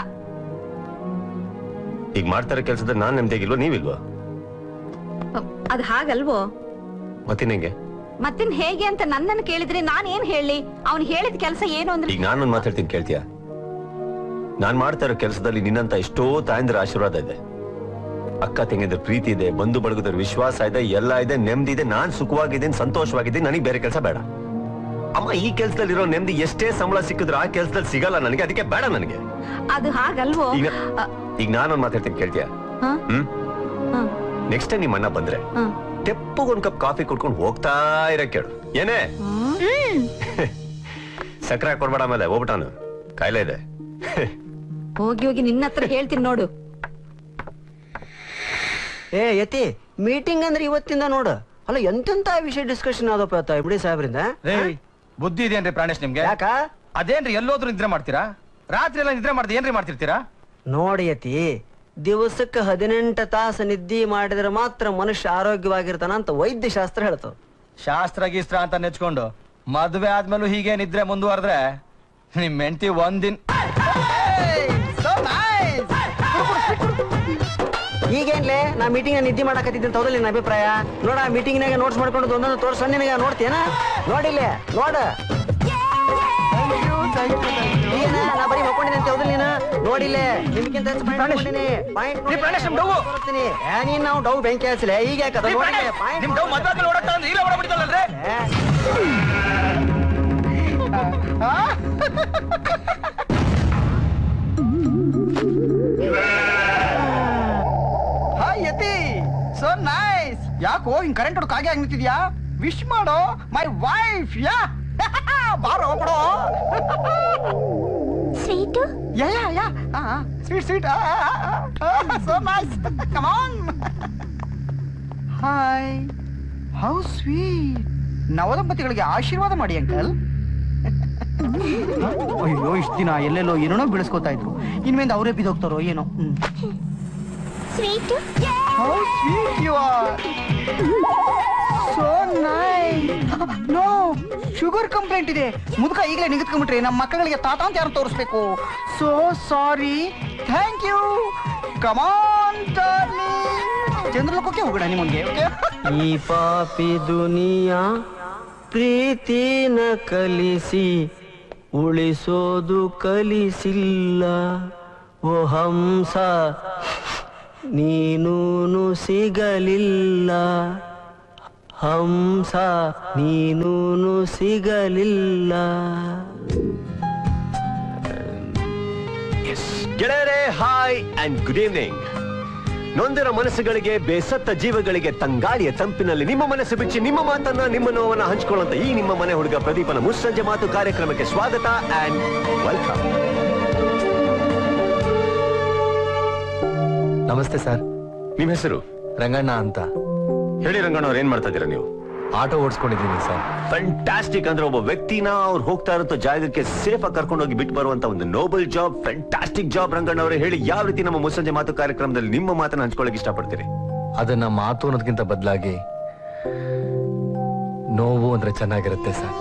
ಈಗ ಮಾಡ್ತಾ ಇರೋ ಕೆಲಸದ ನಾನ್ ನೆಮ್ಮದಿಯಾಗಿಲ್ವಾ ನೀವಿಲ್ವಾ ಅದ್ ಹಾಗಲ್ವೋ ಮತ್ತಿನ್ನೆಂಗೆ ಮತ್ತಿನ್ ಹೇಗೆ ಅಂತ ನನ್ನನ್ನು ಕೇಳಿದ್ರೆ ನಾನ್ ಏನ್ ಹೇಳಿ ಅವ್ನ್ ಹೇಳಿದ ಕೆಲಸ ಏನು ಅಂದ್ರೆ ಈಗ ನಾನೊಂದು ಮಾತಾಡ್ತೀನಿ ಕೇಳ್ತೀಯಾ ನಾನ್ ಮಾಡ್ತಾ ಇರೋ ಕೆಲಸದಲ್ಲಿ ನಿನ್ನಂತ ಎಷ್ಟೋ ತಾಯಂದ್ರ ಆಶೀರ್ವಾದ ಇದೆ ಅಕ್ಕ ತಂಗಿದ್ರ ಪ್ರೀತಿ ಇದೆ ಬಂಧು ಬಳಗದ್ರ ವಿಶ್ವಾಸ ಇದೆ ಎಲ್ಲ ಇದೆ ನೆಮ್ಮದಿ ಇದೆ ನಾನ್ ಸುಖವಾಗಿದ್ದೀನಿ ಸಂತೋಷವಾಗಿದ್ದೀನಿ ನನಗೆ ಬೇರೆ ಕೆಲಸ ಬೇಡ ಅಮ್ಮ ಈ ಕೆಲಸದಲ್ಲಿರೋ ನೆಮ್ಮದಿ ಎಷ್ಟೇ ಸಂಬಳ ಸಿಕ್ಕಿದ್ರು ಆ ಕೆಲಸದಲ್ಲಿ ಸಿಗಲ್ಲ ನನಗೆ ಅದಕ್ಕೆ ಬೇಡ ನನಗೆ ಅದು ಹಾಗಲ್ವೋ ಈಗ ಅ, ಈಗ ನಾನೊಂದು ಮಾತಾಡ್ತೀನಿ ಕೇಳ್ತೀಯಾ ಹ? ಹ್ಮ್ ಹ. ನೆಕ್ಸ್ಟ್ ಟೈಮ್ ನಿಮ್ಮ ಅಣ್ಣ ಬಂದ್ರೆ ಹ. ತೆಪ್ಪಗೊಂದ್ ಕಪ್ ಕಾಫಿ ಕುಡ್ಕೊಂಡು ಹೋಗ್ತಾ ಇರ ಕೇಳು ಏನೇ ಸಕ್ಕರೆ ಹಾಕೊಡ್ಬೇಡ ಆಮೇಲೆ ಹೋಗ್ಬಿಟ್ಟಾನು ಕಾಯಿಲೆ ಇದೆ ಹೋಗಿ ಹೋಗಿ ನಿನ್ನ ಹತ್ರ ಹೇಳ್ತೀನಿ ನೋಡು ಏ ಯತಿ ಮೀಟಿಂಗ್ ಅಂದ್ರೆ ಇವತ್ತಿಂದ ನೋಡು ಅಲ್ಲ ಎಂತೆಂತ ವಿಷಯ ಡಿಸ್ಕಷನ್ ಆದಪ್ಪ ಇವತ್ತು ಬಿಡಿ ಸಾಹೇಬ್ರಿಂದ ರೇ ಬುದ್ಧಿ ಇದೆಯೇನ್ರಿ ಪ್ರಾಣೇಶ್ ನಿಮ್ಗೆ ಯಾಕ ಅದೇನ್ರಿ ಎಲ್ಲೋದ್ರು ನಿದ್ರೆ ಮಾಡ್ತೀರಾ ರಾತ್ರಿ ಎಲ್ಲ ನಿದ್ರೆ ಮಾಡ್ದೆ ಏನ್ರಿ ಮಾಡ್ತಿರ್ತೀರಾ ನೋಡಿ ಯತಿ ದಿವಸಕ್ಕೆ ಹದಿನೆಂಟು ತಾಸು ನಿದ್ದೆ ಮಾಡಿದ್ರೆ ಮಾತ್ರ ಮನುಷ್ಯ ಆರೋಗ್ಯವಾಗಿರ್ತಾನ ಅಂತ ವೈದ್ಯ ಶಾಸ್ತ್ರ ಹೇಳ್ತದ ಶಾಸ್ತ್ರ ಗೀಸ್ತ್ರ ಅಂತ ನೆಚ್ಕೊಂಡು ಮದ್ವೆ ಆದ್ಮೇಲೂ ಹೀಗೆ ನಿದ್ರೆ ಮುಂದುವರೆದ್ರೆ ನಿಮ್ ಹೆಂಡತಿ ಒಂದಿನ ಈಗೇನ್ಲೆ ನಾ ಮೀಟಿಂಗ್ ನಿದ್ದೆ ಮಾಡಕತ್ತಿದ್ದೆ ಅಂತ ಹೌದಲ್ಲ ನಿನ್ನ ಅಭಿಪ್ರಾಯ ನೋಡ ಮೀಟಿಂಗ್ನಾಗ ನೋಟ್ಸ್ ಮಾಡ್ಕೊಂಡು ಒಂದೊಂದು ತೋರ್ಸ ನಿನಗ ನೋಡ್ತೀಯನ ನೋಡಿಲ್ಲೇ ನೋಡ ಈಗೇನ ನಾ ಬರೀ ಮಕ್ಕೊಂಡಿನಿ ಅಂತ ಹೌದಿಲ್ಲ ನೀನು ನೋಡಿಲ್ಲೇ ನಿಮ್ಗಿಂತ ಹೆಚ್ಚು point ಮಾಡ್ಕೊಂಡಿನಿ. Point ನೋಡಿ ತೋರಿಸ್ತೀನಿ. ಏ, ನೀನ್ ನಾವು ಡೌ ಬೆಂಕಿ ಹಚ್ಚಲೆ ಈಗ ಯಾಕದ ನೋಡಿಲ್ಲೇ point ನಿಮ್ ಡವ್ ಮದ್ವೆ ಆದ್ಮೇಲೆ ಓಡಾಡ್ತಾ ಅಂದ್ರೆ ಈಗಲೇ ಓಡಾಡ್ಬಿಡ್ತಲ್ಲಲ್ರಿ ಹಾಯ್ ಯತಿ ಸೊ ನೈಸ್ ಯಾಕೋ ಹಿಂಗ್ ಕರೆಂಟ್ ಹೊಡ್ ಕಾಗೆ ಆಗಿ ನಿಂತಿದ್ಯಾ ವಿಶ್ ಮಾಡೋ ಮೈ ವೈಫ್ ಯಾ ಬಾರೋ ಬಿಡೋ sweet yeah yeah yeah sweet sweet so nice come on hi how sweet ನವದಂಪತಿಗಳಿಗೆ ಆಶೀರ್ವಾದ ಮಾಡಿ ಅಂಕಲ್ ಅಯ್ಯೋ ಇಷ್ಟು ದಿನ ಎಲ್ಲೆಲ್ಲೋ ಏನೇನೋ ಬೆಳೆಸ್ಕೋತಾ ಇದ್ರು ಇನ್ಮೇಲೆ ಅವರೇ ಬಿದ್ದೋಗ್ತಾರೋ ಏನೋ ಹ್ಮ್ sweet How sweet you are! So nice! No sugar complaint ಇದೆ ಮುದುಕ ಈಗಲೇ ನಿಗದ್ಕೊಂಡ್ಬಿಟ್ರೆ ನಮ್ಮ ಮಕ್ಕಳಿಗೆ ತಾತ ಅಂತ ಯಾರು ತೋರಿಸ್ಬೇಕು so sorry thank you come on ಚಂದ್ರಲೋಕಕ್ಕೆ ಹೋಗೋಣ ನಿಮಗೆ ಓಕೆ ಈ ಪಾಪಿ ದುನಿಯಾ ಪ್ರೀತಿನ ಕಲಿಸಿ ಉಳಿಸೋದು ಕಲಿಸಿಲ್ಲ ಓ ಹಂಸ ನೀನೂನು ಸಿಗಲಿಲ್ಲ ಹಂಸ ನೀನೂನು ಸಿಗಲಿಲ್ಲ ಗೆಳೆಯರೆ ಹಾಯ್ ಅಂಡ್ ಗುಡ್ ಈವ್ನಿಂಗ್ ನೊಂದಿರೋ ಮನಸ್ಸುಗಳಿಗೆ ಬೇಸತ್ತ ಜೀವಗಳಿಗೆ ತಂಗಾಳಿಯ ತಂಪಿನಲ್ಲಿ ನಿಮ್ಮ ಮನಸ್ಸು ಬಿಚ್ಚಿ ನಿಮ್ಮ ಮಾತನ್ನ ನಿಮ್ಮ ನೋವನ್ನ ಹಂಚಿಕೊಳ್ಳುವಂತ ಈ ನಿಮ್ಮ ಮನೆ ಹುಡುಗ ಪ್ರದೀಪನ ಮುಸ್ಸಂಜೆ ಮಾತು ಕಾರ್ಯಕ್ರಮಕ್ಕೆ ಸ್ವಾಗತ ಅಂಡ್ ವೆಲ್ಕಮ್ ನಮಸ್ತೆ ಸರ್ ನಿಮ್ಮ ಹೆಸರು ರಂಗಣ್ಣ ಅಂತ ಹೇಳಿ ರಂಗಣ್ಣ ಅವ್ರು ಏನ್ ಮಾಡ್ತಾ ಇದ್ದೀರಾ ನೀವು ಆಟೋ ಓಡಿಸ್ಕೊಂಡಿದ್ದೀನಿ ಸರ್ ಫ್ಯಾಂಟಾಸ್ಟಿಕ್ ಅಂದ್ರೆ ಒಬ್ಬ ವ್ಯಕ್ತಿನ ಅವ್ರು ಹೋಗ್ತಾ ಇರೋ ಜಾಗಕ್ಕೆ ಸೇಫ್ ಆಗಿ ಕರ್ಕೊಂಡು ಹೋಗಿ ಬಿಟ್ಟು ಬರುವಂತ ಒಂದು noble job fantastic job Ranganna ಅವರೇ ಹೇಳಿ ಯಾವ ರೀತಿ ನಮ್ಮ ಮುಸ್ಸಂಜೆ ಮಾತು ಕಾರ್ಯಕ್ರಮದಲ್ಲಿ ನಿಮ್ಮ ಮಾತನ್ನ ಹಂಚ್ಕೊಳ್ಳೋಕೆ ಇಷ್ಟಪಡ್ತೀರಿ ಅದನ್ನ ಮಾತು ಅನ್ನೋದಕ್ಕಿಂತ ಬದಲಾಗಿ ನೋವು ಅಂದ್ರೆ ಚೆನ್ನಾಗಿರುತ್ತೆ ಸರ್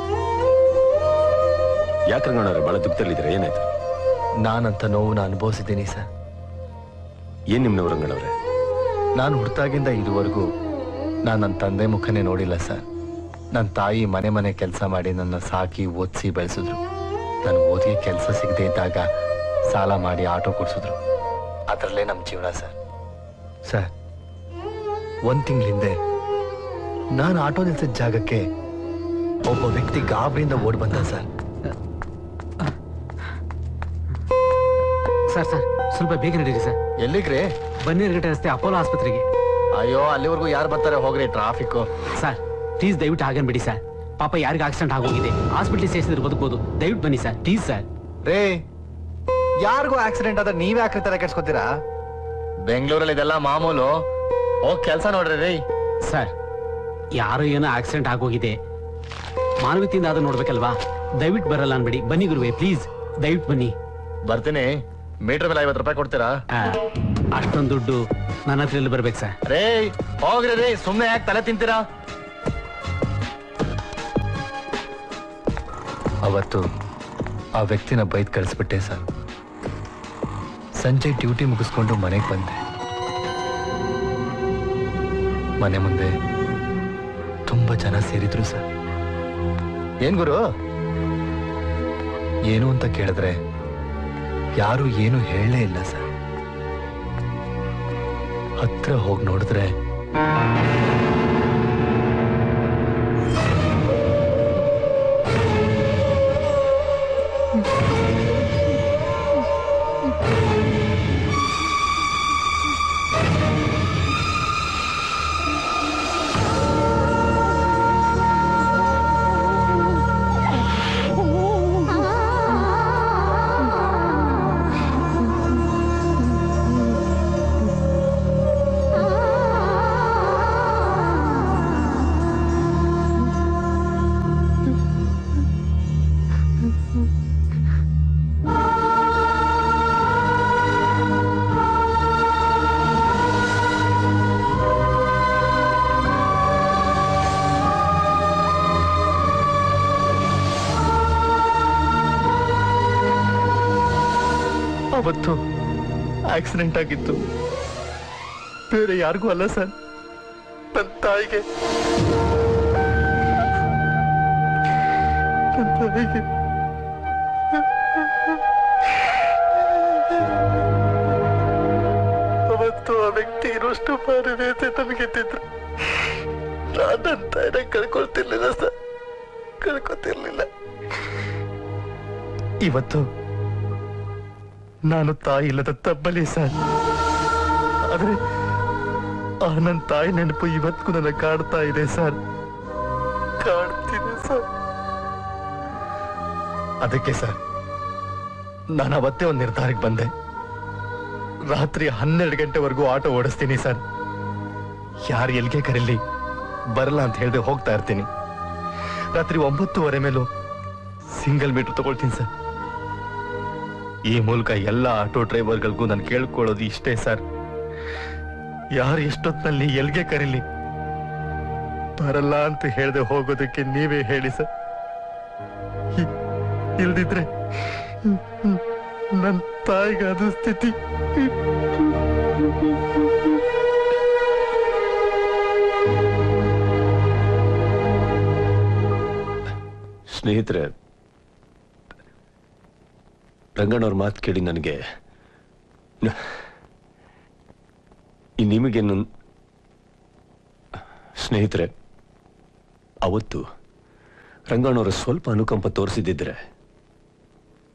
ಯಾಕೆ ರಂಗಣ್ಣ ಅವರೇ ಬಹಳ ದುಃಖದಲ್ಲಿದ್ದೀರಾ ಏನಾಯ್ತು ನಾನಂತ ನೋವನ್ನ ಅನುಭವಿಸಿದ್ದೀನಿ ಸರ್ ಏನ್ ನಿಮ್ ನೋವು ರಂಗಣ್ಣ ಅವರೇ ನಾನು ಹುಟ್ಟಾಗಿಂದ ಇದುವರೆಗೂ ನಾನು ನನ್ನ ತಂದೆ ಮುಖನೇ ನೋಡಿಲ್ಲ ಸರ್ ನನ್ನ ತಾಯಿ ಮನೆ ಮನೆ ಕೆಲಸ ಮಾಡಿ ನನ್ನ ಸಾಕಿ ಓದಿಸಿ ಬೆಳೆಸಿದ್ರು ನನ್ನ ಓದಿಗೆ ಕೆಲಸ ಸಿಗದೆ ಇದ್ದಾಗ ಸಾಲ ಮಾಡಿ ಆಟೋ ಕೊಡಿಸಿದ್ರು ಅದರಲ್ಲೇ ನಮ್ಮ ಜೀವನ ಸರ್ ಸರ್ ಒಂದ್ ತಿಂಗಳ ಹಿಂದೆ ನಾನು ಆಟೋ ನಿಲ್ಸಿದ ಜಾಗಕ್ಕೆ ಒಬ್ಬ ವ್ಯಕ್ತಿ ಗಾಬರಿಯಿಂದ ಓಡ್ ಬಂದ ಸರ್ ಸರ್ ಸರ್ ಸ್ವಲ್ಪ ಬೇಗ ನಡೀರಿ ಸರ್ ಎಲ್ಲಿಗ್ರಿ ಬನ್ನೇರುಘಟ್ಟ ರಸ್ತೆ ಅಪೋಲೋ ಆಸ್ಪತ್ರೆಗೆ ಅಯ್ಯೋ ಅಲ್ಲಿವರೆಗೂ ಯಾರು ಬರ್ತಾರೆ ಹೋಗ್ರಿ ಟ್ರಾಫಿಕ್ ಸರ್ ಪ್ಲೀಸ್ ದಯವಿಟ್ಟು ಹಾಗನ್ ಬಿಡಿ ಸರ್ ಪಾಪ ಯಾರಿಗ ಆಕ್ಸಿಡೆಂಟ್ ಆಗೋಗಿದೆ ಹಾಸ್ಪಿಟ್ಲ್ ಸೇರಿಸಿದ್ರೆ ಬದುಕಬಹುದು ದಯವಿಟ್ಟು ಬನ್ನಿ ಸರ್ ಪ್ಲೀಸ್ ಸರ್ ರೇ ಯಾರಿಗೂ ಆಕ್ಸಿಡೆಂಟ್ ಆದ್ರೆ ನೀವೇ ಯಾಕ್ರಿ ತರ ಕೆಡ್ಸ್ಕೊತೀರಾ ಬೆಂಗಳೂರಲ್ಲಿ ಇದೆಲ್ಲ ಮಾಮೂಲು ಹೋಗ್ ಕೆಲಸ ನೋಡ್ರಿ ರೀ ಸರ್ ಯಾರೋ ಏನೋ ಆಕ್ಸಿಡೆಂಟ್ ಆಗೋಗಿದೆ ಮಾನವೀಯತೆಯಿಂದ ಅದು ನೋಡ್ಬೇಕಲ್ವಾ ದಯವಿಟ್ಟು ಬರಲ್ಲ ಅನ್ಬೇಡಿ ಬನ್ನಿ ಗುರುವೆ ಪ್ಲೀಸ್ ದಯವಿಟ್ಟು ಬನ್ನಿ ಬರ್ತೀನಿ ಮೀಟರ್ ಮೇಲೆ ಐವತ್ತು ರೂಪಾಯಿ ಕೊಡ್ತೀರಾ ಅಷ್ಟೊಂದು ದುಡ್ಡು ನನ್ನ ಹತ್ರ ಎಲ್ಲಿ ಬರ್ಬೇಕು ಸರ್ ರೇ ಹೋಗ್ರಿ ರೀ ಸುಮ್ನೆ ಯಾಕೆ ತಲೆ ತಿಂತೀರಾ ಅವತ್ತು ಆ ವ್ಯಕ್ತಿನ ಬೈದ್ ಕಳಿಸ್ಬಿಟ್ಟೆ ಸರ್ ಸಂಜೆ ಡ್ಯೂಟಿ ಮುಗಿಸ್ಕೊಂಡು ಮನೆಗೆ ಬಂದೆ ಮನೆ ಮುಂದೆ ತುಂಬಾ ಜನ ಸೇರಿದ್ರು ಸರ್ ಏನ್ ಗುರು ಏನು ಅಂತ ಕೇಳಿದ್ರೆ ಯಾರು ಏನು ಹೇಳಲೇ ಇಲ್ಲ ಸರ್ ಹತ್ರ ಹೋಗಿ ನೋಡಿದ್ರೆ ಅವತ್ತು ಆಕ್ಸಿಡೆಂಟ್ ಆಗಿತ್ತು ಬೇರೆ ಯಾರಿಗೂ ಅಲ್ಲ ಸರ್ ನನ್ನ ತಾಯಿಗೆ ನನ್ನ ತಾಯಿಗೆ ಅವತ್ತು ಆ ವ್ಯಕ್ತಿ ಇರೋಷ್ಟು ಬಾರಿದೆ ಅಂತ ನಮಗೆತ್ತಿದ್ರು ನಾನು ನನ್ನ ತಾಯಿನ ಕಳ್ಕೊಳ್ತಿರ್ಲಿಲ್ಲ ಸರ್ ಕಳ್ಕೊತಿರ್ಲಿಲ್ಲ ಇವತ್ತು ನಾನು ತಾಯಿ ಇಲ್ಲದ ತಬ್ಬಲಿ ಸರ್ ಆದ್ರೆ ಆ ನನ್ನ ತಾಯಿ ನೆನಪು ಇವತ್ತಿಗೂ ನನ್ನ ಕಾಡ್ತಾ ಇದೆ ಸರ್ ಕಾಡ್ತಿದೆ ಸರ್ ಅದಕ್ಕೆ ಸರ್ ನಾನು ಅವತ್ತೇ ಒಂದು ನಿರ್ಧಾರಕ್ಕೆ ಬಂದೆ ರಾತ್ರಿ ಹನ್ನೆರಡು ಗಂಟೆವರೆಗೂ ಆಟೋ ಓಡಿಸ್ತೀನಿ ಸರ್ ಯಾರು ಎಲ್ಗೆ ಕರೀಲಿ ಬರಲ್ಲ ಅಂತ ಹೇಳ್ದೆ ಹೋಗ್ತಾ ಇರ್ತೀನಿ ರಾತ್ರಿ ಒಂಬತ್ತುವರೆ ಮೇಲೂ ಸಿಂಗಲ್ ಮೀಟರ್ ತಗೊಳ್ತೀನಿ ಸರ್ ಈ ಮೂಲಕ ಎಲ್ಲ ಆಟೋ ಡ್ರೈವರ್ಗಳಿಗೂ ನಾನು ಕೇಳ್ಕೊಳ್ಳೋದು ಇಷ್ಟೇ ಸರ್ ಯಾರು ಎಷ್ಟೊತ್ತಿನಲ್ಲಿ ಎಲ್ಗೆ ಕರೀಲಿ ಬರಲ್ಲ ಅಂತ ಹೇಳ್ದೆ ಹೋಗೋದಕ್ಕೆ ನೀವೇ ಹೇಳಿ ಸರ್ ಇ- ಇಲ್ದಿದ್ರೆ ನನ್ನ ತಾಯಿಗೆ ಅದು ಸ್ಥಿತಿ ಸ್ನೇಹಿತರೆ ರಂಗಣ್ಣವ್ರ ಮಾತು ಕೇಳಿ ನನಗೆ ನ- ಈ ನಿಮಗೆ ನನ್- ಸ್ನೇಹಿತರೆ ಅವತ್ತು ರಂಗಣ್ಣವರು ಸ್ವಲ್ಪ ಅನುಕಂಪ ತೋರಿಸಿದ್ದಿದ್ರೆ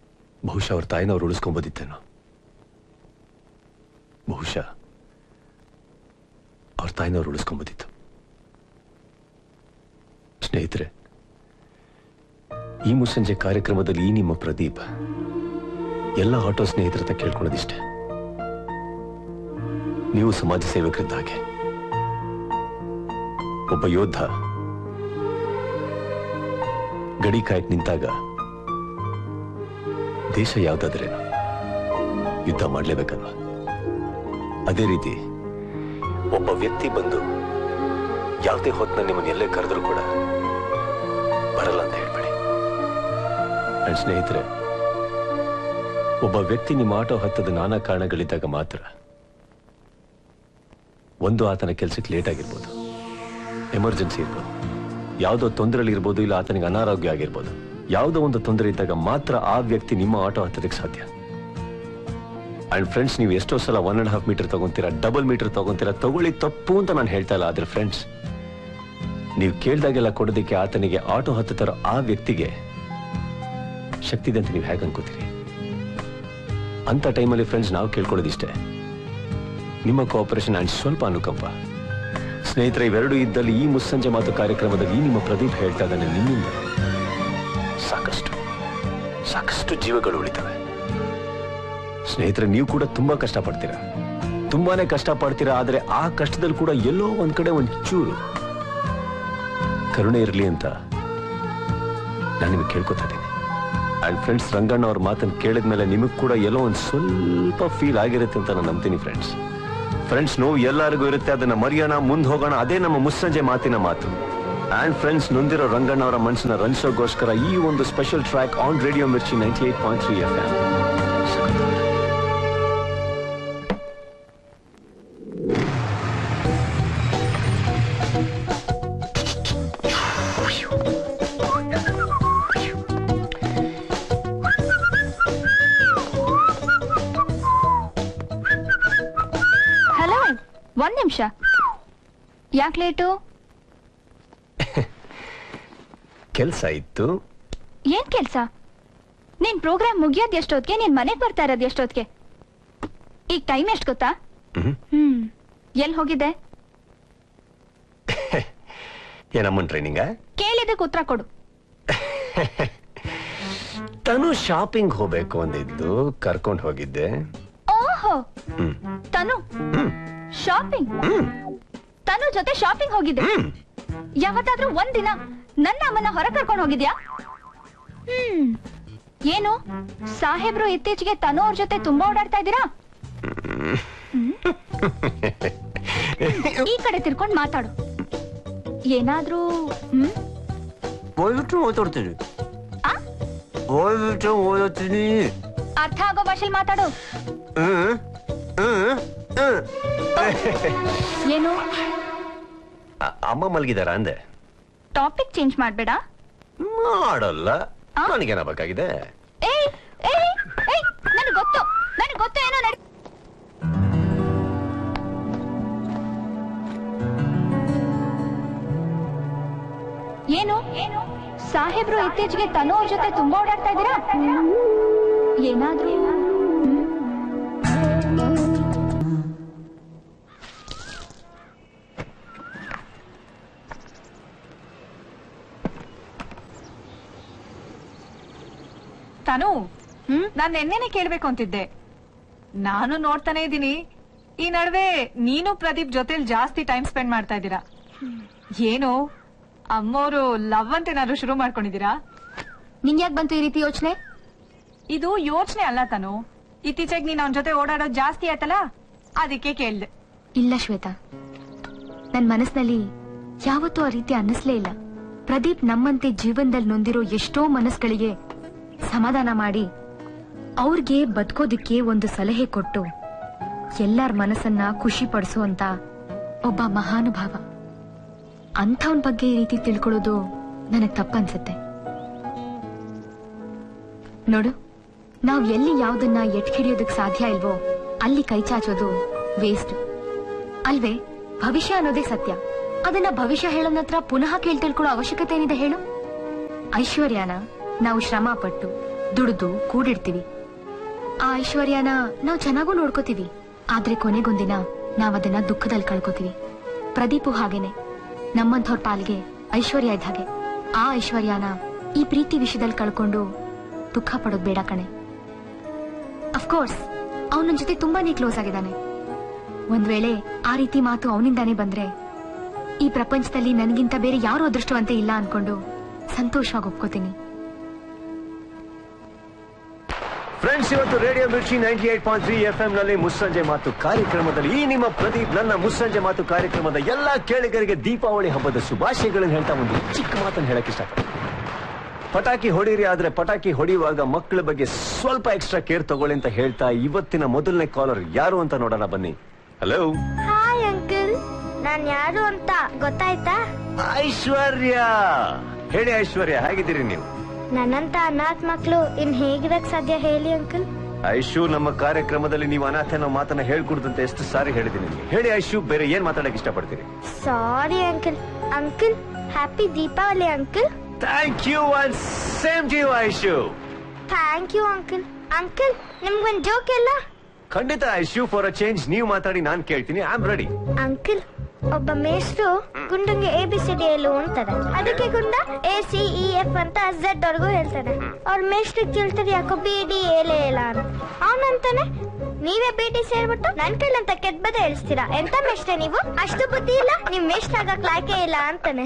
ಬಹುಶಃ ಅವ್ರ ತಾಯಿನವ್ರು ಉಳಿಸ್ಕೊಂಬೋದಿತ್ತೇನೋ ಬಹುಶಃ ಅವ್ರ ತಾಯಿನವ್ರು ಉಳಿಸ್ಕೊಂಬುದಿತ್ತು ಸ್ನೇಹಿತರೆ ಈ ಮುಸ್ಸಂಜೆ ಕಾರ್ಯಕ್ರಮದಲ್ಲಿ ಈ ನಿಮ್ಮ ಪ್ರದೀಪ್ ಎಲ್ಲ ಆಟೋ ಸ್ನೇಹಿತರ ಹತ್ರ ಕೇಳ್ಕೊಳ್ಳೋದಿಷ್ಟೇ ನೀವು ಸಮಾಜ ಸೇವಕರಿದ್ದ ಹಾಗೆ ಒಬ್ಬ ಯೋಧ ಗಡಿ ಕಾಯಕ್ ನಿಂತಾಗ ದೇಶ ಯಾವ್ದಾದ್ರೇನು ಯುದ್ಧ ಮಾಡ್ಲೇಬೇಕಲ್ವಾ ಅದೇ ರೀತಿ ಒಬ್ಬ ವ್ಯಕ್ತಿ ಬಂದು ಯಾವುದೇ ಹೊತ್ತಿನ ನಿಮ್ಮನ್ನ ಎಲ್ಲೇ ಕರೆದ್ರು ಕೂಡ ಬರಲ್ಲ ಅಂತ ಹೇಳ್ಬೇಡಿ ನನ್ನ ಸ್ನೇಹಿತರೆ ಒಬ್ಬ ವ್ಯಕ್ತಿ ನಿಮ್ಮ ಆಟೋ ಹತ್ತದ ನಾನಾ ಕಾರಣಗಳಿದ್ದಾಗ ಮಾತ್ರ ಒಂದು ಆತನ ಕೆಲಸಕ್ಕೆ ಲೇಟ್ ಆಗಿರ್ಬೋದು ಎಮರ್ಜೆನ್ಸಿ ಇರ್ಬೋದು ಯಾವುದೋ ತೊಂದರೆಲಿ ಇರ್ಬೋದು ಇಲ್ಲ ಆತನಿಗೆ ಅನಾರೋಗ್ಯ ಆಗಿರ್ಬೋದು ಯಾವುದೋ ಒಂದು ತೊಂದರೆ ಇದ್ದಾಗ ಮಾತ್ರ ಆ ವ್ಯಕ್ತಿ ನಿಮ್ಮ ಆಟೋ ಹತ್ತೋದಕ್ಕೆ ಸಾಧ್ಯ ಅಂಡ್ ಫ್ರೆಂಡ್ಸ್ ನೀವು ಎಷ್ಟೋ ಸಲ ಒನ್ ಅಂಡ್ ಹಾಫ್ ಮೀಟರ್ ತಗೊಂತೀರಾ ಡಬಲ್ ಮೀಟರ್ ತಗೊಂತೀರಾ ತಗೊಳ್ಳಿ ತಪ್ಪು ಅಂತ ನಾನು ಹೇಳ್ತಾ ಇಲ್ಲ ಆದ್ರೆ ಫ್ರೆಂಡ್ಸ್ ನೀವು ಕೇಳ್ದಾಗೆಲ್ಲ ಕೊಡೋದಕ್ಕೆ ಆತನಿಗೆ ಆಟೋ ಹತ್ತುತ್ತಾರೋ ಆ ವ್ಯಕ್ತಿಗೆ ಶಕ್ತಿ ಇದೆ ಅಂತ ನೀವು ಹೇಗೆ ಅನ್ಕೋತೀರಿ ಅಂತ ಟೈಮಲ್ಲಿ ಫ್ರೆಂಡ್ಸ್ ನಾವು ಕೇಳ್ಕೊಳ್ಳೋದಿಷ್ಟೇ ನಿಮ್ಮ ಕೋಆಪರೇಷನ್ ಅಂಡ್ ಸ್ವಲ್ಪ ಅನುಕಂಪ ಸ್ನೇಹಿತರೆ ಇವೆರಡು ಇದ್ದಲ್ಲಿ ಈ ಮುಸ್ಸಂಜೆ ಮಾತು ಕಾರ್ಯಕ್ರಮದಲ್ಲಿ ಈ ನಿಮ್ಮ ಪ್ರದೀಪ್ ಹೇಳ್ತಾ ಇದ್ದಾನೆ ನಿಮ್ಮಿಂದ ಸಾಕಷ್ಟು ಸಾಕಷ್ಟು ಜೀವಗಳು ಉಳಿತವೆ ಸ್ನೇಹಿತರೆ ನೀವು ಕೂಡ ತುಂಬಾ ಕಷ್ಟಪಡ್ತೀರಾ ತುಂಬಾನೇ ಕಷ್ಟಪಡ್ತೀರಾ ಆದ್ರೆ ಆ ಕಷ್ಟದಲ್ಲಿ ಕೂಡ ಎಲ್ಲೋ ಒಂದ್ ಕಡೆ ಒಂದ್ ಚೂರು ಕರುಣೆ ಇರಲಿ ಅಂತ ನಾನು ನಿಮಗೆ ಕೇಳ್ಕೊತಾ ಇದ್ದೀನಿ ಅಂಡ್ ಫ್ರೆಂಡ್ಸ್ ರಂಗಣ್ಣ ಅವ್ರ ಮಾತನ್ನು ಕೇಳಿದ್ಮೇಲೆ ನಿಮಗ್ ಕೂಡ ಎಲ್ಲೋ ಒಂದ್ ಸ್ವಲ್ಪ ಫೀಲ್ ಆಗಿರುತ್ತೆ ಅಂತ ನಾನು ನಂಬ್ತೀನಿ ಫ್ರೆಂಡ್ಸ್ ಫ್ರೆಂಡ್ಸ್ ನೋವು ಎಲ್ಲರಿಗೂ ಇರುತ್ತೆ ಅದನ್ನ ಮರೆಯೋಣ ಮುಂದೆ ಹೋಗೋಣ ಅದೇ ನಮ್ಮ ಮುಸ್ಸಂಜೆ ಮಾತಿನ ಮಾತು ಅಂಡ್ ಫ್ರೆಂಡ್ಸ್ ನೊಂದಿರೋ ರಂಗಣ್ಣ ಅವರ ಮನಸ್ಸನ್ನ ರಂಜಿಸೋಗೋಸ್ಕರ ಈ ಒಂದು special track on radio Mirchi ninety eight point three F M hello ಒಂದ್ ನಿಮಿಷ ಯಾಕೆ ಲೇಟು ಕೆಲಸ ಇತ್ತು ಏನ್ ಕೆಲ್ಸ ನಿನ್ ಪ್ರೋಗ್ರಾಮ್ ಮುಗಿಯೋದ್ ಎಷ್ಟೊತ್ಗೆ ನೀನ್ ಮನೆಗ್ ಬರ್ತಾ ಇರೋದ್ ಎಷ್ಟೊತ್ಗೆ ಈಗ ಟೈಮ್ ಎಷ್ಟ್ ಗೊತ್ತಾ ಮ್ಹೂ. ಹ್ಮ್ ಎಲ್ ಹೋಗಿದ್ದೆ ಏನಮ್ಮನ್ ಟ್ರೈನಿಂಗ ಕೇಳಿದಕ್ಕೆ ಉತ್ತರ ಕೊಡು ತನು ಶಾಪಿಂಗ್ ಹೋಗ್ಬೇಕು ಅಂದಿದ್ದು ಕರ್ಕೊಂಡು ಹೋಗಿದ್ದೆ ಓಹೋ ಹ್ಮ್ ತನು ಶಾಪಿಂಗ್ ತನು ಜೊತೆ ಶಾಪಿಂಗ್ ಹೋಗಿದ್ದೆ ಯಾವತ್ತಾದ್ರೂ ಒಂದಿನ ನನ್ನ ಅಮ್ಮನ ಹೊರ ಕರ್ಕೊಂಡು ಹೋಗಿದ್ಯಾ ಹ್ಮ್ ಏನು ಸಾಹೇಬ್ರು ಇತ್ತೀಚೆಗೆ ತನು ಅವ್ರ ಜೊತೆ ತುಂಬಾ ಓಡಾಡ್ತಾ ಇದ್ದೀರಾ ಈ ಕಡೆ ತಿರ್ಕೊಂಡ್ ಮಾತಾಡು ಏನಾದ್ರೂ ಹ್ಮ್ ಹೋಗ್ಬಿಟ್ಟು ಓದ್ತೀನಿ ಆ? ಹೋಗ್ಬಿಟ್ಟು ಓದುತ್ತೀನಿ ಅರ್ಥ ಆಗೋ ಭಾಷೆಲ್ ಮಾತಾಡು ಹ್ಮ್ ಹ್ಮ್ ಹ್ಮ್ ಏನು ಅ- ಅಮ್ಮ ಮಲಗಿದಾರ ಅಂದೆ ಟಾಪಿಕ್ ಚೇಂಜ್ ಮಾಡ್ಬೇಡ ಮಾಡಲ್ಲ ನನಗೇನಾಗಬೇಕಾಗಿದೆ ಏಯ್ ಏಯ್ ಏಯ್ ನನಗೆ ಗೊತ್ತು ನನಗೆ ಗೊತ್ತು ಏನೋ ನಡಿ ಏನು ಏನು ಸಾಹೇಬ್ರು ಇತ್ತೀಚೆಗೆ ತನು ಅವ್ರ ಜೊತೆ ತುಂಬಾ ಓಡಾಡ್ತಾ ಇದ್ದೀರಾ ಏನಾದ್ರೂ ತಾನು ನಾನ್ ನೆನ್ನೆನೆ ಕೇಳ್ಬೇಕು ಅಂತಿದ್ದೆ ನಾನು ನೋಡ್ತಾನೆ ಇದ್ದೀನಿ ಈ ನಡುವೆ ನೀನು ಪ್ರದೀಪ್ ಜೊತೆಲಿ ಜಾಸ್ತಿ ಟೈಮ್ ಸ್ಪೆಂಡ್ ಮಾಡ್ತಾ ಇದ್ದೀರಾ ಏನು ಅಮ್ಮೋರು ಲವ್ ಅಂತ ಏನಾದ್ರು ಶುರು ಮಾಡ್ಕೊಂಡಿದ್ದೀರಾ ನಿಂಗ್ ಯಾಕೆ ಬಂತು ಈ ರೀತಿ ಯೋಚನೆ ಇದು ಯೋಚನೆ ಅಲ್ಲ ತಾನು ಇತ್ತೀಚೆಗೆ ನೀನ್ ಅವನ ಜೊತೆ ಓಡಾಡೋದು ಜಾಸ್ತಿ ಆಯ್ತಲ್ಲ ಅದಕ್ಕೆ ಕೇಳ್ದೆ ಇಲ್ಲ ಶ್ವೇತಾ ನನ್ ಮನಸ್ನಲ್ಲಿ ಯಾವತ್ತೂ ಆ ರೀತಿ ಅನ್ನಿಸ್ಲೇ ಇಲ್ಲ ಪ್ರದೀಪ್ ನಮ್ಮಂತೆ ಜೀವನದಲ್ಲಿ ನೊಂದಿರೋ ಎಷ್ಟೋ ಮನಸ್ಗಳಿಗೆ ಸಮಾಧಾನ ಮಾಡಿ ಅವ್ರಿಗೆ ಬದುಕೋದಿಕ್ಕೆ ಒಂದು ಸಲಹೆ ಕೊಟ್ಟು ಎಲ್ಲಾರ ಮನಸ್ಸನ್ನ ಖುಷಿ ಪಡಿಸುವಂತ ಒಬ್ಬ ಮಹಾನುಭಾವ ಅಂಥವನ್ ಬಗ್ಗೆ ಈ ರೀತಿ ತಿಳ್ಕೊಳ್ಳೋದು ನನಗ್ ತಪ್ಪನ್ಸತ್ತೆ ನೋಡು ನಾವ್ ಎಲ್ಲಿ ಯಾವ್ದನ್ನ ಎಟ್ ಹಿಡಿಯೋದಕ್ ಸಾಧ್ಯ ಇಲ್ವೋ ಅಲ್ಲಿ ಕೈ ಚಾಚೋದು ವೇಸ್ಟ್ ಅಲ್ವೇ ಭವಿಷ್ಯ ಅನ್ನೋದೇ ಸತ್ಯ ಅದನ್ನ ಭವಿಷ್ಯ ಹೇಳೋನ್ ಹತ್ರ ಪುನಃ ಕೇಳ್ ತಿಳ್ಕೊಳ್ಳೋ ಅವಶ್ಯಕತೆ ಏನಿದೆ ಹೇಳು ಐಶ್ವರ್ಯನ ನಾವು ಶ್ರಮ ಪಟ್ಟು ದುಡಿದು ಕೂಡಿಡ್ತೀವಿ ಆ ಐಶ್ವರ್ಯನ ನಾವು ಚೆನ್ನಾಗೂ ನೋಡ್ಕೋತೀವಿ ಆದ್ರೆ ಕೊನೆಗೊಂದಿನ ನಾವ್ ಅದನ್ನ ದುಃಖದಲ್ಲಿ ಕಳ್ಕೊತೀವಿ ಪ್ರದೀಪು ಹಾಗೇನೆ ನಮ್ಮಂಥವ್ರ ಪಾಲ್ಗೆ ಐಶ್ವರ್ಯ ಇದ್ದ ಹಾಗೆ ಆ ಐಶ್ವರ್ಯನ ಈ ಪ್ರೀತಿ ವಿಷಯದಲ್ಲಿ ಕಳ್ಕೊಂಡು ದುಃಖ ಪಡೋದ್ ಬೇಡ ಕಣೆ ಅಫ್ಕೋರ್ಸ್ ಅವನ ನನ್ ಜೊತೆ ತುಂಬಾನೇ ಕ್ಲೋಸ್ ಆಗಿದ್ದಾನೆ ಒಂದ್ ವೇಳೆ ಆ ರೀತಿ ಮಾತು ಅವನಿಂದಾನೇ ಬಂದ್ರೆ ಈ ಪ್ರಪಂಚದಲ್ಲಿ ನನಗಿಂತ ಬೇರೆ ಯಾರು ಅದೃಷ್ಟವಂತೆ ಇಲ್ಲ ಅನ್ಕೊಂಡು ಸಂತೋಷವಾಗಿ ಒಪ್ಕೋತೀನಿ ಫ್ರೆಂಡ್ಸ್ ಇವತ್ತು radio Mirchi ninety eight point three F M ನಲ್ಲಿ ಮುಸ್ಸಂಜೆ ಮಾತು ಕಾರ್ಯಕ್ರಮದಲ್ಲಿ ಈ ನಿಮ್ಮ ಪ್ರದೀಪ್ ನನ್ನ ಮುಸ್ಸಂಜೆ ಮಾತು ಕಾರ್ಯಕ್ರಮದ ಎಲ್ಲಾ ಕೇಳಿಗರಿಗೆ ದೀಪಾವಳಿ ಹಬ್ಬದ ಶುಭಾಶಯಗಳನ್ನು ಹೇಳ್ತಾ ಒಂದು ಚಿಕ್ಕ ಮಾತನ್ನು ಹೇಳಕ್ ಇಷ್ಟಪಡ್ತೀನಿ ಪಟಾಕಿ ಹೊಡೀರಿ ಆದ್ರೆ ಪಟಾಕಿ ಹೊಡೆಯುವಾಗ ಮಕ್ಕಳ ಬಗ್ಗೆ ಸ್ವಲ್ಪ ಎಕ್ಸ್ಟ್ರಾ ಕೇರ್ ತಗೊಳ್ಳಿ ಅಂತ ಹೇಳ್ತಾ ಇವತ್ತಿನ ಮೊದಲನೇ ಕಾಲರ್ ಯಾರು ಅಂತ ನೋಡೋಣ ಬನ್ನಿ ಹಲೋ ಹಾಯ್ ಅಂಕಲ್ ನಾನ್ ಯಾರು ಅಂತ ಗೊತ್ತಾಯ್ತಾ ಐಶ್ವರ್ಯ ಹೇಳಿ ಐಶ್ವರ್ಯ ಹೇಗಿದ್ದೀರಿ ನೀವು ನನ್ನಂತ ಅನಾಥ ಮಕ್ಳು ಇನ್ ಹೇಗಿರಕ್ ಸಾಧ್ಯ ಹೇಳಿ ಅಂಕಲ್ ಐಶು ನಮ್ಮ ಕಾರ್ಯಕ್ರಮದಲ್ಲಿ ನೀವು ಅನಾಥ ಅನ್ನೋ ಮಾತನ್ನ ಹೇಳ್ಕೊಡ್ದಂತೆ ಎಷ್ಟು ಸಾರಿ ಹೇಳಿದ್ದೀನಿ ನಿಮ್ಗೆ ಹೇಳಿ ಐಶು ಬೇರೆ ಏನ್ ಮಾತಾಡಕ್ ಇಷ್ಟಪಡ್ತೀರಿ sorry uncle uncle happy Deepavali uncle thank you and same to you Aishu thank you uncle uncle ನಿಮ್ಗೊಂದ್ ಜೋಕ್ ಎಲ್ಲ ಖಂಡಿತ ಐಶು ಫಾರ್ ಅ ಚೇಂಜ್ ನೀವು ಮಾತಾಡಿ ನಾನ್ ಕೇಳ್ತೀನಿ ಐ ಆಮ್ ರೆಡಿ ಅಂಕಲ್ ಒಬ್ಬ ಮೇಷ್ಟ್ರು ಗುಂಡಂಗೆ ಎ ಬಿ ಸಿ ಡಿ ಹೇಳು ಅಂತಾರೆ ಅದಕ್ಕೆ ಗುಂಡ ಎ ಸಿ ಇ ಎಫ್ ಅಂತ ಝೆಡ್ ವರ್ಗು ಹೇಳ್ತಾನೆ ಅವ್ರ ಮೇಷ್ಟ್ರಿಗೆ ಕೇಳ್ತಾರೆ ಯಾಕೋ ಬಿ ಡಿ ಏಲೇ ಇಲ್ಲ ಅಂತ ಅವನಂತಾನೆ ನೀವೇ ಬಿ ಡಿ ಸೇರ್ಬಿಟ್ಟು ನನ್ ಕೈಲಂತ ಕೆಟ್ಟ ಬದ ಹೇಳ್ಸ್ತೀರಾ ಎಂತ ಮೇಷ್ಟ್ರೆ ನೀವು ಅಷ್ಟು ಬುದ್ಧಿ ಇಲ್ಲ ನಿಮ್ ಮೇಷ್ಟ್ರ ಆಗಕ್ ಲಾಯ್ಕೆ ಇಲ್ಲ ಅಂತಾನೆ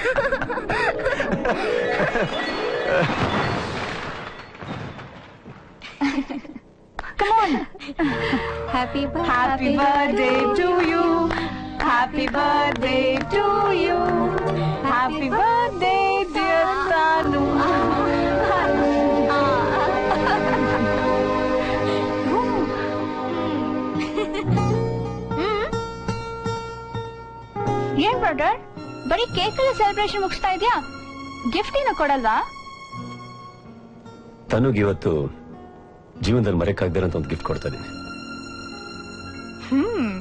Come on. Happy birthday. Happy birthday to you. Happy birthday to you. Happy birthday, dear Tanu. ಏನ್ ಬ್ರದರ್ ಬರೀ ಕೇಕ್ ಅಲ್ಲಿ ಸೆಲೆಬ್ರೇಷನ್ ಮುಗಿಸ್ತಾ ಇದ್ಯಾ ಗಿಫ್ಟ್ ಏನೋ ಕೊಡಲ್ವಾ ತನುಗ್ ಇವತ್ತು ಜೀವನದಲ್ಲಿ ಮರೆಯಕ್ಕಾಗ್ದಿರಂತ ಒಂದು ಗಿಫ್ಟ್ ಕೊಡ್ತಾ ಇದೀನಿ ಹ್ಮ್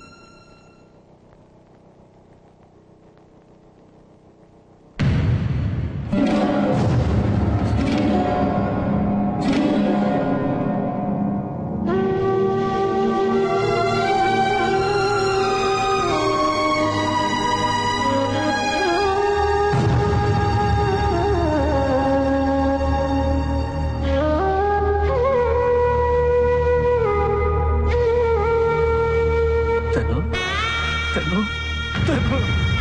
ತನು ತನು ತನು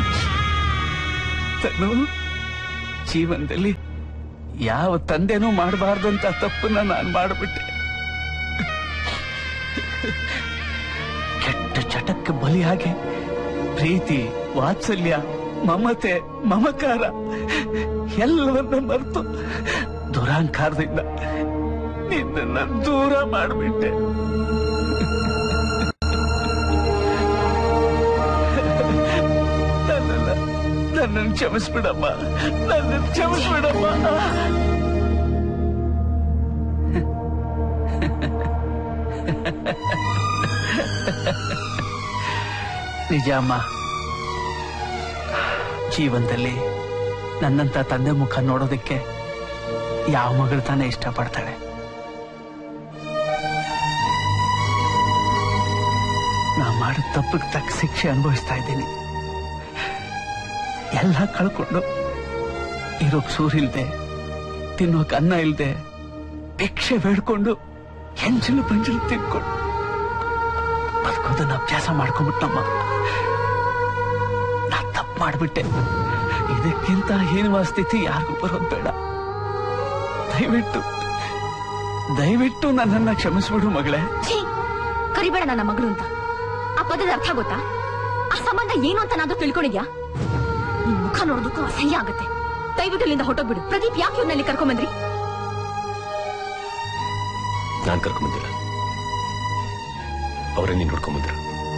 ತನು ಜೀವನದಲ್ಲಿ ಯಾವ ತಂದೆನೂ ಮಾಡಬಾರ್ದಂತ ತಪ್ಪನ್ನ ನಾನು ಮಾಡಿಬಿಟ್ಟೆ ಕೆಟ್ಟ ಚಟಕ್ಕೆ ಬಲಿಯಾಗಿ ಪ್ರೀತಿ ವಾತ್ಸಲ್ಯ ಮಮತೆ ಮಮಕಾರ ಎಲ್ಲವನ್ನ ಮರೆತು ದುರಾಂಕಾರದಿಂದ ನಿನ್ನನ್ನ ದೂರ ಮಾಡಿಬಿಟ್ಟೆ ನನ್ನನ್ನ ನನ್ನನ್ನು ಕ್ಷಮಿಸ್ಬಿಡಮ್ಮ ನನ್ನನ್ನು ಕ್ಷಮಿಸ್ಬಿಡಮ್ಮ ನಿಜ ಅಮ್ಮ ಜೀವನದಲ್ಲಿ ನನ್ನಂತ ತಂದೆ ಮುಖ ನೋಡೋದಕ್ಕೆ ಯಾವ ಮಗಳು ತಾನೇ ಇಷ್ಟಪಡ್ತಾಳೆ ನಾ ಮಾಡಿದ ತಪ್ಪಿಗೆ ತಕ್ಕ ಶಿಕ್ಷೆ ಅನುಭವಿಸ್ತಾ ಇದ್ದೀನಿ ಎಲ್ಲ ಕಳ್ಕೊಂಡು ಇರೋಕ್ ಸೂರಿಲ್ದೆ ತಿನ್ನೋಕ್ ಅನ್ನ ಇಲ್ದೆ ಭಿಕ್ಷೆ ಬೇಡ್ಕೊಂಡು ಹೆಂಚಲು ಪಂಚಲು ತಿನ್ಕೊಂಡು ಬದುಕೋದನ್ನ ಅಭ್ಯಾಸ ಮಾಡ್ಕೊಂಡ್ಬಿಟ್ಟಮ್ಮ ನಾ ತಪ್ಪು ಮಾಡ್ಬಿಟ್ಟೆ ಇದಕ್ಕಿಂತ ಹೀನವ ಸ್ಥಿತಿ ಯಾರಿಗೂ ಬರೋದ್ ಬೇಡ ದಯವಿಟ್ಟು ದಯವಿಟ್ಟು ನನ್ನನ್ನ ಕ್ಷಮಿಸ್ಬಿಡು ಮಗಳೇ ಛೀ ಕರಿಬೇಡ ನನ್ನ ಮಗಳು ಅಂತ ಆ ಪದದ ಅರ್ಥ ಗೊತ್ತಾ ಆ ಸಂಬಂಧ ಏನು ಅಂತ ನಾದು ತಿಳ್ಕೊಂಡಿದ್ಯಾ ನಿನ್ ಮುಖ ನೋಡೋದಕ್ಕೂ ಅಸಹ್ಯ ಆಗುತ್ತೆ ದಯವಿಟ್ಟು ಇಲ್ಲಿಂದ ಹೊಟ್ಟೋಗ್ಬಿಡು ಪ್ರದೀಪ್ ಯಾಕೆ ಇವ್ರನ್ನಲ್ಲಿ ಕರ್ಕೊಂಬಂದ್ರಿ ನಾನ್ ಕರ್ಕೊಂಬಂದಿಲ್ಲ ಅವರೇ ನೀನ್ ನೋಡ್ಕೊಂಬಂದ್ರು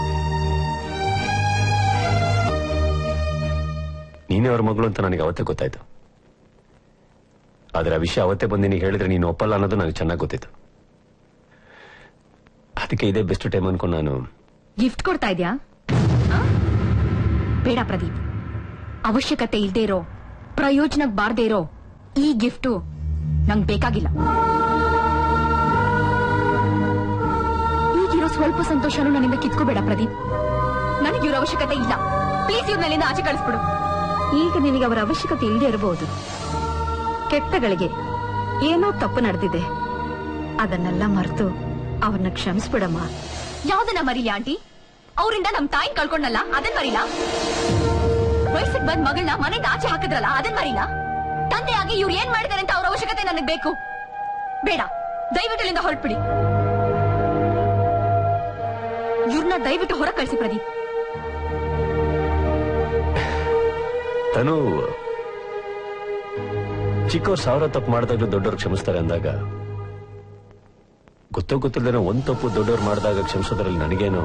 ನೀನೇ ಅವ್ರ ಮಗಳು ಅಂತ ನನಗೆ ಅವತ್ತೇ ಗೊತ್ತಾಯ್ತು ಆದ್ರೆ ಆ ವಿಷಯ ಅವತ್ತೇ ಬಂದು ನೀನು ಹೇಳಿದ್ರೆ ನೀನು ಒಪ್ಪಲ್ಲ ಅನ್ನೋದು ನನಗೆ ಚೆನ್ನಾಗಿ ಗೊತ್ತಿತ್ತು ಅದಕ್ಕೆ ಇದೇ ಬೆಸ್ಟ್ ಟೈಮ್ ಅನ್ಕೊಂಡು ನಾನು ಗಿಫ್ಟ್ ಕೊಡ್ತಾ ಇದ್ಯಾ ಆ? ಬೇಡ ಪ್ರದೀಪ್ ಅವಶ್ಯಕತೆ ಇಲ್ದೇ ಇರೋ ಪ್ರಯೋಜನಕ್ ಬಾರ್ದೇ ಇರೋ ಈ ಗಿಫ್ಟು ನಂಗ್ ಬೇಕಾಗಿಲ್ಲ ಈಗಿರೋ ಸ್ವಲ್ಪ ಸಂತೋಷನೂ ನನ್ನಿಂದ ಕಿತ್ಕೋಬೇಡ ಪ್ರದೀಪ್ ನನಗಿರೋ ಅವಶ್ಯಕತೆ ಇಲ್ಲ ಪ್ಲೀಸ್ ಇವ್ರನ್ನೆಲ್ಲಿಂದ ಆಚೆ ಕಳಿಸ್ಬಿಡು ಈಗ ನಿನಗೆ ಅವರ ಅವಶ್ಯಕತೆ ಇಲ್ಲದೆ ಇರಬಹುದು ಕೆಟ್ಟಗಳಿಗೆ ಏನೋ ತಪ್ಪು ನಡೆದಿದೆ ಅದನ್ನೆಲ್ಲ ಮರೆತು ಅವ್ರನ್ನ ಕ್ಷಮಿಸ್ಬಿಡಮ್ಮ ಯಾವ್ದನ್ನ ಮರಿಲಿ ಆಂಟಿ ಅವರಿಂದ ನಮ್ ತಾಯಿನ್ ಕಳ್ಕೊಂಡಲ್ಲ ಅದನ್ ಮರಿಲ್ಲ ವಯಸ್ಸಿಗೆ ಬಂದ್ ಮಗಳನ್ನ ಮನೆಯಿಂದ ಆಚೆ ಹಾಕಿದ್ರಲ್ಲ ಅದನ್ ಮರಿಲ್ಲ ತಂದೆಯಾಗಿ ಇವ್ರು ಏನ್ ಮಾಡಿದಾರೆ ಅಂತ ಅವ್ರ ಅವಶ್ಯಕತೆ ನನಗ್ ಬೇಕು ಬೇಡ ದಯವಿಟ್ಟು ಇಲ್ಲಿಂದ ಹೊರಟ್ಬಿಡಿ ಇವ್ರನ್ನ ದಯವಿಟ್ಟು ಹೊರ ಕಳಿಸಿ ಪ್ರದೀಪ್ ತನು ಚಿಕ್ಕವ್ರು ಸಾವಿರ ತಪ್ಪು ಮಾಡಿದಾಗ್ಲೂ ದೊಡ್ಡವ್ರು ಕ್ಷಮಿಸ್ತಾರೆ ಅಂದಾಗ ಗೊತ್ತೋ ಗೊತ್ತಿಲ್ಲದೇನೋ ಒಂದ್ ತಪ್ಪು ದೊಡ್ಡವ್ರು ಮಾಡಿದಾಗ ಕ್ಷಮಿಸೋದ್ರಲ್ಲಿ ನನಗೇನು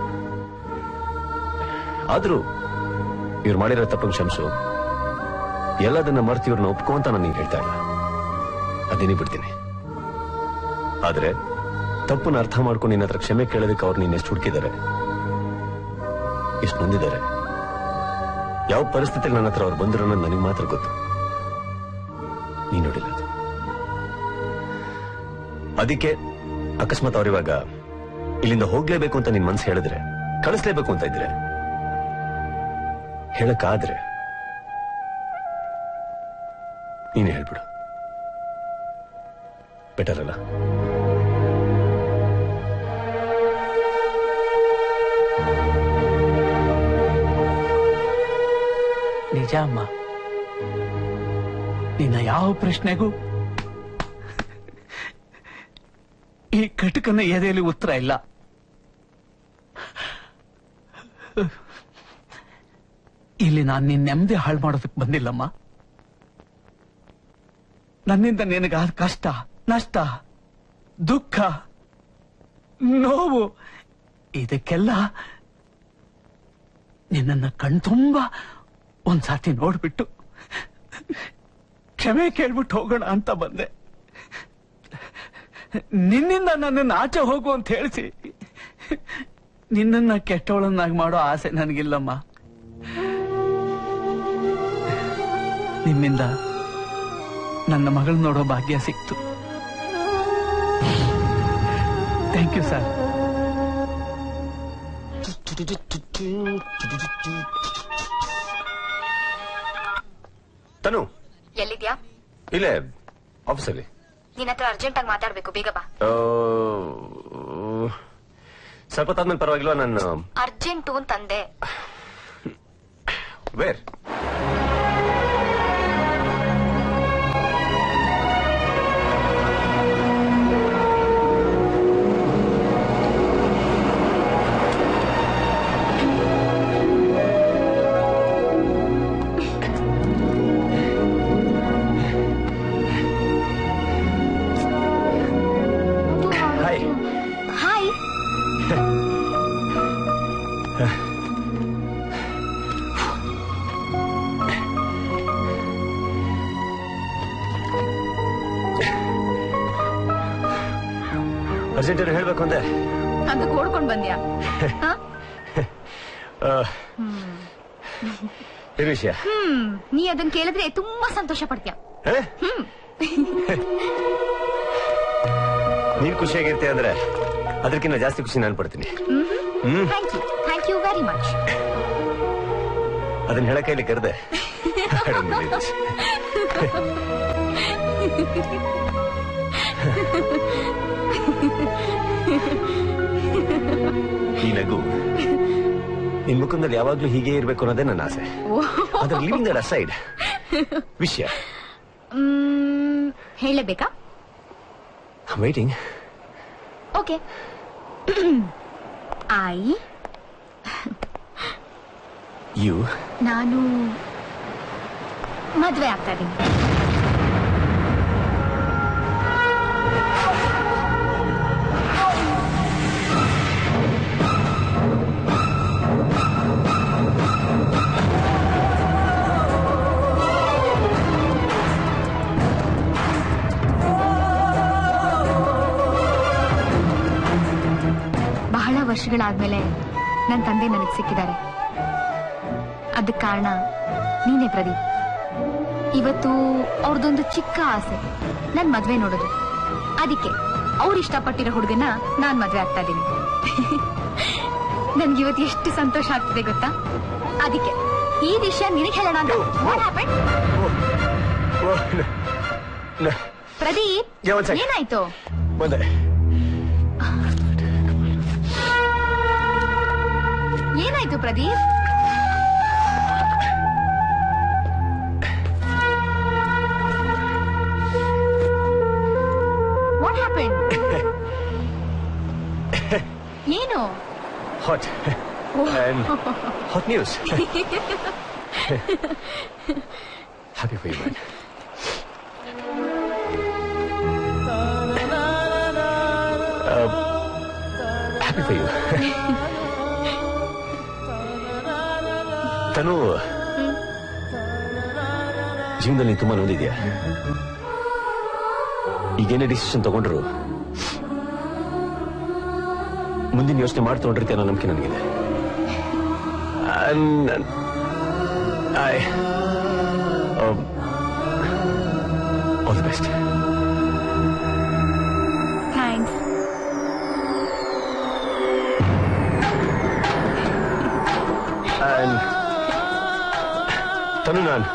ಆದ್ರೂ ಇವ್ರು ಮಾಡಿರೋ ತಪ್ಪನ್ನು ಕ್ಷಮಿಸು ಎಲ್ಲದನ್ನ ಮರ್ತು ಇವ್ರನ್ನ ಒಪ್ಕೊ ಅಂತ ನಾನು ನಿಂಗೆ ಹೇಳ್ತಾ ಇಲ್ಲ ಅದೇನೇ ಬಿಡ್ತೀನಿ ಆದ್ರೆ ತಪ್ಪನ್ನ ಅರ್ಥ ಮಾಡ್ಕೊಂಡು ನಿನ್ನ ಹತ್ರ ಕ್ಷಮೆ ಕೇಳೋದಕ್ಕೆ ಅವ್ರು ನಿನ್ನ ಎಷ್ಟು ಹುಡುಕಿದ್ದಾರೆ ಎಷ್ಟು ನೊಂದಿದ್ದಾರೆ ಯಾವ ಪರಿಸ್ಥಿತಿಯಲ್ಲಿ ನನ್ನ ಹತ್ರ ಅವ್ರು ಬಂದ್ರು ಅನ್ನೋದು ನನಗೆ ಮಾತ್ರ ಗೊತ್ತು ನೀನ್ ನೋಡಿಲ್ಲ ಅದು ಅದಕ್ಕೆ ಅಕಸ್ಮಾತ್ ಅವ್ರಿವಾಗ ಇಲ್ಲಿಂದ ಹೋಗ್ಲೇಬೇಕು ಅಂತ ನಿನ್ ಮನ್ಸು ಹೇಳಿದ್ರೆ ಕಳಿಸ್ಲೇಬೇಕು ಅಂತ ಇದ್ರೆ ಹೇಳಕ್ಕಾದ್ರೆ ನೀನೇ ಹೇಳ್ಬಿಡು ಬೆಟರ್ ಅಲ್ಲ ನಿಜ ಅಮ್ಮ ನಿನ್ನ ಯಾವ ಪ್ರಶ್ನೆಗೂ ಈ ಕಟಕನ ಎದೆಯಲ್ಲಿ ಉತ್ತರ ಇಲ್ಲ ಇಲ್ಲಿ ನಾನು ನಿನ್ನ ನೆಮ್ಮದಿ ಹಾಳು ಮಾಡೋದಕ್ಕೆ ಬಂದಿಲ್ಲಮ್ಮ ನನ್ನಿಂದ ನಿನಗಾದ ಕಷ್ಟ ನಷ್ಟ ದುಃಖ ನೋವು ಇದಕ್ಕೆಲ್ಲ ನಿನ್ನನ್ನ ಕಣ್ತುಂಬ ಒಂದ್ಸಾತಿ ನೋಡ್ಬಿಟ್ಟು ಕ್ಷಮೆ ಕೇಳ್ಬಿಟ್ಟು ಹೋಗೋಣ ಅಂತ ಬಂದೆ ನಿನ್ನಿಂದ ನನ್ನನ್ನು ಆಚೆ ಹೋಗು ಅಂತ ಹೇಳಿಸಿ ನಿನ್ನನ್ನ ಕೆಟ್ಟವಳನ್ನಾಗಿ ಮಾಡೋ ಆಸೆ ನನಗಿಲ್ಲಮ್ಮ ನಿಮ್ಮಿಂದ ನನ್ನ ಮಗಳು ನೋಡೋ ಭಾಗ್ಯ ಸಿಕ್ತು ಥ್ಯಾಂಕ್ ಯು ಸರ್ ತನು ಎಲ್ಲಿದ್ಯಾ ಇಲ್ಲೇ ಆಫೀಸಲ್ಲಿ ನಿನ್ನ ಹತ್ರ ಅರ್ಜೆಂಟ್ ಆಗಿ ಮಾತಾಡ್ಬೇಕು ಬೇಗ ಬಾ ಆ, ಸ್ವಲ್ಪ ಹೊತ್ತಾದ್ಮೇಲೆ ಪರವಾಗಿಲ್ವಾ ನಾನು ಅರ್ಜೆಂಟು ಅಂತಂದೆ ವೇರ್ ಹಾಯ್ ಹಾಯ್ ಅರ್ಜೆಂಟ್ ಹೇಳ್ಬೇಕು ಅಂದೆ ಅದಕ್ಕೆ ಓಡ್ಕೊಂಡ್ ಬಂದ್ಯಾ ಹ? ಆ, ಏನ್ ವಿಷಯ ಹ್ಮ್ ನೀ ಅದನ್ನ ಕೇಳಿದ್ರೆ ತುಂಬಾ ಸಂತೋಷ ಪಡ್ತೀಯ ಹ? ಹ್ಮ್ ನೀನ್ ಖುಷಿಯಾಗಿರ್ತೀಯ ಅಂದ್ರೆ ಅದಕ್ಕಿಂತ ಜಾಸ್ತಿ ಖುಷಿ ನಾನು ಪಡ್ತೀನಿ ಹ್ಮ್ thank you thank you very much ಅದನ್ನ ಹೇಳಕ್ಕೆ ಇಲ್ಲಿ ಕರೆದೆ ಈ ನಗು ನಿನ್ ಮುಖದಲ್ಲಿ ಯಾವಾಗ್ಲೂ ಹೀಗೆ ಇರ್ಬೇಕು ಅನ್ನೋದೇ ನನ್ನ ಆಸೆ ಅದ್ರ ಲಿವಿಂಗ್ ದಟ್ ಅಸೈಡ್ ವಿಷಯ ಹ್ಮ್ ಹೇಳಬೇಕಾ ವೈಟಿಂಗ್ ಓಕೆ ಐ ಯು ನಾನು ಮದ್ವೆ ಆಗ್ತಾ ಇದ್ದೀನಿ ಬಹಳ ವರ್ಷಗಳಾದ್ಮೇಲೆ ನನ್ನ ತಂದೆ ನನಗೆ ಸಿಕ್ಕಿದ್ದಾರೆ ಅದಕ್ಕೆ ಕಾರಣ ನೀನೇ ಪ್ರದೀಪ್ ಇವತ್ತು ಅವ್ರದೊಂದು ಚಿಕ್ಕ ಆಸೆ ನನ್ ಮದ್ವೆ ನೋಡೋದು ಅದಕ್ಕೆ ಅವ್ರು ಇಷ್ಟಪಟ್ಟಿರೋ ಹುಡುಗನ ನಾನ್ ಮದ್ವೆ ಆಗ್ತಾ ಇದ್ದೀನಿ ನನ್ಗೆ ಇವತ್ತು ಎಷ್ಟು ಸಂತೋಷ ಆಗ್ತಿದೆ ಗೊತ್ತಾ ಅದಕ್ಕೆ ಈ ವಿಷಯ ನಿನಗೆ ಹೇಳೋಣ ಅಂತ What happened? Pradeep Yeah, one sec. ಏನಾಯ್ತು ಬಂದೆ ಏನಾಯ್ತು ಪ್ರದೀಪ್ ವಾಟ್ ಹ್ಯಾಪನ್ ಏನು hot hot news happy for you man happy for you Tanu ಜೀವನದಲ್ಲಿ ನೀನು ತುಂಬಾ ನೋಡಿದ್ಯಾ ಈಗೇನೇ ಡಿಸಿಷನ್ ತಗೊಂಡ್ರು ಮುಂದಿನ ಯೋಚನೆ ಮಾಡಿ ತಗೊಂಡಿರ್ತೀಯ ಅನ್ನೋ ನಂಬಿಕೆ ನನಗಿದೆ I all the best thanks Tanu ನಾನು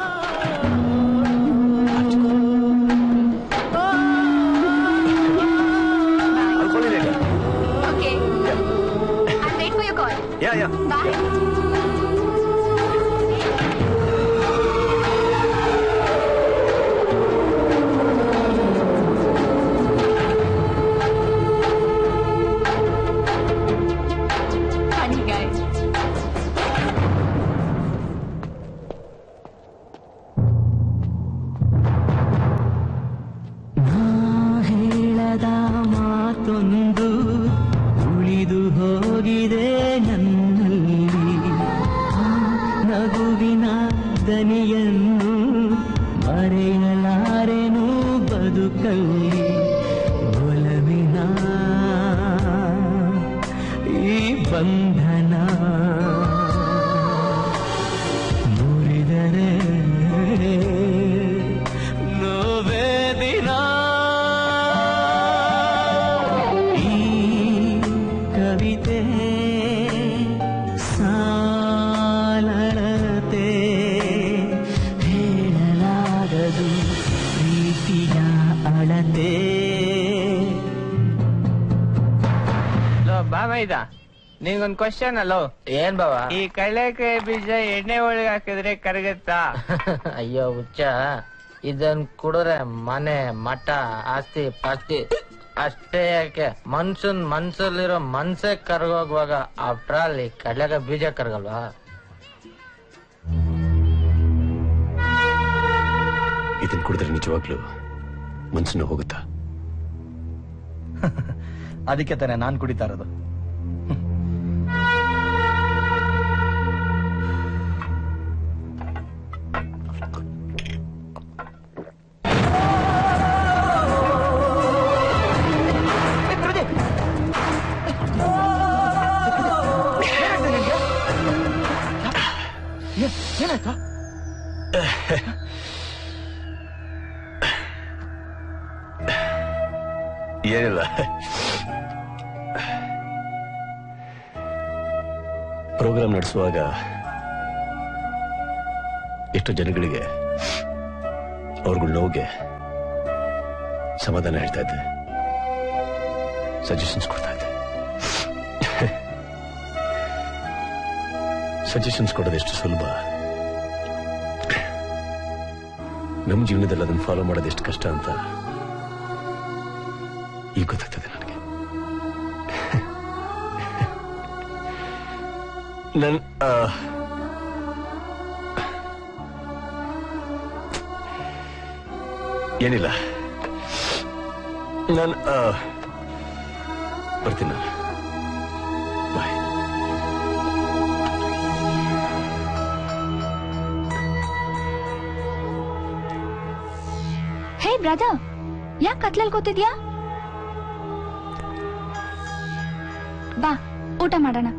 ಅನ್ಕೊಂಡಿದ್ದೀನಿ okay I wait for your call yeah yeah bye Funny guy. ಹೇಳದ ಮಾತೊಂದು ಉಳಿದು ಹೋಗಿದೆ ನನ್ನಲ್ಲಿ ಆ ನಗುವಿನ ದನಿಯನ್ನು ಮರೆಯಲಾರೆನು ಬದುಕಲ್ಲಿ ಒಲವಿನ ಈ ಬಂಧನ ಮುರಿದರೆ ನೋವೇ ದಿನ ಈ ಕವಿತೆ ಸಾಲಳತೆ ಹೇಳಲಾಗದು ಪ್ರೀತಿಯ ಅಳತೆ ಬಾಬಾ ಇದ ನಿಂಗೊಂದ್ ಕ್ವಶನ್ ಅಲ್ಲೋ ಏನ್ ಬಾವ ಈ ಕಡಲೆಕಾಯಿ ಬೀಜ ಎಣ್ಣೆ ಒಳಗೆ ಹಾಕಿದ್ರೆ ಕರಗತ್ತಾ ಅಯ್ಯೋ ಹುಚ್ಚ ಇದನ್ ಕುಡಿದ್ರೆ ಮನೆ ಮಠ ಆಸ್ತಿ ಪಾಸ್ತಿ ಅಷ್ಟೇ ಯಾಕೆ ಮನ್ಸನ್ ಮನ್ಸಲ್ಲಿರೋ ಮನ್ಸೇ ಕರ್ಗೋಗುವಾಗ ಆಫ್ಟರ್ ಆಲ್ ಈ ಕಡ್ಲೆಕಾಯಿ ಬೀಜ ಕರ್ಗಲ್ವಾ ಇದನ್ ಕುಡಿದ್ರೆ ನಿಜವಾಗ್ಲೂ ಮನ್ಸನ್ನು ಹೋಗುತ್ತಾ ಅದಕ್ಕೆ ತಾನೆ ನಾನ್ ಕುಡಿತಾ ಇರೋದು ಏನಾಯ್ತಾ ಏನಿಲ್ಲ ಪ್ರೋಗ್ರಾಮ್ ನಡೆಸುವಾಗ ಎಷ್ಟು ಜನಗಳಿಗೆ ಅವ್ರಗಳ ನೋವಿಗೆ ಸಮಾಧಾನ ಹೇಳ್ತಾ ಇದ್ದೆ ಸಜೆಷನ್ಸ್ ಕೊಡ್ತಾ ಇದ್ದೆ ಸಜೆಷನ್ಸ್ ಕೊಡೋದು ಎಷ್ಟು ಸುಲಭ ನಮ್ಮ ಜೀವನದಲ್ಲಿ ಅದನ್ನು ಫಾಲೋ ಮಾಡೋದು ಎಷ್ಟು ಕಷ್ಟ ಅಂತ ಈಗ ಗೊತ್ತಾಗ್ತದೆ ನನಗೆ ನನ್ ಆ, ಏನಿಲ್ಲ ನಾನು ಬರ್ತೀನಿ ನಾನು ಬಾಯ್ ಹೇ ಬ್ರದರ್ ಯಾಕೆ ಕತ್ಲಲ್ಲಿ ಕೂತಿದ್ಯಾ ಬಾ ಊಟ ಮಾಡೋಣ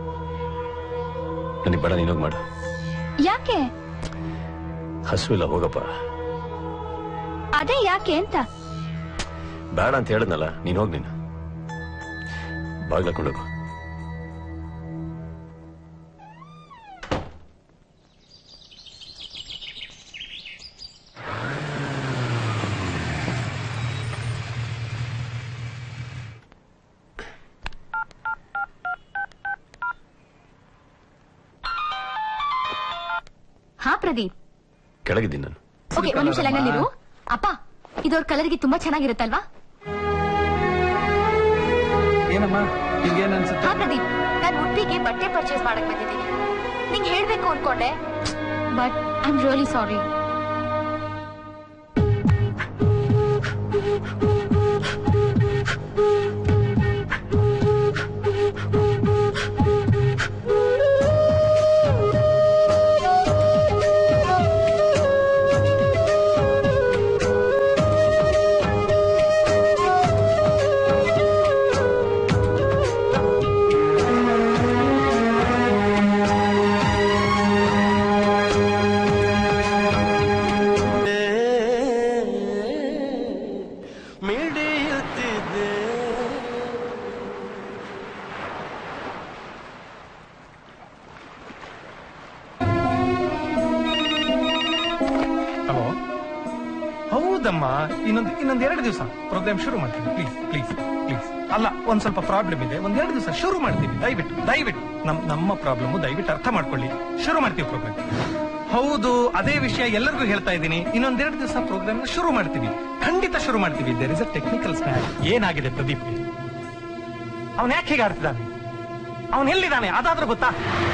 ನನಗೆ ಬೇಡ ನೀನೋಗಿ ಮಾಡು ಯಾಕೆ ಹಸುವಿಲ್ಲ ಹೋಗಪ್ಪ ಅದೇ ಯಾಕೆ ಅಂತ ಬೇಡ ಅಂತ ಹೇಳಿದ್ನಲ್ಲ ನೀನ್ ಹೋಗ್ ನೀನು ಬಾಗ್ಲಾಕೊಂಡೋಗು ಹಾ ಪ್ರದೀಪ್ ಕೆಳಗಿದ್ದೀನಿ ನಾನು ಓಕೆ ಒಂದ್ ನಿಮಿಷ ಲೈನಲ್ಲಿರು ಅಪ್ಪ ಇದವ್ರ ಕಲರ್ಗೆ ತುಂಬಾ ಚೆನ್ನಾಗಿರುತ್ತಲ್ವಾ ಏನಮ್ಮ ನಿಂಗೇನ್ ಅನ್ಸುತ್ತೆ ಹಾ ಪ್ರದೀಪ್ ನಾನು ಉಡುಪಿಗೆ ಬಟ್ಟೆ ಪರ್ಚೇಸ್ ಮಾಡಕ್ ಬಂದಿದ್ದೀನಿ ನಿಂಗೆ ಹೇಳ್ಬೇಕು ಅನ್ಕೊಂಡೆ but I am really sorry hello ಹೌದಮ್ಮ ಇನ್ನೊಂದು ಇನ್ನೊಂದ್ ಎರಡು ದಿವಸ ಪ್ರೋಗ್ರಾಮ್ ಶುರು ಮಾಡ್ತೀವಿ ಪ್ಲೀಸ್ ಪ್ಲೀಸ್ ಪ್ಲೀಸ್ ಅಲ್ಲ ಒಂದ್ ಸ್ವಲ್ಪ ಪ್ರಾಬ್ಲಮ್ ಇದೆ ಒಂದ್ ಎರಡು ದಿವಸ ಶುರು ಮಾಡ್ತೀವಿ ದಯವಿಟ್ಟು ದಯವಿಟ್ಟು ನಮ್ ನಮ್ಮ ಪ್ರಾಬ್ಲಮ್ ದಯವಿಟ್ಟು ಅರ್ಥ ಮಾಡ್ಕೊಳ್ಳಿ ಶುರು ಮಾಡ್ತೀವಿ ಪ್ರೋಗ್ರಾಮ್ ಹೌದು ಅದೇ ವಿಷಯ ಎಲ್ಲರಿಗೂ ಹೇಳ್ತಾ ಇದ್ದೀನಿ ಇನ್ನೊಂದೆರಡು ದಿವಸ ಪ್ರೋಗ್ರಾಮ್ ಶುರು ಮಾಡ್ತೀವಿ ಖಂಡಿತ ಶುರು ಮಾಡ್ತೀವಿ there is a technical snag ಏನಾಗಿದೆ ಪ್ರದೀಪ್ ಅವನ್ ಯಾಕೆ ಹೇಗೆ ಆಡ್ತಿದ್ದಾನೆ ಅವನ್ ಎಲ್ಲಿದ್ದಾನೆ ಅದಾದ್ರೂ ಗೊತ್ತಾ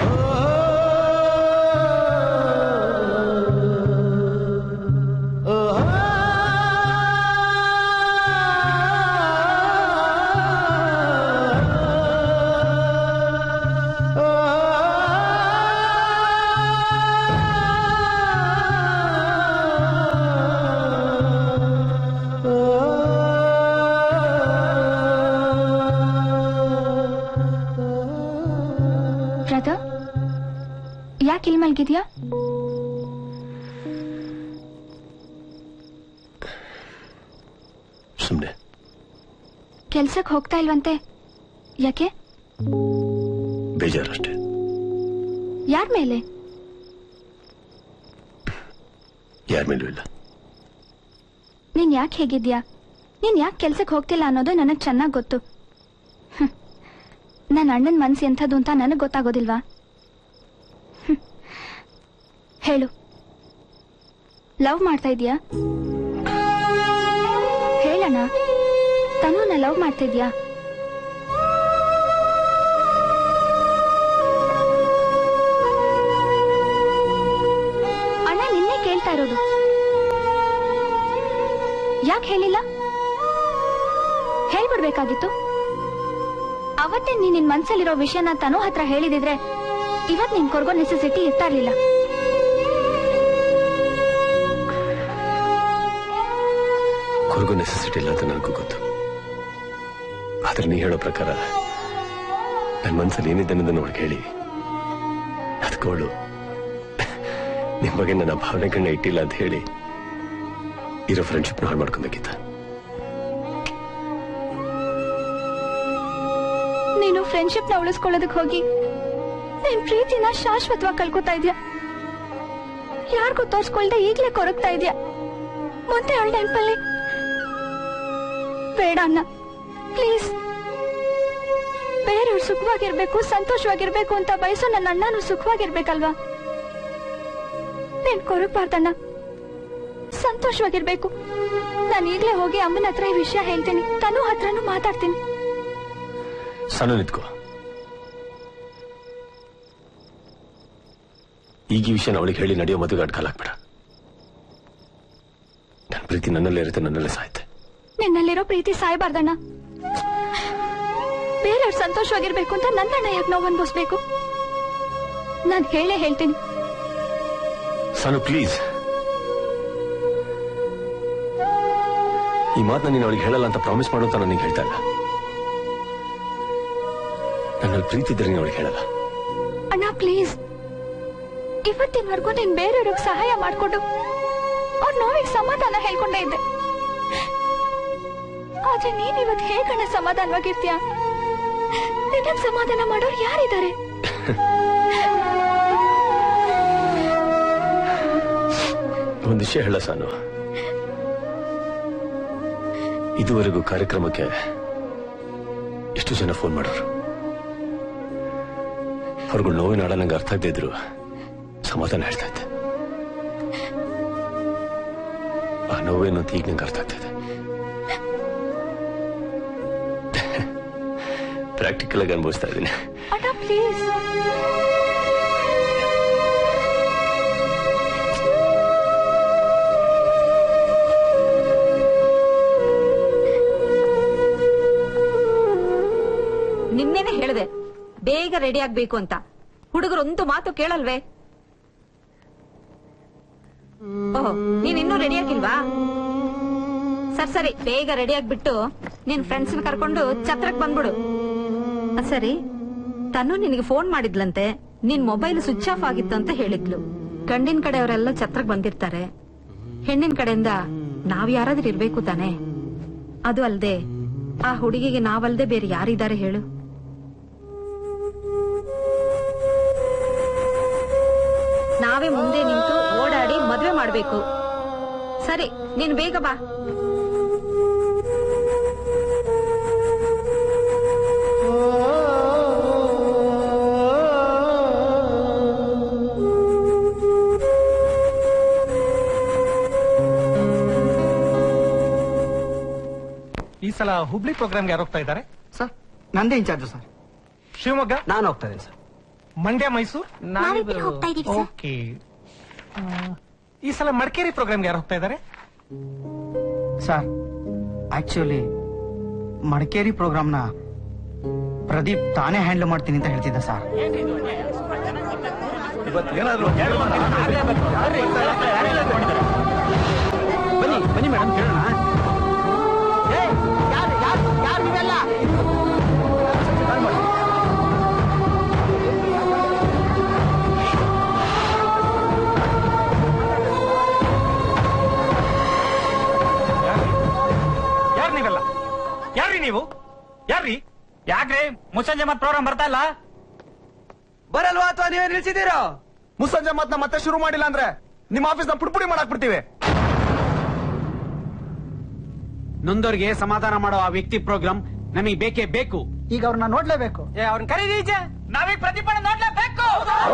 ಬ್ರದರ್ ಯಾಕೆ ಇಲ್ಲಿ ಮಲ್ಗಿದ್ಯಾ ಸುಮ್ನೆ ಕೆಲ್ಸಕ್ಕೆ ಹೋಗ್ತಾ ಇಲ್ವಂತೆ ಯಾಕೆ ಬೇಜಾರಷ್ಟೇ ಯಾರ ಮೇಲೆ ಯಾರ ಮೇಲೂ ಇಲ್ಲ ನೀನ್ ಯಾಕೆ ಹೇಗಿದ್ಯಾ ನೀನ್ ಯಾಕೆ ಕೆಲ್ಸಕ್ಕೆ ಹೋಗ್ತಿಲ್ಲ ಅನ್ನೋದು ನನಗ್ ಚೆನ್ನಾಗ್ ಗೊತ್ತು ಹ್ಮ್. ನನ್ ಅಣ್ಣನ್ ಮನ್ಸು ಎಂಥದ್ದು ಅಂತ ನನಗ್ ಗೊತ್ತಾಗೋದಿಲ್ವಾ ಹ್ಮ್. ಹೇಳು ಲವ್ ಮಾಡ್ತಾ ಇದೀಯಾ ಹೇಳಣ್ಣ ತನುನ ಲವ್ ಮಾಡ್ತಾ ಇದ್ಯಾ ಅಣ್ಣ ನಿನ್ನೆ ಕೇಳ್ತಾ ಇರೋದು ಯಾಕೆ ಹೇಳಿಲ್ಲ ಹೇಳ್ಬಿಡ್ಬೇಕಾಗಿತ್ತು ಅವತ್ತೇ ನೀನ್ ನಿನ್ ಮನ್ಸಲ್ಲಿರೋ ವಿಷಯನ ತನು ಹತ್ರ ಹೇಳಿದಿದ್ರೆ ಇವತ್ ನಿನ್ ಕೊರ್ಗೋ ನೆಸೆಸಿಟಿ ಇರ್ತಾ ಇರ್ಲಿಲ್ಲ ಕೊರಗು ನೆಸೆಸಿಟಿ ಇಲ್ಲ ಅಂತ ನನಗೂ ಗೊತ್ತು ಆದ್ರೆ ನೀ ಹೇಳೋ ಪ್ರಕಾರ ನನ್ನ ಮನ್ಸಲ್ಲಿ ಏನಿದೆ ಅನ್ನೋದನ್ನ ಅವಳಿಗೆ ಹೇಳಿ ಅದಕ್ಕವಳು ನಿಮ್ ಬಗ್ಗೆ ನನ್ನ ಭಾವನೆಗಳನ್ನ ಇಟ್ಟಿಲ್ಲ ಅಂತ ಹೇಳಿ ಇರೋ ಫ್ರೆಂಡ್ಶಿಪ್ ಹಾಳು ಮಾಡ್ಕೊಬೇಕಿತ್ತ ನೀನು ಫ್ರೆಂಡ್ಶಿಪ್ ನ ಉಳಿಸ್ಕೊಳ್ಳೋದಕ್ ಹೋಗಿ ನಿನ್ ಪ್ರೀತಿನ ಶಾಶ್ವತವಾಗಿ ಕಳ್ಕೊತಾ ಇದ್ಯಾ ಯಾರಿಗೂ ತೋರ್ಸ್ಕೊಳ್ದೆ ಈಗ್ಲೇ ಕೊರಗ್ತಾ ಇದ್ಯಾ ಮುಂದೆ ಅವಳ ನೆನ್ಪಲ್ಲಿ ಬೇಡ ಅಣ್ಣ ಪ್ಲೀಸ್ ಬೇರೆಯವ್ರು ಸುಖವಾಗಿರ್ಬೇಕು ಸಂತೋಷವಾಗಿರ್ಬೇಕು ಅಂತ ಬಯಸೋ ನನ್ನ ಅಣ್ಣನು ಸುಖವಾಗಿರ್ಬೇಕಲ್ವಾ ನೀನ್ ಕೊರಗ್ಬಾರ್ದಣ್ಣ ಸಂತೋಷವಾಗಿರ್ಬೇಕು ನಾನು ಈಗ್ಲೇ ಹೋಗಿ ಅಮ್ಮನ ಹತ್ರ ಈ ವಿಷಯ ಹೇಳ್ತೀನಿ ತನು ಹತ್ರನೂ ಮಾತಾಡ್ತೀನಿ ಸಣ್ಣ ನಿಂತ್ಕೋ ಈಗ ಈ ವಿಷಯ ಅವಳಿಗೆ ಹೇಳಿ ನಡೆಯೋ ಮದುವೆ ಅಡ್ಕಾಲ್ ಹಾಕ್ಬೇಡ ನನ್ನ ಪ್ರೀತಿ ನನ್ನಲ್ಲೇ ಇರುತ್ತೆ ನನ್ನಲ್ಲೇ ಸಾಯ್ತೆ ನಿನ್ನಲ್ಲಿರೋ ಪ್ರೀತಿ ಸಾಯ್ಬಾರ್ದಣ್ಣ ಬೇರೆಯವ್ರು ಸಂತೋಷವಾಗಿರ್ಬೇಕು ಅಂತ ನನ್ನಣ್ಣ ಯಾಕೆ ನೋವು ಅನ್ಭವಿಸ್ಬೇಕು ನಾನ್ ಹೇಳೇ ಹೇಳ್ತೀನಿ ಸನು ಪ್ಲೀಸ್ ಈ ಮಾತನ್ನ ನೀನು ಅವಳಿಗೆ ಹೇಳಲ್ಲ ಅಂತ ಪ್ರಾಮಿಸ್ ಮಾಡು ಅಂತ ನನಗೆ ಹೇಳ್ತಾ ಇಲ್ಲ ನನ್ನಲ್ಲಿ ಪ್ರೀತಿ ಇದ್ರೆ ನೀನು ಅವಳಿಗೆ ಹೇಳಲ್ಲ ಅಣ್ಣ ಪ್ಲೀಸ್ ಇವತ್ತಿನವರೆಗೂ ನೀನ್ ಬೇರೆಯವ್ರಿಗೆ ಸಹಾಯ ಮಾಡ್ಕೊಂಡು ಅವ್ರ ನೋವಿಗೆ ಸಮಾಧಾನ ಹೇಳ್ಕೊಂಡೇ ಇದ್ದೆ ಆದ್ರೆ ನೀನ್ ಇವತ್ ಹೇಗಣ್ಣ ಸಮಾಧಾನವಾಗಿರ್ತೀಯ ನಿನ್ನಗ್ ಸಮಾಧಾನ ಮಾಡೋರು ಯಾರಿದ್ದಾರೆ ಒಂದು ವಿಷಯ ಹೇಳ ಸಾನು ಇದುವರೆಗೂ ಕಾರ್ಯಕ್ರಮಕ್ಕೆ ಎಷ್ಟು ಜನ ಫೋನ್ ಮಾಡೋರು ಅವ್ರುಗಳ ನೋವಿನ ಆಳ ನಂಗೆ ಅರ್ಥ ಆಗದೆ ಇದ್ರು ಸಮಾಧಾನ ಹೇಳ್ತಾ ಇದ್ದೆ ನೋವೇನು ಅಂತ ಈಗ ನಂಗೆ ಅರ್ಥ ಆಗ್ತದೆ ಪ್ರಾಕ್ಟಿಕಲ್ ಆಗಿ ಅನುಭವಿಸ್ತಾ ಇದ್ದೀನಿ ಅಣ್ಣ ಪ್ಲೀಸ್ ನಿನ್ನೆನೆ ಹೇಳ್ದೆ ಬೇಗ ರೆಡಿ ಆಗ್ಬೇಕು ಅಂತ ಹುಡುಗರು ಒಂದು ಮಾತು ಕೇಳಲ್ವೇ ಓಹೋ ನೀನ್ ಇನ್ನೂ ರೆಡಿ ಆಗಿಲ್ವಾ ಸರಿ ಸರಿ ಬೇಗ ರೆಡಿ ಆಗ್ಬಿಟ್ಟು ನಿನ್ ಫ್ರೆಂಡ್ಸ್ ಕರ್ಕೊಂಡು ಛತ್ರಕ್ ಬಂದ್ಬಿಡು ಅದ್ ಸರಿ ತನು ನಿನಗೆ ಫೋನ್ ಮಾಡಿದ್ಲಂತೆ ನಿನ್ ಮೊಬೈಲ್ ಸ್ವಿಚ್ ಆಫ್ ಆಗಿತ್ತು ಅಂತ ಹೇಳಿದ್ಲು ಗಂಡಿನ ಕಡೆಯವರೆಲ್ಲ ಛತ್ರಕ್ ಬಂದಿರ್ತಾರೆ ಹೆಣ್ಣಿನ ಕಡೆಯಿಂದ ನಾವ್ ಯಾರಾದ್ರೂ ಇರ್ಬೇಕು ತಾನೆ ಅದು ಅಲ್ದೆ ಆ ಹುಡುಗಿಗೆ ನಾವಲ್ದೆ ಬೇರೆ ಯಾರಿದ್ದಾರೆ ಹೇಳು ನಾವೇ ಮುಂದೆ ನಿಂತು ಓಡಾಡಿ ಮದ್ವೆ ಮಾಡ್ಬೇಕು ಸರಿ ನೀನ್ ಬೇಗ ಬಾ ಈ ಸಲ ಹುಬ್ಳಿ ಪ್ರೋಗ್ರಾಮ್ಗೆ ಯಾರು ಹೋಗ್ತಾ ಇದ್ದಾರೆ ಸರ್ ನಂದೇ ಇನ್ಚಾರ್ಜ್ ಸರ್ ಶಿವಮೊಗ್ಗ ನಾನು ಹೋಗ್ತಾ ಇದ್ದೀನಿ ಸರ್ ಮಂಡ್ಯ ಮೈಸೂರು ನಾವಿಬ್ರು ಹೋಗ್ತಾ ಇದೀವಿ ಸರ್. ಓಕೆ ಈ ಸಲ ಮಡಿಕೇರಿ ಪ್ರೋಗ್ರಾಮ್ಗೆ ಯಾರು ಹೋಗ್ತಾ ಇದ್ದಾರೆ ಸರ್ ಆಕ್ಚುಲಿ ಮಡಿಕೇರಿ ಪ್ರೋಗ್ರಾಮ್ನ ಪ್ರದೀಪ್ ತಾನೇ ಹ್ಯಾಂಡಲ್ ಮಾಡ್ತೀನಿ ಅಂತ ಹೇಳ್ತಿದ್ದ ಸರ್ ಬನ್ನಿ ಬನ್ನಿ ಮೇಡಮ್ ಕೇಳೋಣ ಯಾರು ನೀವೆಲ್ಲ ಯಾರ್ರಿ ನೀವು ಯಾರ್ರಿ ಯಾಕ್ರಿ ಮುಸ್ಸಂಜೆ ಮತ್ ಪ್ರೋಗ್ರಾಮ್ ಬರ್ತಾ ಇಲ್ಲ ಬರಲ್ವಾ ಅಥವಾ ನೀವೇ ನಿಲ್ಸಿದ್ದೀರಾ ಮುಸ್ಸಂಜೆ ಮಾತನ್ನ ಮತ್ತೆ ಶುರು ಮಾಡಿಲ್ಲ ಅಂದ್ರೆ ನಿಮ್ಮ ಆಫೀಸ್ ನ ಪುಡಿ ಮಾಡಾಕ್ ಬಿಡ್ತೀವಿ ನೊಂದವ್ರಿಗೆ ಸಮಾಧಾನ ಮಾಡೋ ಆ ವ್ಯಕ್ತಿ ಪ್ರೋಗ್ರಾಮ್ ನಮಗೆ ಬೇಕೇ ಬೇಕು ಈಗ ಅವ್ರನ್ನ ನೋಡ್ಲೇಬೇಕು ಅವ್ರನ್ನ ಕರೀದೀಜೆ ನಾವೀಗ ಪ್ರತಿಭಟನೆ ನೋಡ್ಲೇಬೇಕು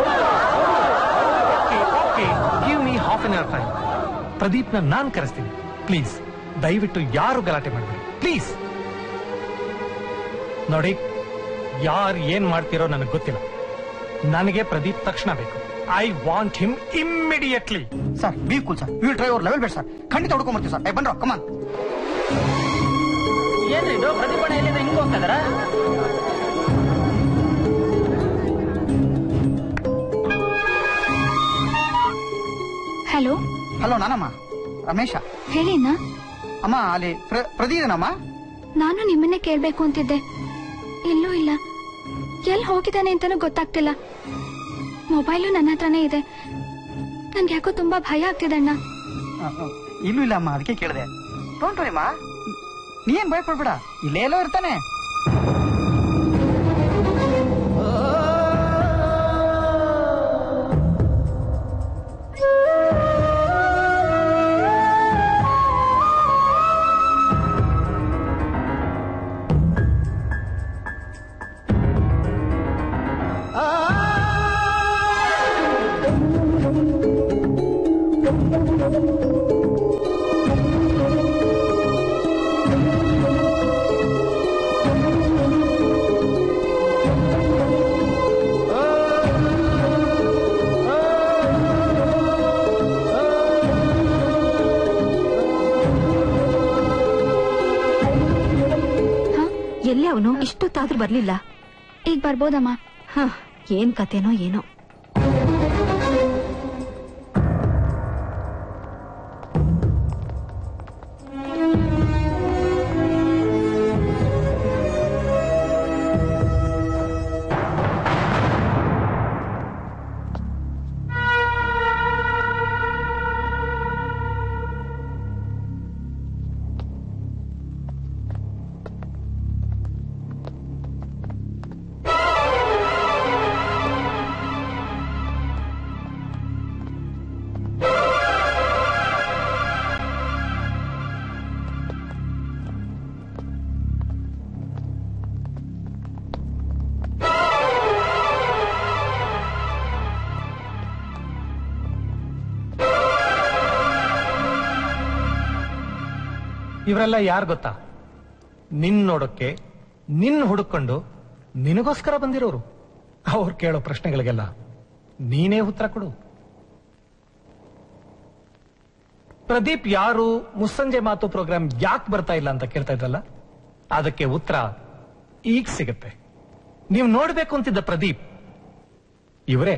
okay give me half an hour time ಪ್ರದೀಪ್ನ ನಾನ್ ಕರೆಸ್ತೀನಿ ಪ್ಲೀಸ್ ದಯವಿಟ್ಟು ಯಾರು ಗಲಾಟೆ ಮಾಡಬೇಡಿ ಪ್ಲೀಸ್ ನೋಡಿ ಯಾರು ಏನ್ ಮಾಡ್ತಿರೋ ನನಗೆ ಗೊತ್ತಿಲ್ಲ ನನಗೆ ಪ್ರದೀಪ್ ತಕ್ಷಣ ಬೇಕು I want him immediately sir be cool sir will try our level ಬೇಡ ಸರ್ ಖಂಡಿತ ಹುಡ್ಕೊಂಬರ್ತೀವಿ ಸರ್ ಏ ಬನ್ರೋ ಕಮಾನ್ ಏನ್ರಿ ಇದು ಪ್ರತಿಭಟನೆ ಎಲ್ಲಿಂದ ಹಿಂಗ್ ಹೋಗ್ತಾ ಇದಾರ ಹಲೋ ಹಲೋ ನಾನಮ್ಮ ರಮೇಶ ಹೇಳಿ ಅಣ್ಣ ಅಮ್ಮ ಅಲ್ಲಿ ಪ್ರ- ಪ್ರದಿ ಇದನಮ್ಮ ನಾನು ನಿಮ್ಮನ್ನೇ ಕೇಳ್ಬೇಕು ಅಂತಿದ್ದೆ ಎಲ್ಲೂ ಇಲ್ಲ ಎಲ್ಲಿ ಹೋಗಿದ್ದಾನೆ ಅಂತಾನೂ ಗೊತ್ತಾಗ್ತಿಲ್ಲ ಮೊಬೈಲು ನನ್ನ ಹತ್ರನೇ ಇದೆ ನನ್ಗೆ ಯಾಕೋ ತುಂಬಾ ಭಯ ಆಗ್ತಿದೆ ಅಣ್ಣ ಆ, ಆ, ಇಲ್ಲೂ ಇಲ್ಲ ಅಮ್ಮ ಅದಕ್ಕೆ ಕೇಳಿದೆ ಡೋಂಟ್ ವರಿ ಅಮ್ಮ ನೀ ಏನ್ ಭಯ ಪಡ್ಬೇಡ ಇಲ್ಲೇ ಎಲ್ಲೋ ಇರ್ತಾನೆ ಎಲ್ಲಿ ಅವನು ಇಷ್ಟೊತ್ತಾದ್ರೂ ಬರ್ಲಿಲ್ಲ ಈಗ ಬರ್ಬೋದಮ್ಮ ಹ ಏನ್ ಕತೆನೋ ಏನೋ ಇವರೆಲ್ಲ ಯಾರು ಗೊತ್ತಾ ನಿನ್ ನೋಡೋಕ್ಕೆ ನಿನ್ ಹುಡುಕೊಂಡು ನಿನಗೋಸ್ಕರ ಬಂದಿರೋರು ಅವ್ರು ಕೇಳೋ ಪ್ರಶ್ನೆಗಳಿಗೆಲ್ಲ ನೀನೇ ಉತ್ತರ ಕೊಡು ಪ್ರದೀಪ್ ಯಾರು ಮುಸ್ಸಂಜೆ ಮಾತು ಪ್ರೋಗ್ರಾಮ್ ಯಾಕೆ ಬರ್ತಾ ಇಲ್ಲ ಅಂತ ಕೇಳ್ತಾ ಇದ್ರಲ್ಲ ಅದಕ್ಕೆ ಉತ್ತರ ಈಗ ಸಿಗುತ್ತೆ ನೀವು ನೋಡ್ಬೇಕು ಅಂತಿದ್ದ ಪ್ರದೀಪ್ ಇವರೇ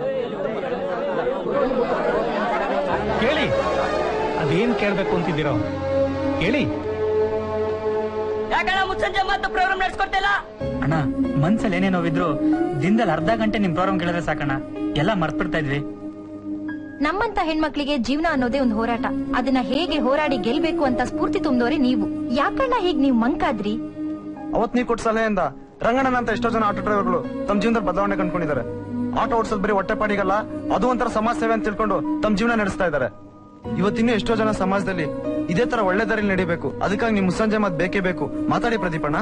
ಕೇಳಿ ಅದೇನ್ ಕೇಳ್ಬೇಕು ಅಂತಿದ್ದೀರೋ ಕೇಳಿ ಯಾಕಣ್ಣ ಮುಚ್ಚಂಜೆ ಮತ್ತು ಪ್ರೋಗ್ರಾಮ್ ನಡೆಸ್ಕೊಡ್ತಿಲ್ಲ ಅಣ್ಣ ಮನ್ಸಲ್ಲಿ ಏನೇ ನೋವಿದ್ರು ದಿನದಲ್ಲಿ ಅರ್ಧ ಗಂಟೆ ನಿಮ್ ಪ್ರೋಗ್ರಾಮ್ ಕೇಳಿದ್ರೆ ಸಾಕಣ್ಣ ಎಲ್ಲ ಮರ್ತ್ಬಿಡ್ತಾ ಇದ್ವಿ ನಮ್ಮಂತ ಹೆಣ್ಮಕ್ಳಿಗೆ ಜೀವನ ಅನ್ನೋದೇ ಒಂದು ಹೋರಾಟ ಅದನ್ನ ಹೇಗೆ ಹೋರಾಡಿ ಗೆಲ್ಬೇಕು ಅಂತ ಸ್ಫೂರ್ತಿ ತುಂಬಿದವ್ರೆ ನೀವು ಯಾಕಣ್ಣ ಹೀಗ್ ನೀವ್ ಮಂಕಾದ್ರಿ ಅವತ್ ನೀ ಕೊಟ್ಟ ಸಲಹೆಯಿಂದ ರಂಗಣ್ಣನ ಅಂತ ಎಷ್ಟೋ ಜನ ಆಟೋ ಡ್ರೈವರ್ಗಳು ತಮ್ಮ ಜೀವನದಲ್ಲಿ ಬದಲಾವಣೆ ಕಂಡ್ಕೊಂಡಿದ್ದಾರೆ ಆಟೋ ಓಡಿಸೋದು ಬರೀ ಹೊಟ್ಟೆ ಪಾಡಿಗಲ್ಲ ಅದು ಒಂಥರ ಸಮಾಜ ಸೇವೆ ಅಂತ ತಿಳ್ಕೊಂಡು ತಮ್ಮ ಜೀವನ ನಡೆಸ್ತಾ ಇದ್ದಾರೆ ಇವತ್ತಿನ್ನೂ ಎಷ್ಟೋ ಜನ ಸಮಾಜದಲ್ಲಿ ಇದೇ ತರ ಒಳ್ಳೆ ದಾರಿಲಿ ನಡಿಬೇಕು ಅದಕ್ಕಾಗಿ ನಿಮ್ ಮುಸ್ಸಂಜೆ ಮಾತ್ ಬೇಕೇ ಬೇಕು ಮಾತಾಡಿ ಪ್ರದೀಪಣ್ಣ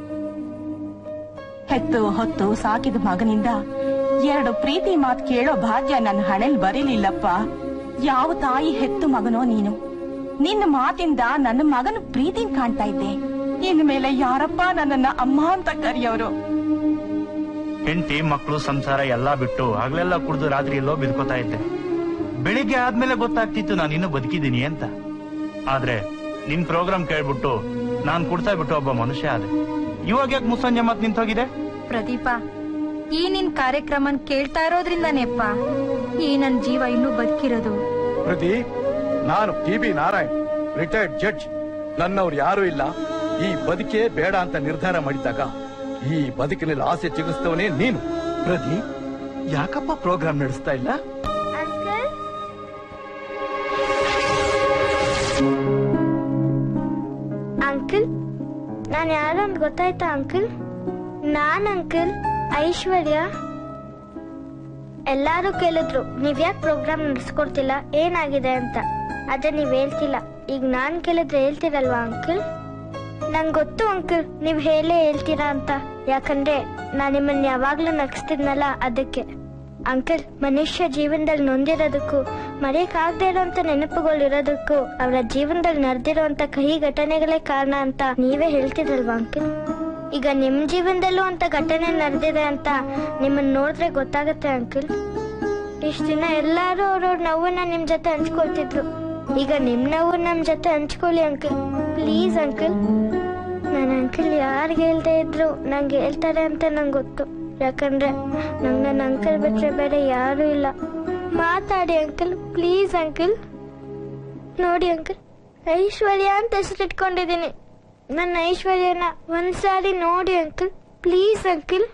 ಹೆತ್ತು ಹೊತ್ತು ಸಾಕಿದ ಮಗನಿಂದ ಎರಡು ಪ್ರೀತಿ ಮಾತ್ ಕೇಳೋ ಭಾಗ್ಯ ನನ್ನ ಹಣೆಲ್ ಬರೀಲಿಲ್ಲಪ್ಪ ಯಾವ ತಾಯಿ ಹೆತ್ತು ಮಗನೋ ನೀನು ನಿನ್ನ ಮಾತಿಂದ ನನ್ನ ಮಗನ ಪ್ರೀತಿನ್ ಕಾಣ್ತಾ ಇದ್ದೆ ಇನ್ಮೇಲೆ ಯಾರಪ್ಪ ನನ್ನನ್ನ ಅಮ್ಮ ಅಂತ ಕರೆಯೋರು ಹೆಂಡತಿ ಮಕ್ಕಳು ಸಂಸಾರ ಎಲ್ಲಾ ಬಿಟ್ಟು ಹಗಲೆಲ್ಲ ಕುಡಿದು ರಾತ್ರಿ ಎಲ್ಲೋ ಬಿದ್ಕೋತಾ ಇದ್ದೆ ಬೆಳಿಗ್ಗೆ ಆದ್ಮೇಲೆ ಗೊತ್ತಾಗ್ತಿತ್ತು ನಾನು ಇನ್ನೂ ಬದುಕಿದ್ದೀನಿ ಅಂತ ಆದ್ರೆ ನಿನ್ ಪ್ರೋಗ್ರಾಮ್ ಕೇಳ್ಬಿಟ್ಟು ನಾನ್ ಕುಡ್ತಾ ಬಿಟ್ಟು ಒಬ್ಬ ಮನುಷ್ಯ ಆದೆ ಇವಾಗ ಯಾಕೆ ಮುಸ್ಸಂಜೆ ಮತ್ ನಿಂತೋಗಿದೆ ಪ್ರದೀಪ ಈ ನಿನ್ ಕಾರ್ಯಕ್ರಮನ್ ಕೇಳ್ತಾ ಇರೋದ್ರಿಂದಾನೇಪ್ಪ ಈ ನನ್ ಜೀವ ಇನ್ನೂ ಬದುಕಿರೋದು ಪ್ರದೀಪ್ ನಾನು T B Narayan retired judge ನನ್ನವ್ರು ಯಾರು ಇಲ್ಲ ಈ ಬದುಕೇ ಬೇಡ ಅಂತ ನಿರ್ಧಾರ ಮಾಡಿದಾಗ ಈ ಬದುಕಿನಲ್ಲಿ ಆಸೆ ಚಿಗಿಸ್ತವನೇ ನೀನು ಪ್ರದೀಪ್ ಯಾಕಪ್ಪ ಪ್ರೋಗ್ರಾಮ್ ನಡೆಸ್ತಾ ಇಲ್ಲ ಅಂಕಲ್ ನಾನು ಯಾರು ಅಂತ ಗೊತ್ತಾಯ್ತಾ ಅಂಕಲ್ ನಾನ್ ಅಂಕಲ್ ಐಶ್ವರ್ಯ ಎಲ್ಲಾರು ಕೇಳಿದ್ರು ನೀವ್ ಯಾಕೆ ಪ್ರೋಗ್ರಾಮ್ ನಡೆಸ್ಕೊಡ್ತಿಲ್ಲ ಏನಾಗಿದೆ ಅಂತ ಅದೇ ನೀವ್ ಹೇಳ್ತಿಲ್ಲ ಈಗ ನಾನ್ ಕೇಳಿದ್ರೆ ಹೇಳ್ತೀರಲ್ವಾ ಅಂಕಲ್ ನಂಗ್ ಗೊತ್ತು ಅಂಕಲ್ ನೀವ್ ಹೇಳೇ ಹೇಳ್ತೀರಾ ಅಂತ ಯಾಕಂದ್ರೆ ನಾನ್ ನಿಮ್ಮನ್ನ ಯಾವಾಗ್ಲೂ ನಗಿಸ್ತಿದ್ನಲ್ಲ ಅದಕ್ಕೆ ಅಂಕಲ್ ಮನುಷ್ಯ ಜೀವನದಲ್ಲಿ ನೊಂದಿರೋದಕ್ಕೂ ಮರೆಯಕ್ಕಾಗದೇ ಇರೋಂತ ನೆನಪುಗಳಿರೋದಕ್ಕೂ ಅವರ ಜೀವನದಲ್ಲಿ ನಡೆದಿರೋಂತ ಕಹಿ ಘಟನೆಗಳೇ ಕಾರಣ ಅಂತ ನೀವೇ ಹೇಳ್ತಿದ್ರಲ್ವಾ ಅಂಕಲ್ ಈಗ ನಿಮ್ ಜೀವನದಲ್ಲೂ ಅಂತ ಘಟನೆ ನಡೆದಿದೆ ಅಂತ ನಿಮ್ಮನ್ನ ನೋಡಿದ್ರೆ ಗೊತ್ತಾಗತ್ತೆ ಅಂಕಲ್ ಇಷ್ಟ ದಿನ ಎಲ್ಲಾರು ಅವ್ರವ್ರ ನೋವನ್ನ ನಿಮ್ ಜೊತೆ ಹಂಚ್ಕೊಳ್ತಿದ್ರು ಈಗ ನಿಮ್ ನೋವು ನಮ್ ಜೊತೆ ಹಂಚ್ಕೊಳ್ಳಿ ಅಂಕಲ್ ಪ್ಲೀಸ್ ಅಂಕಲ್ ನನ್ನ ಅಂಕಲ್ ಯಾರಿಗೆ ಹೇಳ್ದೆ ಇದ್ರು ನಂಗೆ ಹೇಳ್ತಾರೆ ಅಂತ ನಂಗೆ ಗೊತ್ತು ಯಾಕಂದ್ರೆ ನಂಗೆ ನನ್ನ ಅಂಕಲ್ ಬಿಟ್ರೆ ಬೇರೆ ಯಾರು ಇಲ್ಲ ಮಾತಾಡಿ ಅಂಕಲ್ ಪ್ಲೀಸ್ ಅಂಕಲ್ ನೋಡಿ ಅಂಕಲ್ ಐಶ್ವರ್ಯ ಅಂತ ಹೆಸರಿಟ್ಕೊಂಡಿದ್ದೀನಿ ನನ್ನ ಐಶ್ವರ್ಯನ ಒಂದ್ಸಾರಿ ನೋಡಿ ಅಂಕಲ್ ಪ್ಲೀಸ್ ಅಂಕಲ್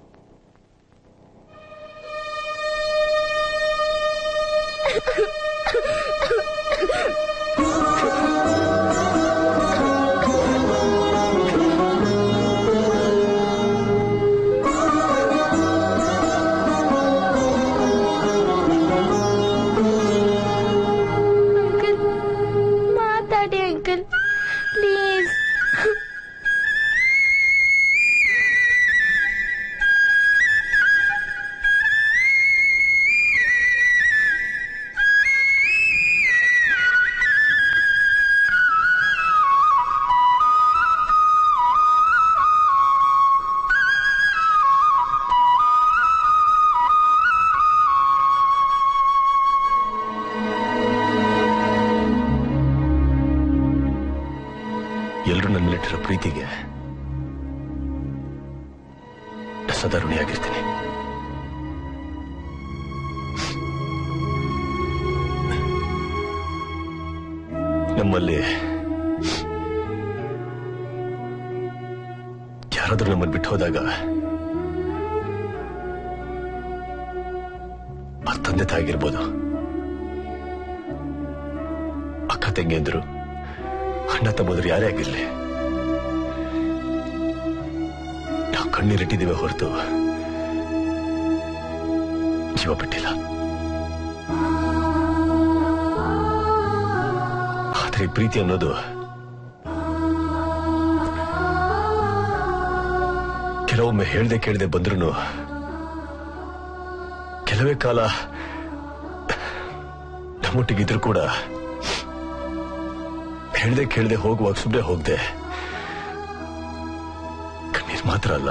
ಅಂಕಲ್ ಮಾತಾಡಿ ಅಂಕಲ್ ಪ್ಲೀಸ್ ಎಲ್ರು ನನ್ನ ಮೇಲಿಟ್ಟಿರೋ ಪ್ರೀತಿಗೆ ಸದಾ ಋಣಿಯಾಗಿರ್ತೀನಿ ನಮ್ಮಲ್ಲಿ ಯಾರಾದ್ರೂ ನಮ್ಮನ್ನು ಬಿಟ್ಟು ಹೋದಾಗ ಆ ತಂದೆ ತಾಯಿಗಿರ್ಬೋದು ಅಕ್ಕ ತಂಗಿಯಂದ್ರು ಅಣ್ಣ ತಮ್ಮದ್ರು ಯಾರೇ ಆಗಿರ್ಲಿ ನಾವು ಕಣ್ಣೀರಿಟ್ಟಿದ್ದೀವಿ ಹೊರತು ಜೀವ ಬಿಟ್ಟಿಲ್ಲ ಆದ್ರೆ ಈ ಪ್ರೀತಿ ಅನ್ನೋದು ಕೆಲವೊಮ್ಮೆ ಹೇಳ್ದೆ ಕೇಳದೆ ಬಂದ್ರು ಕೆಲವೇ ಕಾಲ ನಮ್ಮೊಟ್ಟಿಗಿದ್ರು ಕೂಡ ಹೇಳ್ದೆ ಕೇಳ್ದೆ ಹೋಗುವಾಗ ಸುಮ್ಮನೆ ಹೋಗ್ದೆ ಕಣ್ಣೀರ್ ಮಾತ್ರ ಅಲ್ಲ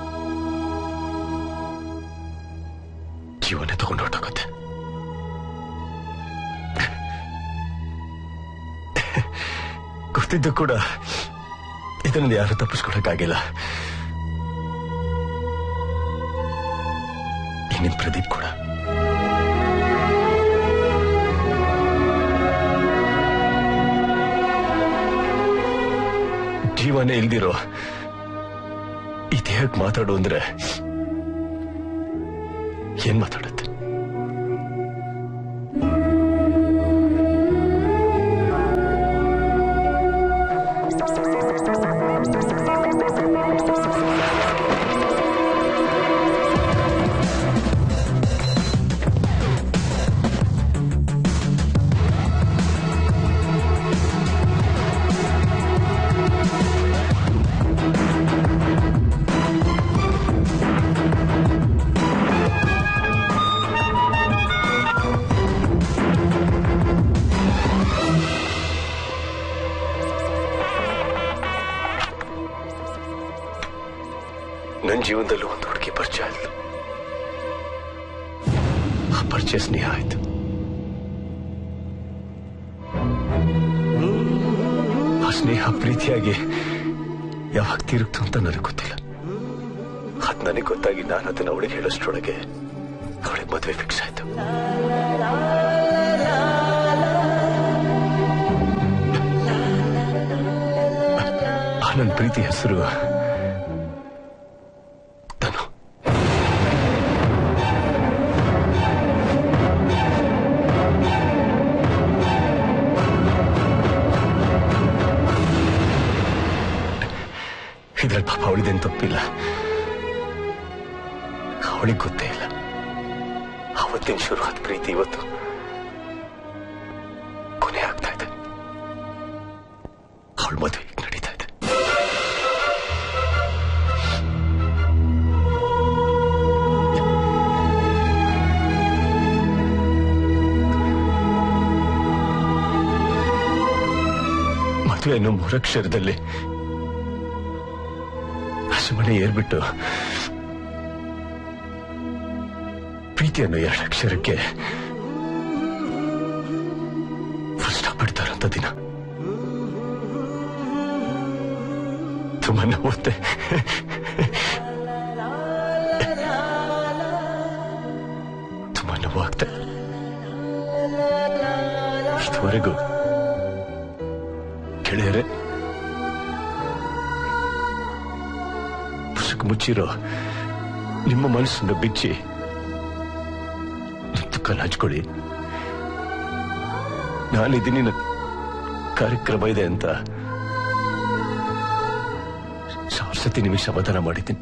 ಜೀವನ ತಗೊಂಡು ಹೊರಟೋಗುತ್ತೆ ಗೊತ್ತಿದ್ದು ಕೂಡ ಇದನ್ನ ಯಾರು ತಪ್ಪಿಸ್ಕೊಳಕ್ಕಾಗಿಲ್ಲ ಈ ನಿಮ್ ಪ್ರದೀಪ್ ಕೂಡ ಜೀವನೇ ಇಲ್ದಿರೋ ಈ ದೇಹಕ್ಕೆ ಮಾತಾಡು ಅಂದ್ರೆ ಏನ್ ಮಾತಾಡುತ್ತೆ ನನ್ನ ಜೀವನದಲ್ಲೂ ಒಂದು ಹುಡುಗಿ ಪರಿಚಯ ಆಯ್ತು ಆ ಪರಿಚಯ ಸ್ನೇಹ ಆಯ್ತು ಆ ಸ್ನೇಹ ಪ್ರೀತಿಯಾಗಿ ಯಾವಾಗ ತಿರುಗ್ತು ಅಂತ ನನಗೆ ಗೊತ್ತಿಲ್ಲ ಅದ್ ನನಗೆ ಗೊತ್ತಾಗಿ ನಾನು ಅದನ್ನ ಅವಳಿಗೆ ಹೇಳೋಷ್ಟ್ರೊಳಗೆ ಅವಳಿಗೆ ಮದುವೆ ಫಿಕ್ಸ್ ಆಯ್ತು ಆ ನನ್ನ ಪ್ರೀತಿ ಹೆಸರು ಇದ್ರಲ್ಲಿ ಪಾಪ ಅವಳಿದೇನು ತಪ್ಪಿಲ್ಲ ಅವಳಿಗೆ ಗೊತ್ತೇ ಇಲ್ಲ ಅವತ್ತಿನ ಶುರುವಾದ ಪ್ರೀತಿ ಇವತ್ತು ಕೊನೆ ಆಗ್ತಾ ಇದೆ ಅವಳ ಮದುವೆ ಈಗ ನಡೀತಾ ಇದೆ ಮದುವೆ ಅನ್ನೋ ಮೂರಕ್ಷರದಲ್ಲಿ ಹಸುಮನೆ ಏರ್ಬಿಟ್ಟು ಪ್ರೀತಿ ಅನ್ನೋ ಎರಡು ಅಕ್ಷರಕ್ಕೆ ಫುಲ್ ಸ್ಟಾಪ್ ಇಡ್ತಾರಂತ ದಿನ ತುಂಬಾ ನೋವುತ್ತೆ ತುಂಬಾ ನೋವಾಗ್ತೆ ಇದುವರೆಗೂ ಗೆಳೆಯರೆ ಪುಸ್ತಕ ಮುಚ್ಚಿರೋ ನಿಮ್ಮ ಮನಸ್ಸನ್ನು ಬಿಚ್ಚಿ ನಿಮ್ ದುಃಖನ ಹಂಚ್ಕೊಳ್ಳಿ ನಾನಿದ್ದೀನಿ ನನ್ನ ಕಾರ್ಯಕ್ರಮ ಇದೆ ಅಂತ ಸಾವಿರ ಸತಿ ನಿಮಗೆ ಸಮಾಧಾನ ಮಾಡಿದ್ದೀನಿ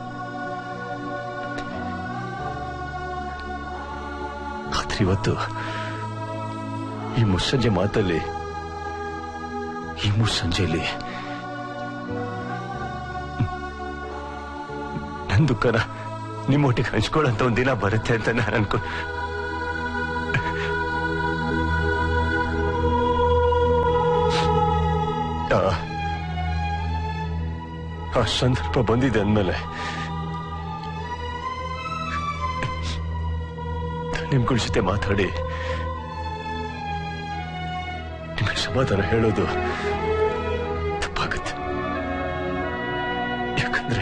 ಆದ್ರೆ ಇವತ್ತು ಈ ಮುಸ್ಸಂಜೆ ಮಾತಲ್ಲಿ ಈ ಮುಸ್ಸಂಜೆಯಲ್ಲಿ ನನ್ನ ದುಃಖನ ನಿಮ್ಮೊಟ್ಟಿಗೆ ಹಂಚ್ಕೊಳ್ಳೋಂತ ಒಂದ್ ದಿನ ಬರುತ್ತೆ ಅಂತ ನಾನು ಅನ್ಕೊ ಆ- ಆ ಸಂದರ್ಭ ಬಂದಿದೆ ಅಂದ್ಮೇಲೆ ನಿಮ್ಗಳ ಜೊತೆ ಮಾತಾಡಿ ನಿಮಗೆ ಸಮಾಧಾನ ಹೇಳೋದು ತಪ್ಪಾಗುತ್ತೆ ಯಾಕಂದ್ರೆ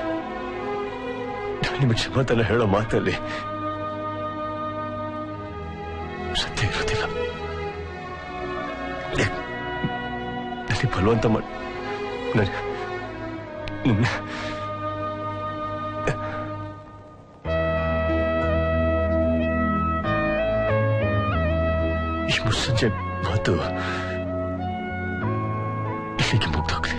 ನಾನು ನಿಮಗೆ ಸಮಾಧಾನ ಹೇಳೋ ಮಾತಲ್ಲಿ ಸತ್ಯ ಇರೋದಿಲ್ಲ ಯಾಕ್- ನನಗೆ ಬಲವಂತ ಮಾಡಿ ನನಗೆ ನಿನ್ನ ಈ ಮುಸ್ಸಂಜೆ ಮಾತು ಇಲ್ಲಿಗೆ ಮುಗ್ದೋಗ್ಲಿ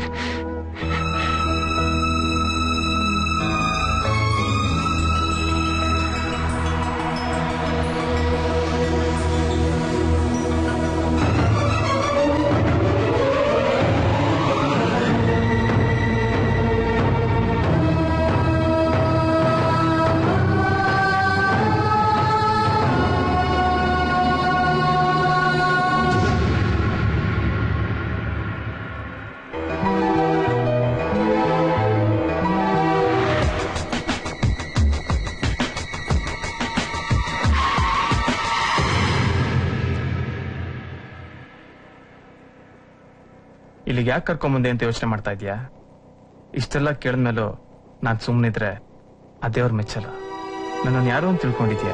ಯಾಕೆ ಕರ್ಕೊಂಬಂದೆ ಅಂತ ಯೋಚನೆ ಮಾಡ್ತಾ ಇದೀಯಾ ಇಷ್ಟೆಲ್ಲ ಕೇಳಿದ್ಮೇಲೂ ನಾನ್ ಸುಮ್ಮನಿದ್ರೆ ಆ ದೇವ್ರ ಮೆಚ್ಚಲ್ಲ ನನ್ನನ್ನು ಯಾರು ಅಂತ ತಿಳ್ಕೊಂಡಿದ್ಯಾ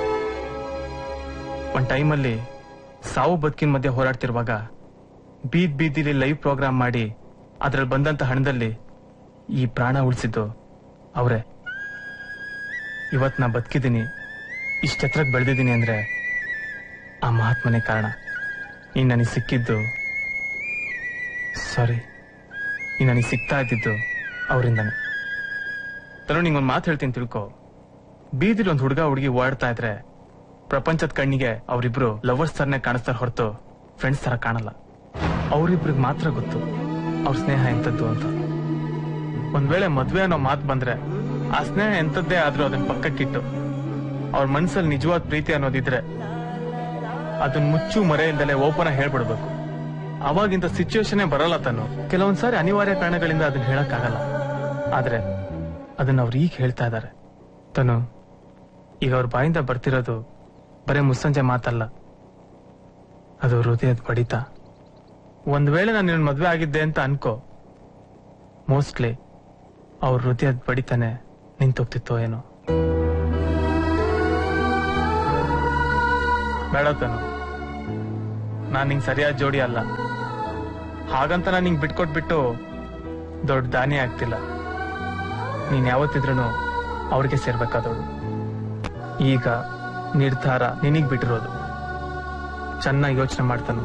ಒಂದ್ ಟೈಮಲ್ಲಿ ಸಾವು ಬದುಕಿನ ಮಧ್ಯೆ ಹೋರಾಡ್ತಿರುವಾಗ ಬೀದ್ ಬೀದಿಲಿ ಲೈವ್ ಪ್ರೋಗ್ರಾಮ್ ಮಾಡಿ ಅದ್ರಲ್ಲಿ ಬಂದಂತ ಹಣದಲ್ಲಿ ಈ ಪ್ರಾಣ ಉಳಿಸಿದ್ದು ಅವರೇ ಇವತ್ ನಾ ಬದುಕಿದ್ದೀನಿ ಇಷ್ಟೆತ್ರಕ್ಕೆ ಬೆಳೆದಿದ್ದೀನಿ ಅಂದ್ರೆ ಆ ಮಹಾತ್ಮನೇ ಕಾರಣ ನೀನ್ ನನಗೆ ಸಿಕ್ಕಿದ್ದು ಸಾರಿ ನೀನ್ ನನಗೆ ಸಿಗ್ತಾ ಇದ್ದಿದ್ದು ಅವರಿಂದಾನೆ ತರೋ ನಿಂಗೊಂದು ಮಾತು ಹೇಳ್ತೀನಿ ತಿಳ್ಕೊ ಬೀದಿಲಿ ಒಂದು ಹುಡುಗ ಹುಡುಗಿ ಓಡಾಡ್ತಾ ಇದ್ರೆ ಪ್ರಪಂಚದ ಕಣ್ಣಿಗೆ ಅವರಿಬ್ರು ಲವರ್ಸ್ ತರನೇ ಕಾಣಿಸ್ತಾರೆ ಹೊರತು ಫ್ರೆಂಡ್ಸ್ ತರ ಕಾಣಲ್ಲ ಅವರಿಬ್ರಿಗೆ ಮಾತ್ರ ಗೊತ್ತು ಅವ್ರ ಸ್ನೇಹ ಎಂತದ್ದು ಅಂತ ಒಂದ್ ವೇಳೆ ಮದ್ವೆ ಅನ್ನೋ ಮಾತು ಬಂದ್ರೆ ಆ ಸ್ನೇಹ ಎಂತದ್ದೇ ಆದ್ರೂ ಅದನ್ನ ಪಕ್ಕಕ್ಕಿಟ್ಟು ಅವ್ರ ಮನ್ಸಲ್ಲಿ ನಿಜವಾದ ಪ್ರೀತಿ ಅನ್ನೋದಿದ್ರೆ ಅದನ್ನ ಮುಚ್ಚು ಮರೆ ಇಲ್ದಲೆ ಓಪನ್ ಹೇಳ್ಬಿಡ್ಬೇಕು ಅವಾಗಿಂತ ಸಿಚುವೇಶನ್ ಬರಲ್ಲ ತಾನು ಕೆಲವೊಂದ್ಸಾರಿ ಅನಿವಾರ್ಯ ಕಾರಣಗಳಿಂದ ಅದನ್ನ ಹೇಳಕ್ಕಾಗಲ್ಲ ಆದ್ರೆ ಅದನ್ನ ಅವ್ರು ಈಗ ಹೇಳ್ತಾ ಇದ್ದಾರೆ ತನು ಈಗ ಅವ್ರ ಬಾಯಿಂದ ಬರ್ತಿರೋದು ಬರೇ ಮುಸ್ಸಂಜೆ ಮಾತಲ್ಲ ಅದು ಹೃದಯದ ಬಡಿತ ಒಂದ್ ವೇಳೆ ನಾನು ನಿನ್ನ ಮದ್ವೆ ಆಗಿದ್ದೆ ಅಂತ ಅನ್ಕೋ ಮೋಸ್ಟ್ಲಿ ಅವ್ರ ಹೃದಯದ ಬಡಿತಾನೆ ನಿಂತೋಗ್ತಿತ್ತೋ ಏನೋ ಬೇಡ ತನು ನಾನ್ ನಿಂಗ್ ಸರಿಯಾದ ಜೋಡಿ ಅಲ್ಲ ಹಾಗಂತ ನಾನು ನಿಂಗ್ ಬಿಟ್ಕೊಟ್ಬಿಟ್ಟು ದೊಡ್ಡ ದಾನಿ ಆಗ್ತಿಲ್ಲ ನೀನ್ ಯಾವತ್ತಿದ್ರೂ ಅವ್ರಿಗೆ ಸೇರ್ಬೇಕಾದವಳು ಈಗ ನಿರ್ಧಾರ ನಿನಗ್ ಬಿಟ್ಟಿರೋದು ಚೆನ್ನಾಗಿ ಯೋಚನೆ ಮಾಡ್ತಾನು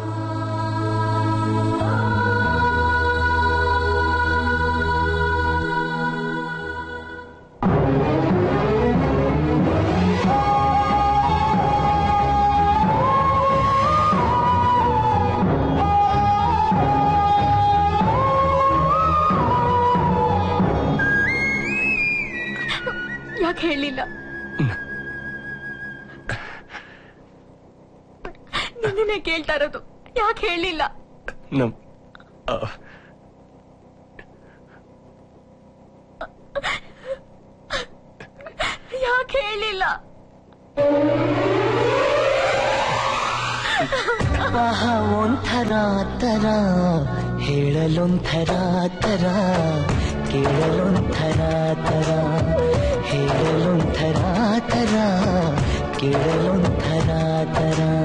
ಯಾಕೆ ಹೇಳಿಲ್ಲ ನಿನ್ನೆ ಕೇಳ್ತಾ ಇರೋದು ಯಾಕೆ ಹೇಳಿಲ್ಲ ನಮ್ ಆ, ಯಾಕೆ ಹೇಳಿಲ್ಲ ಆಹ ಒಂಥರ ತರ ಹೇಳಲೊಂಥರ ತರ ಕೇಳಲೊಂಥರ ತರ ಹೇಳಲೊಂಥರ ತರ ಕೇಳಲೊಂಥರ ತರ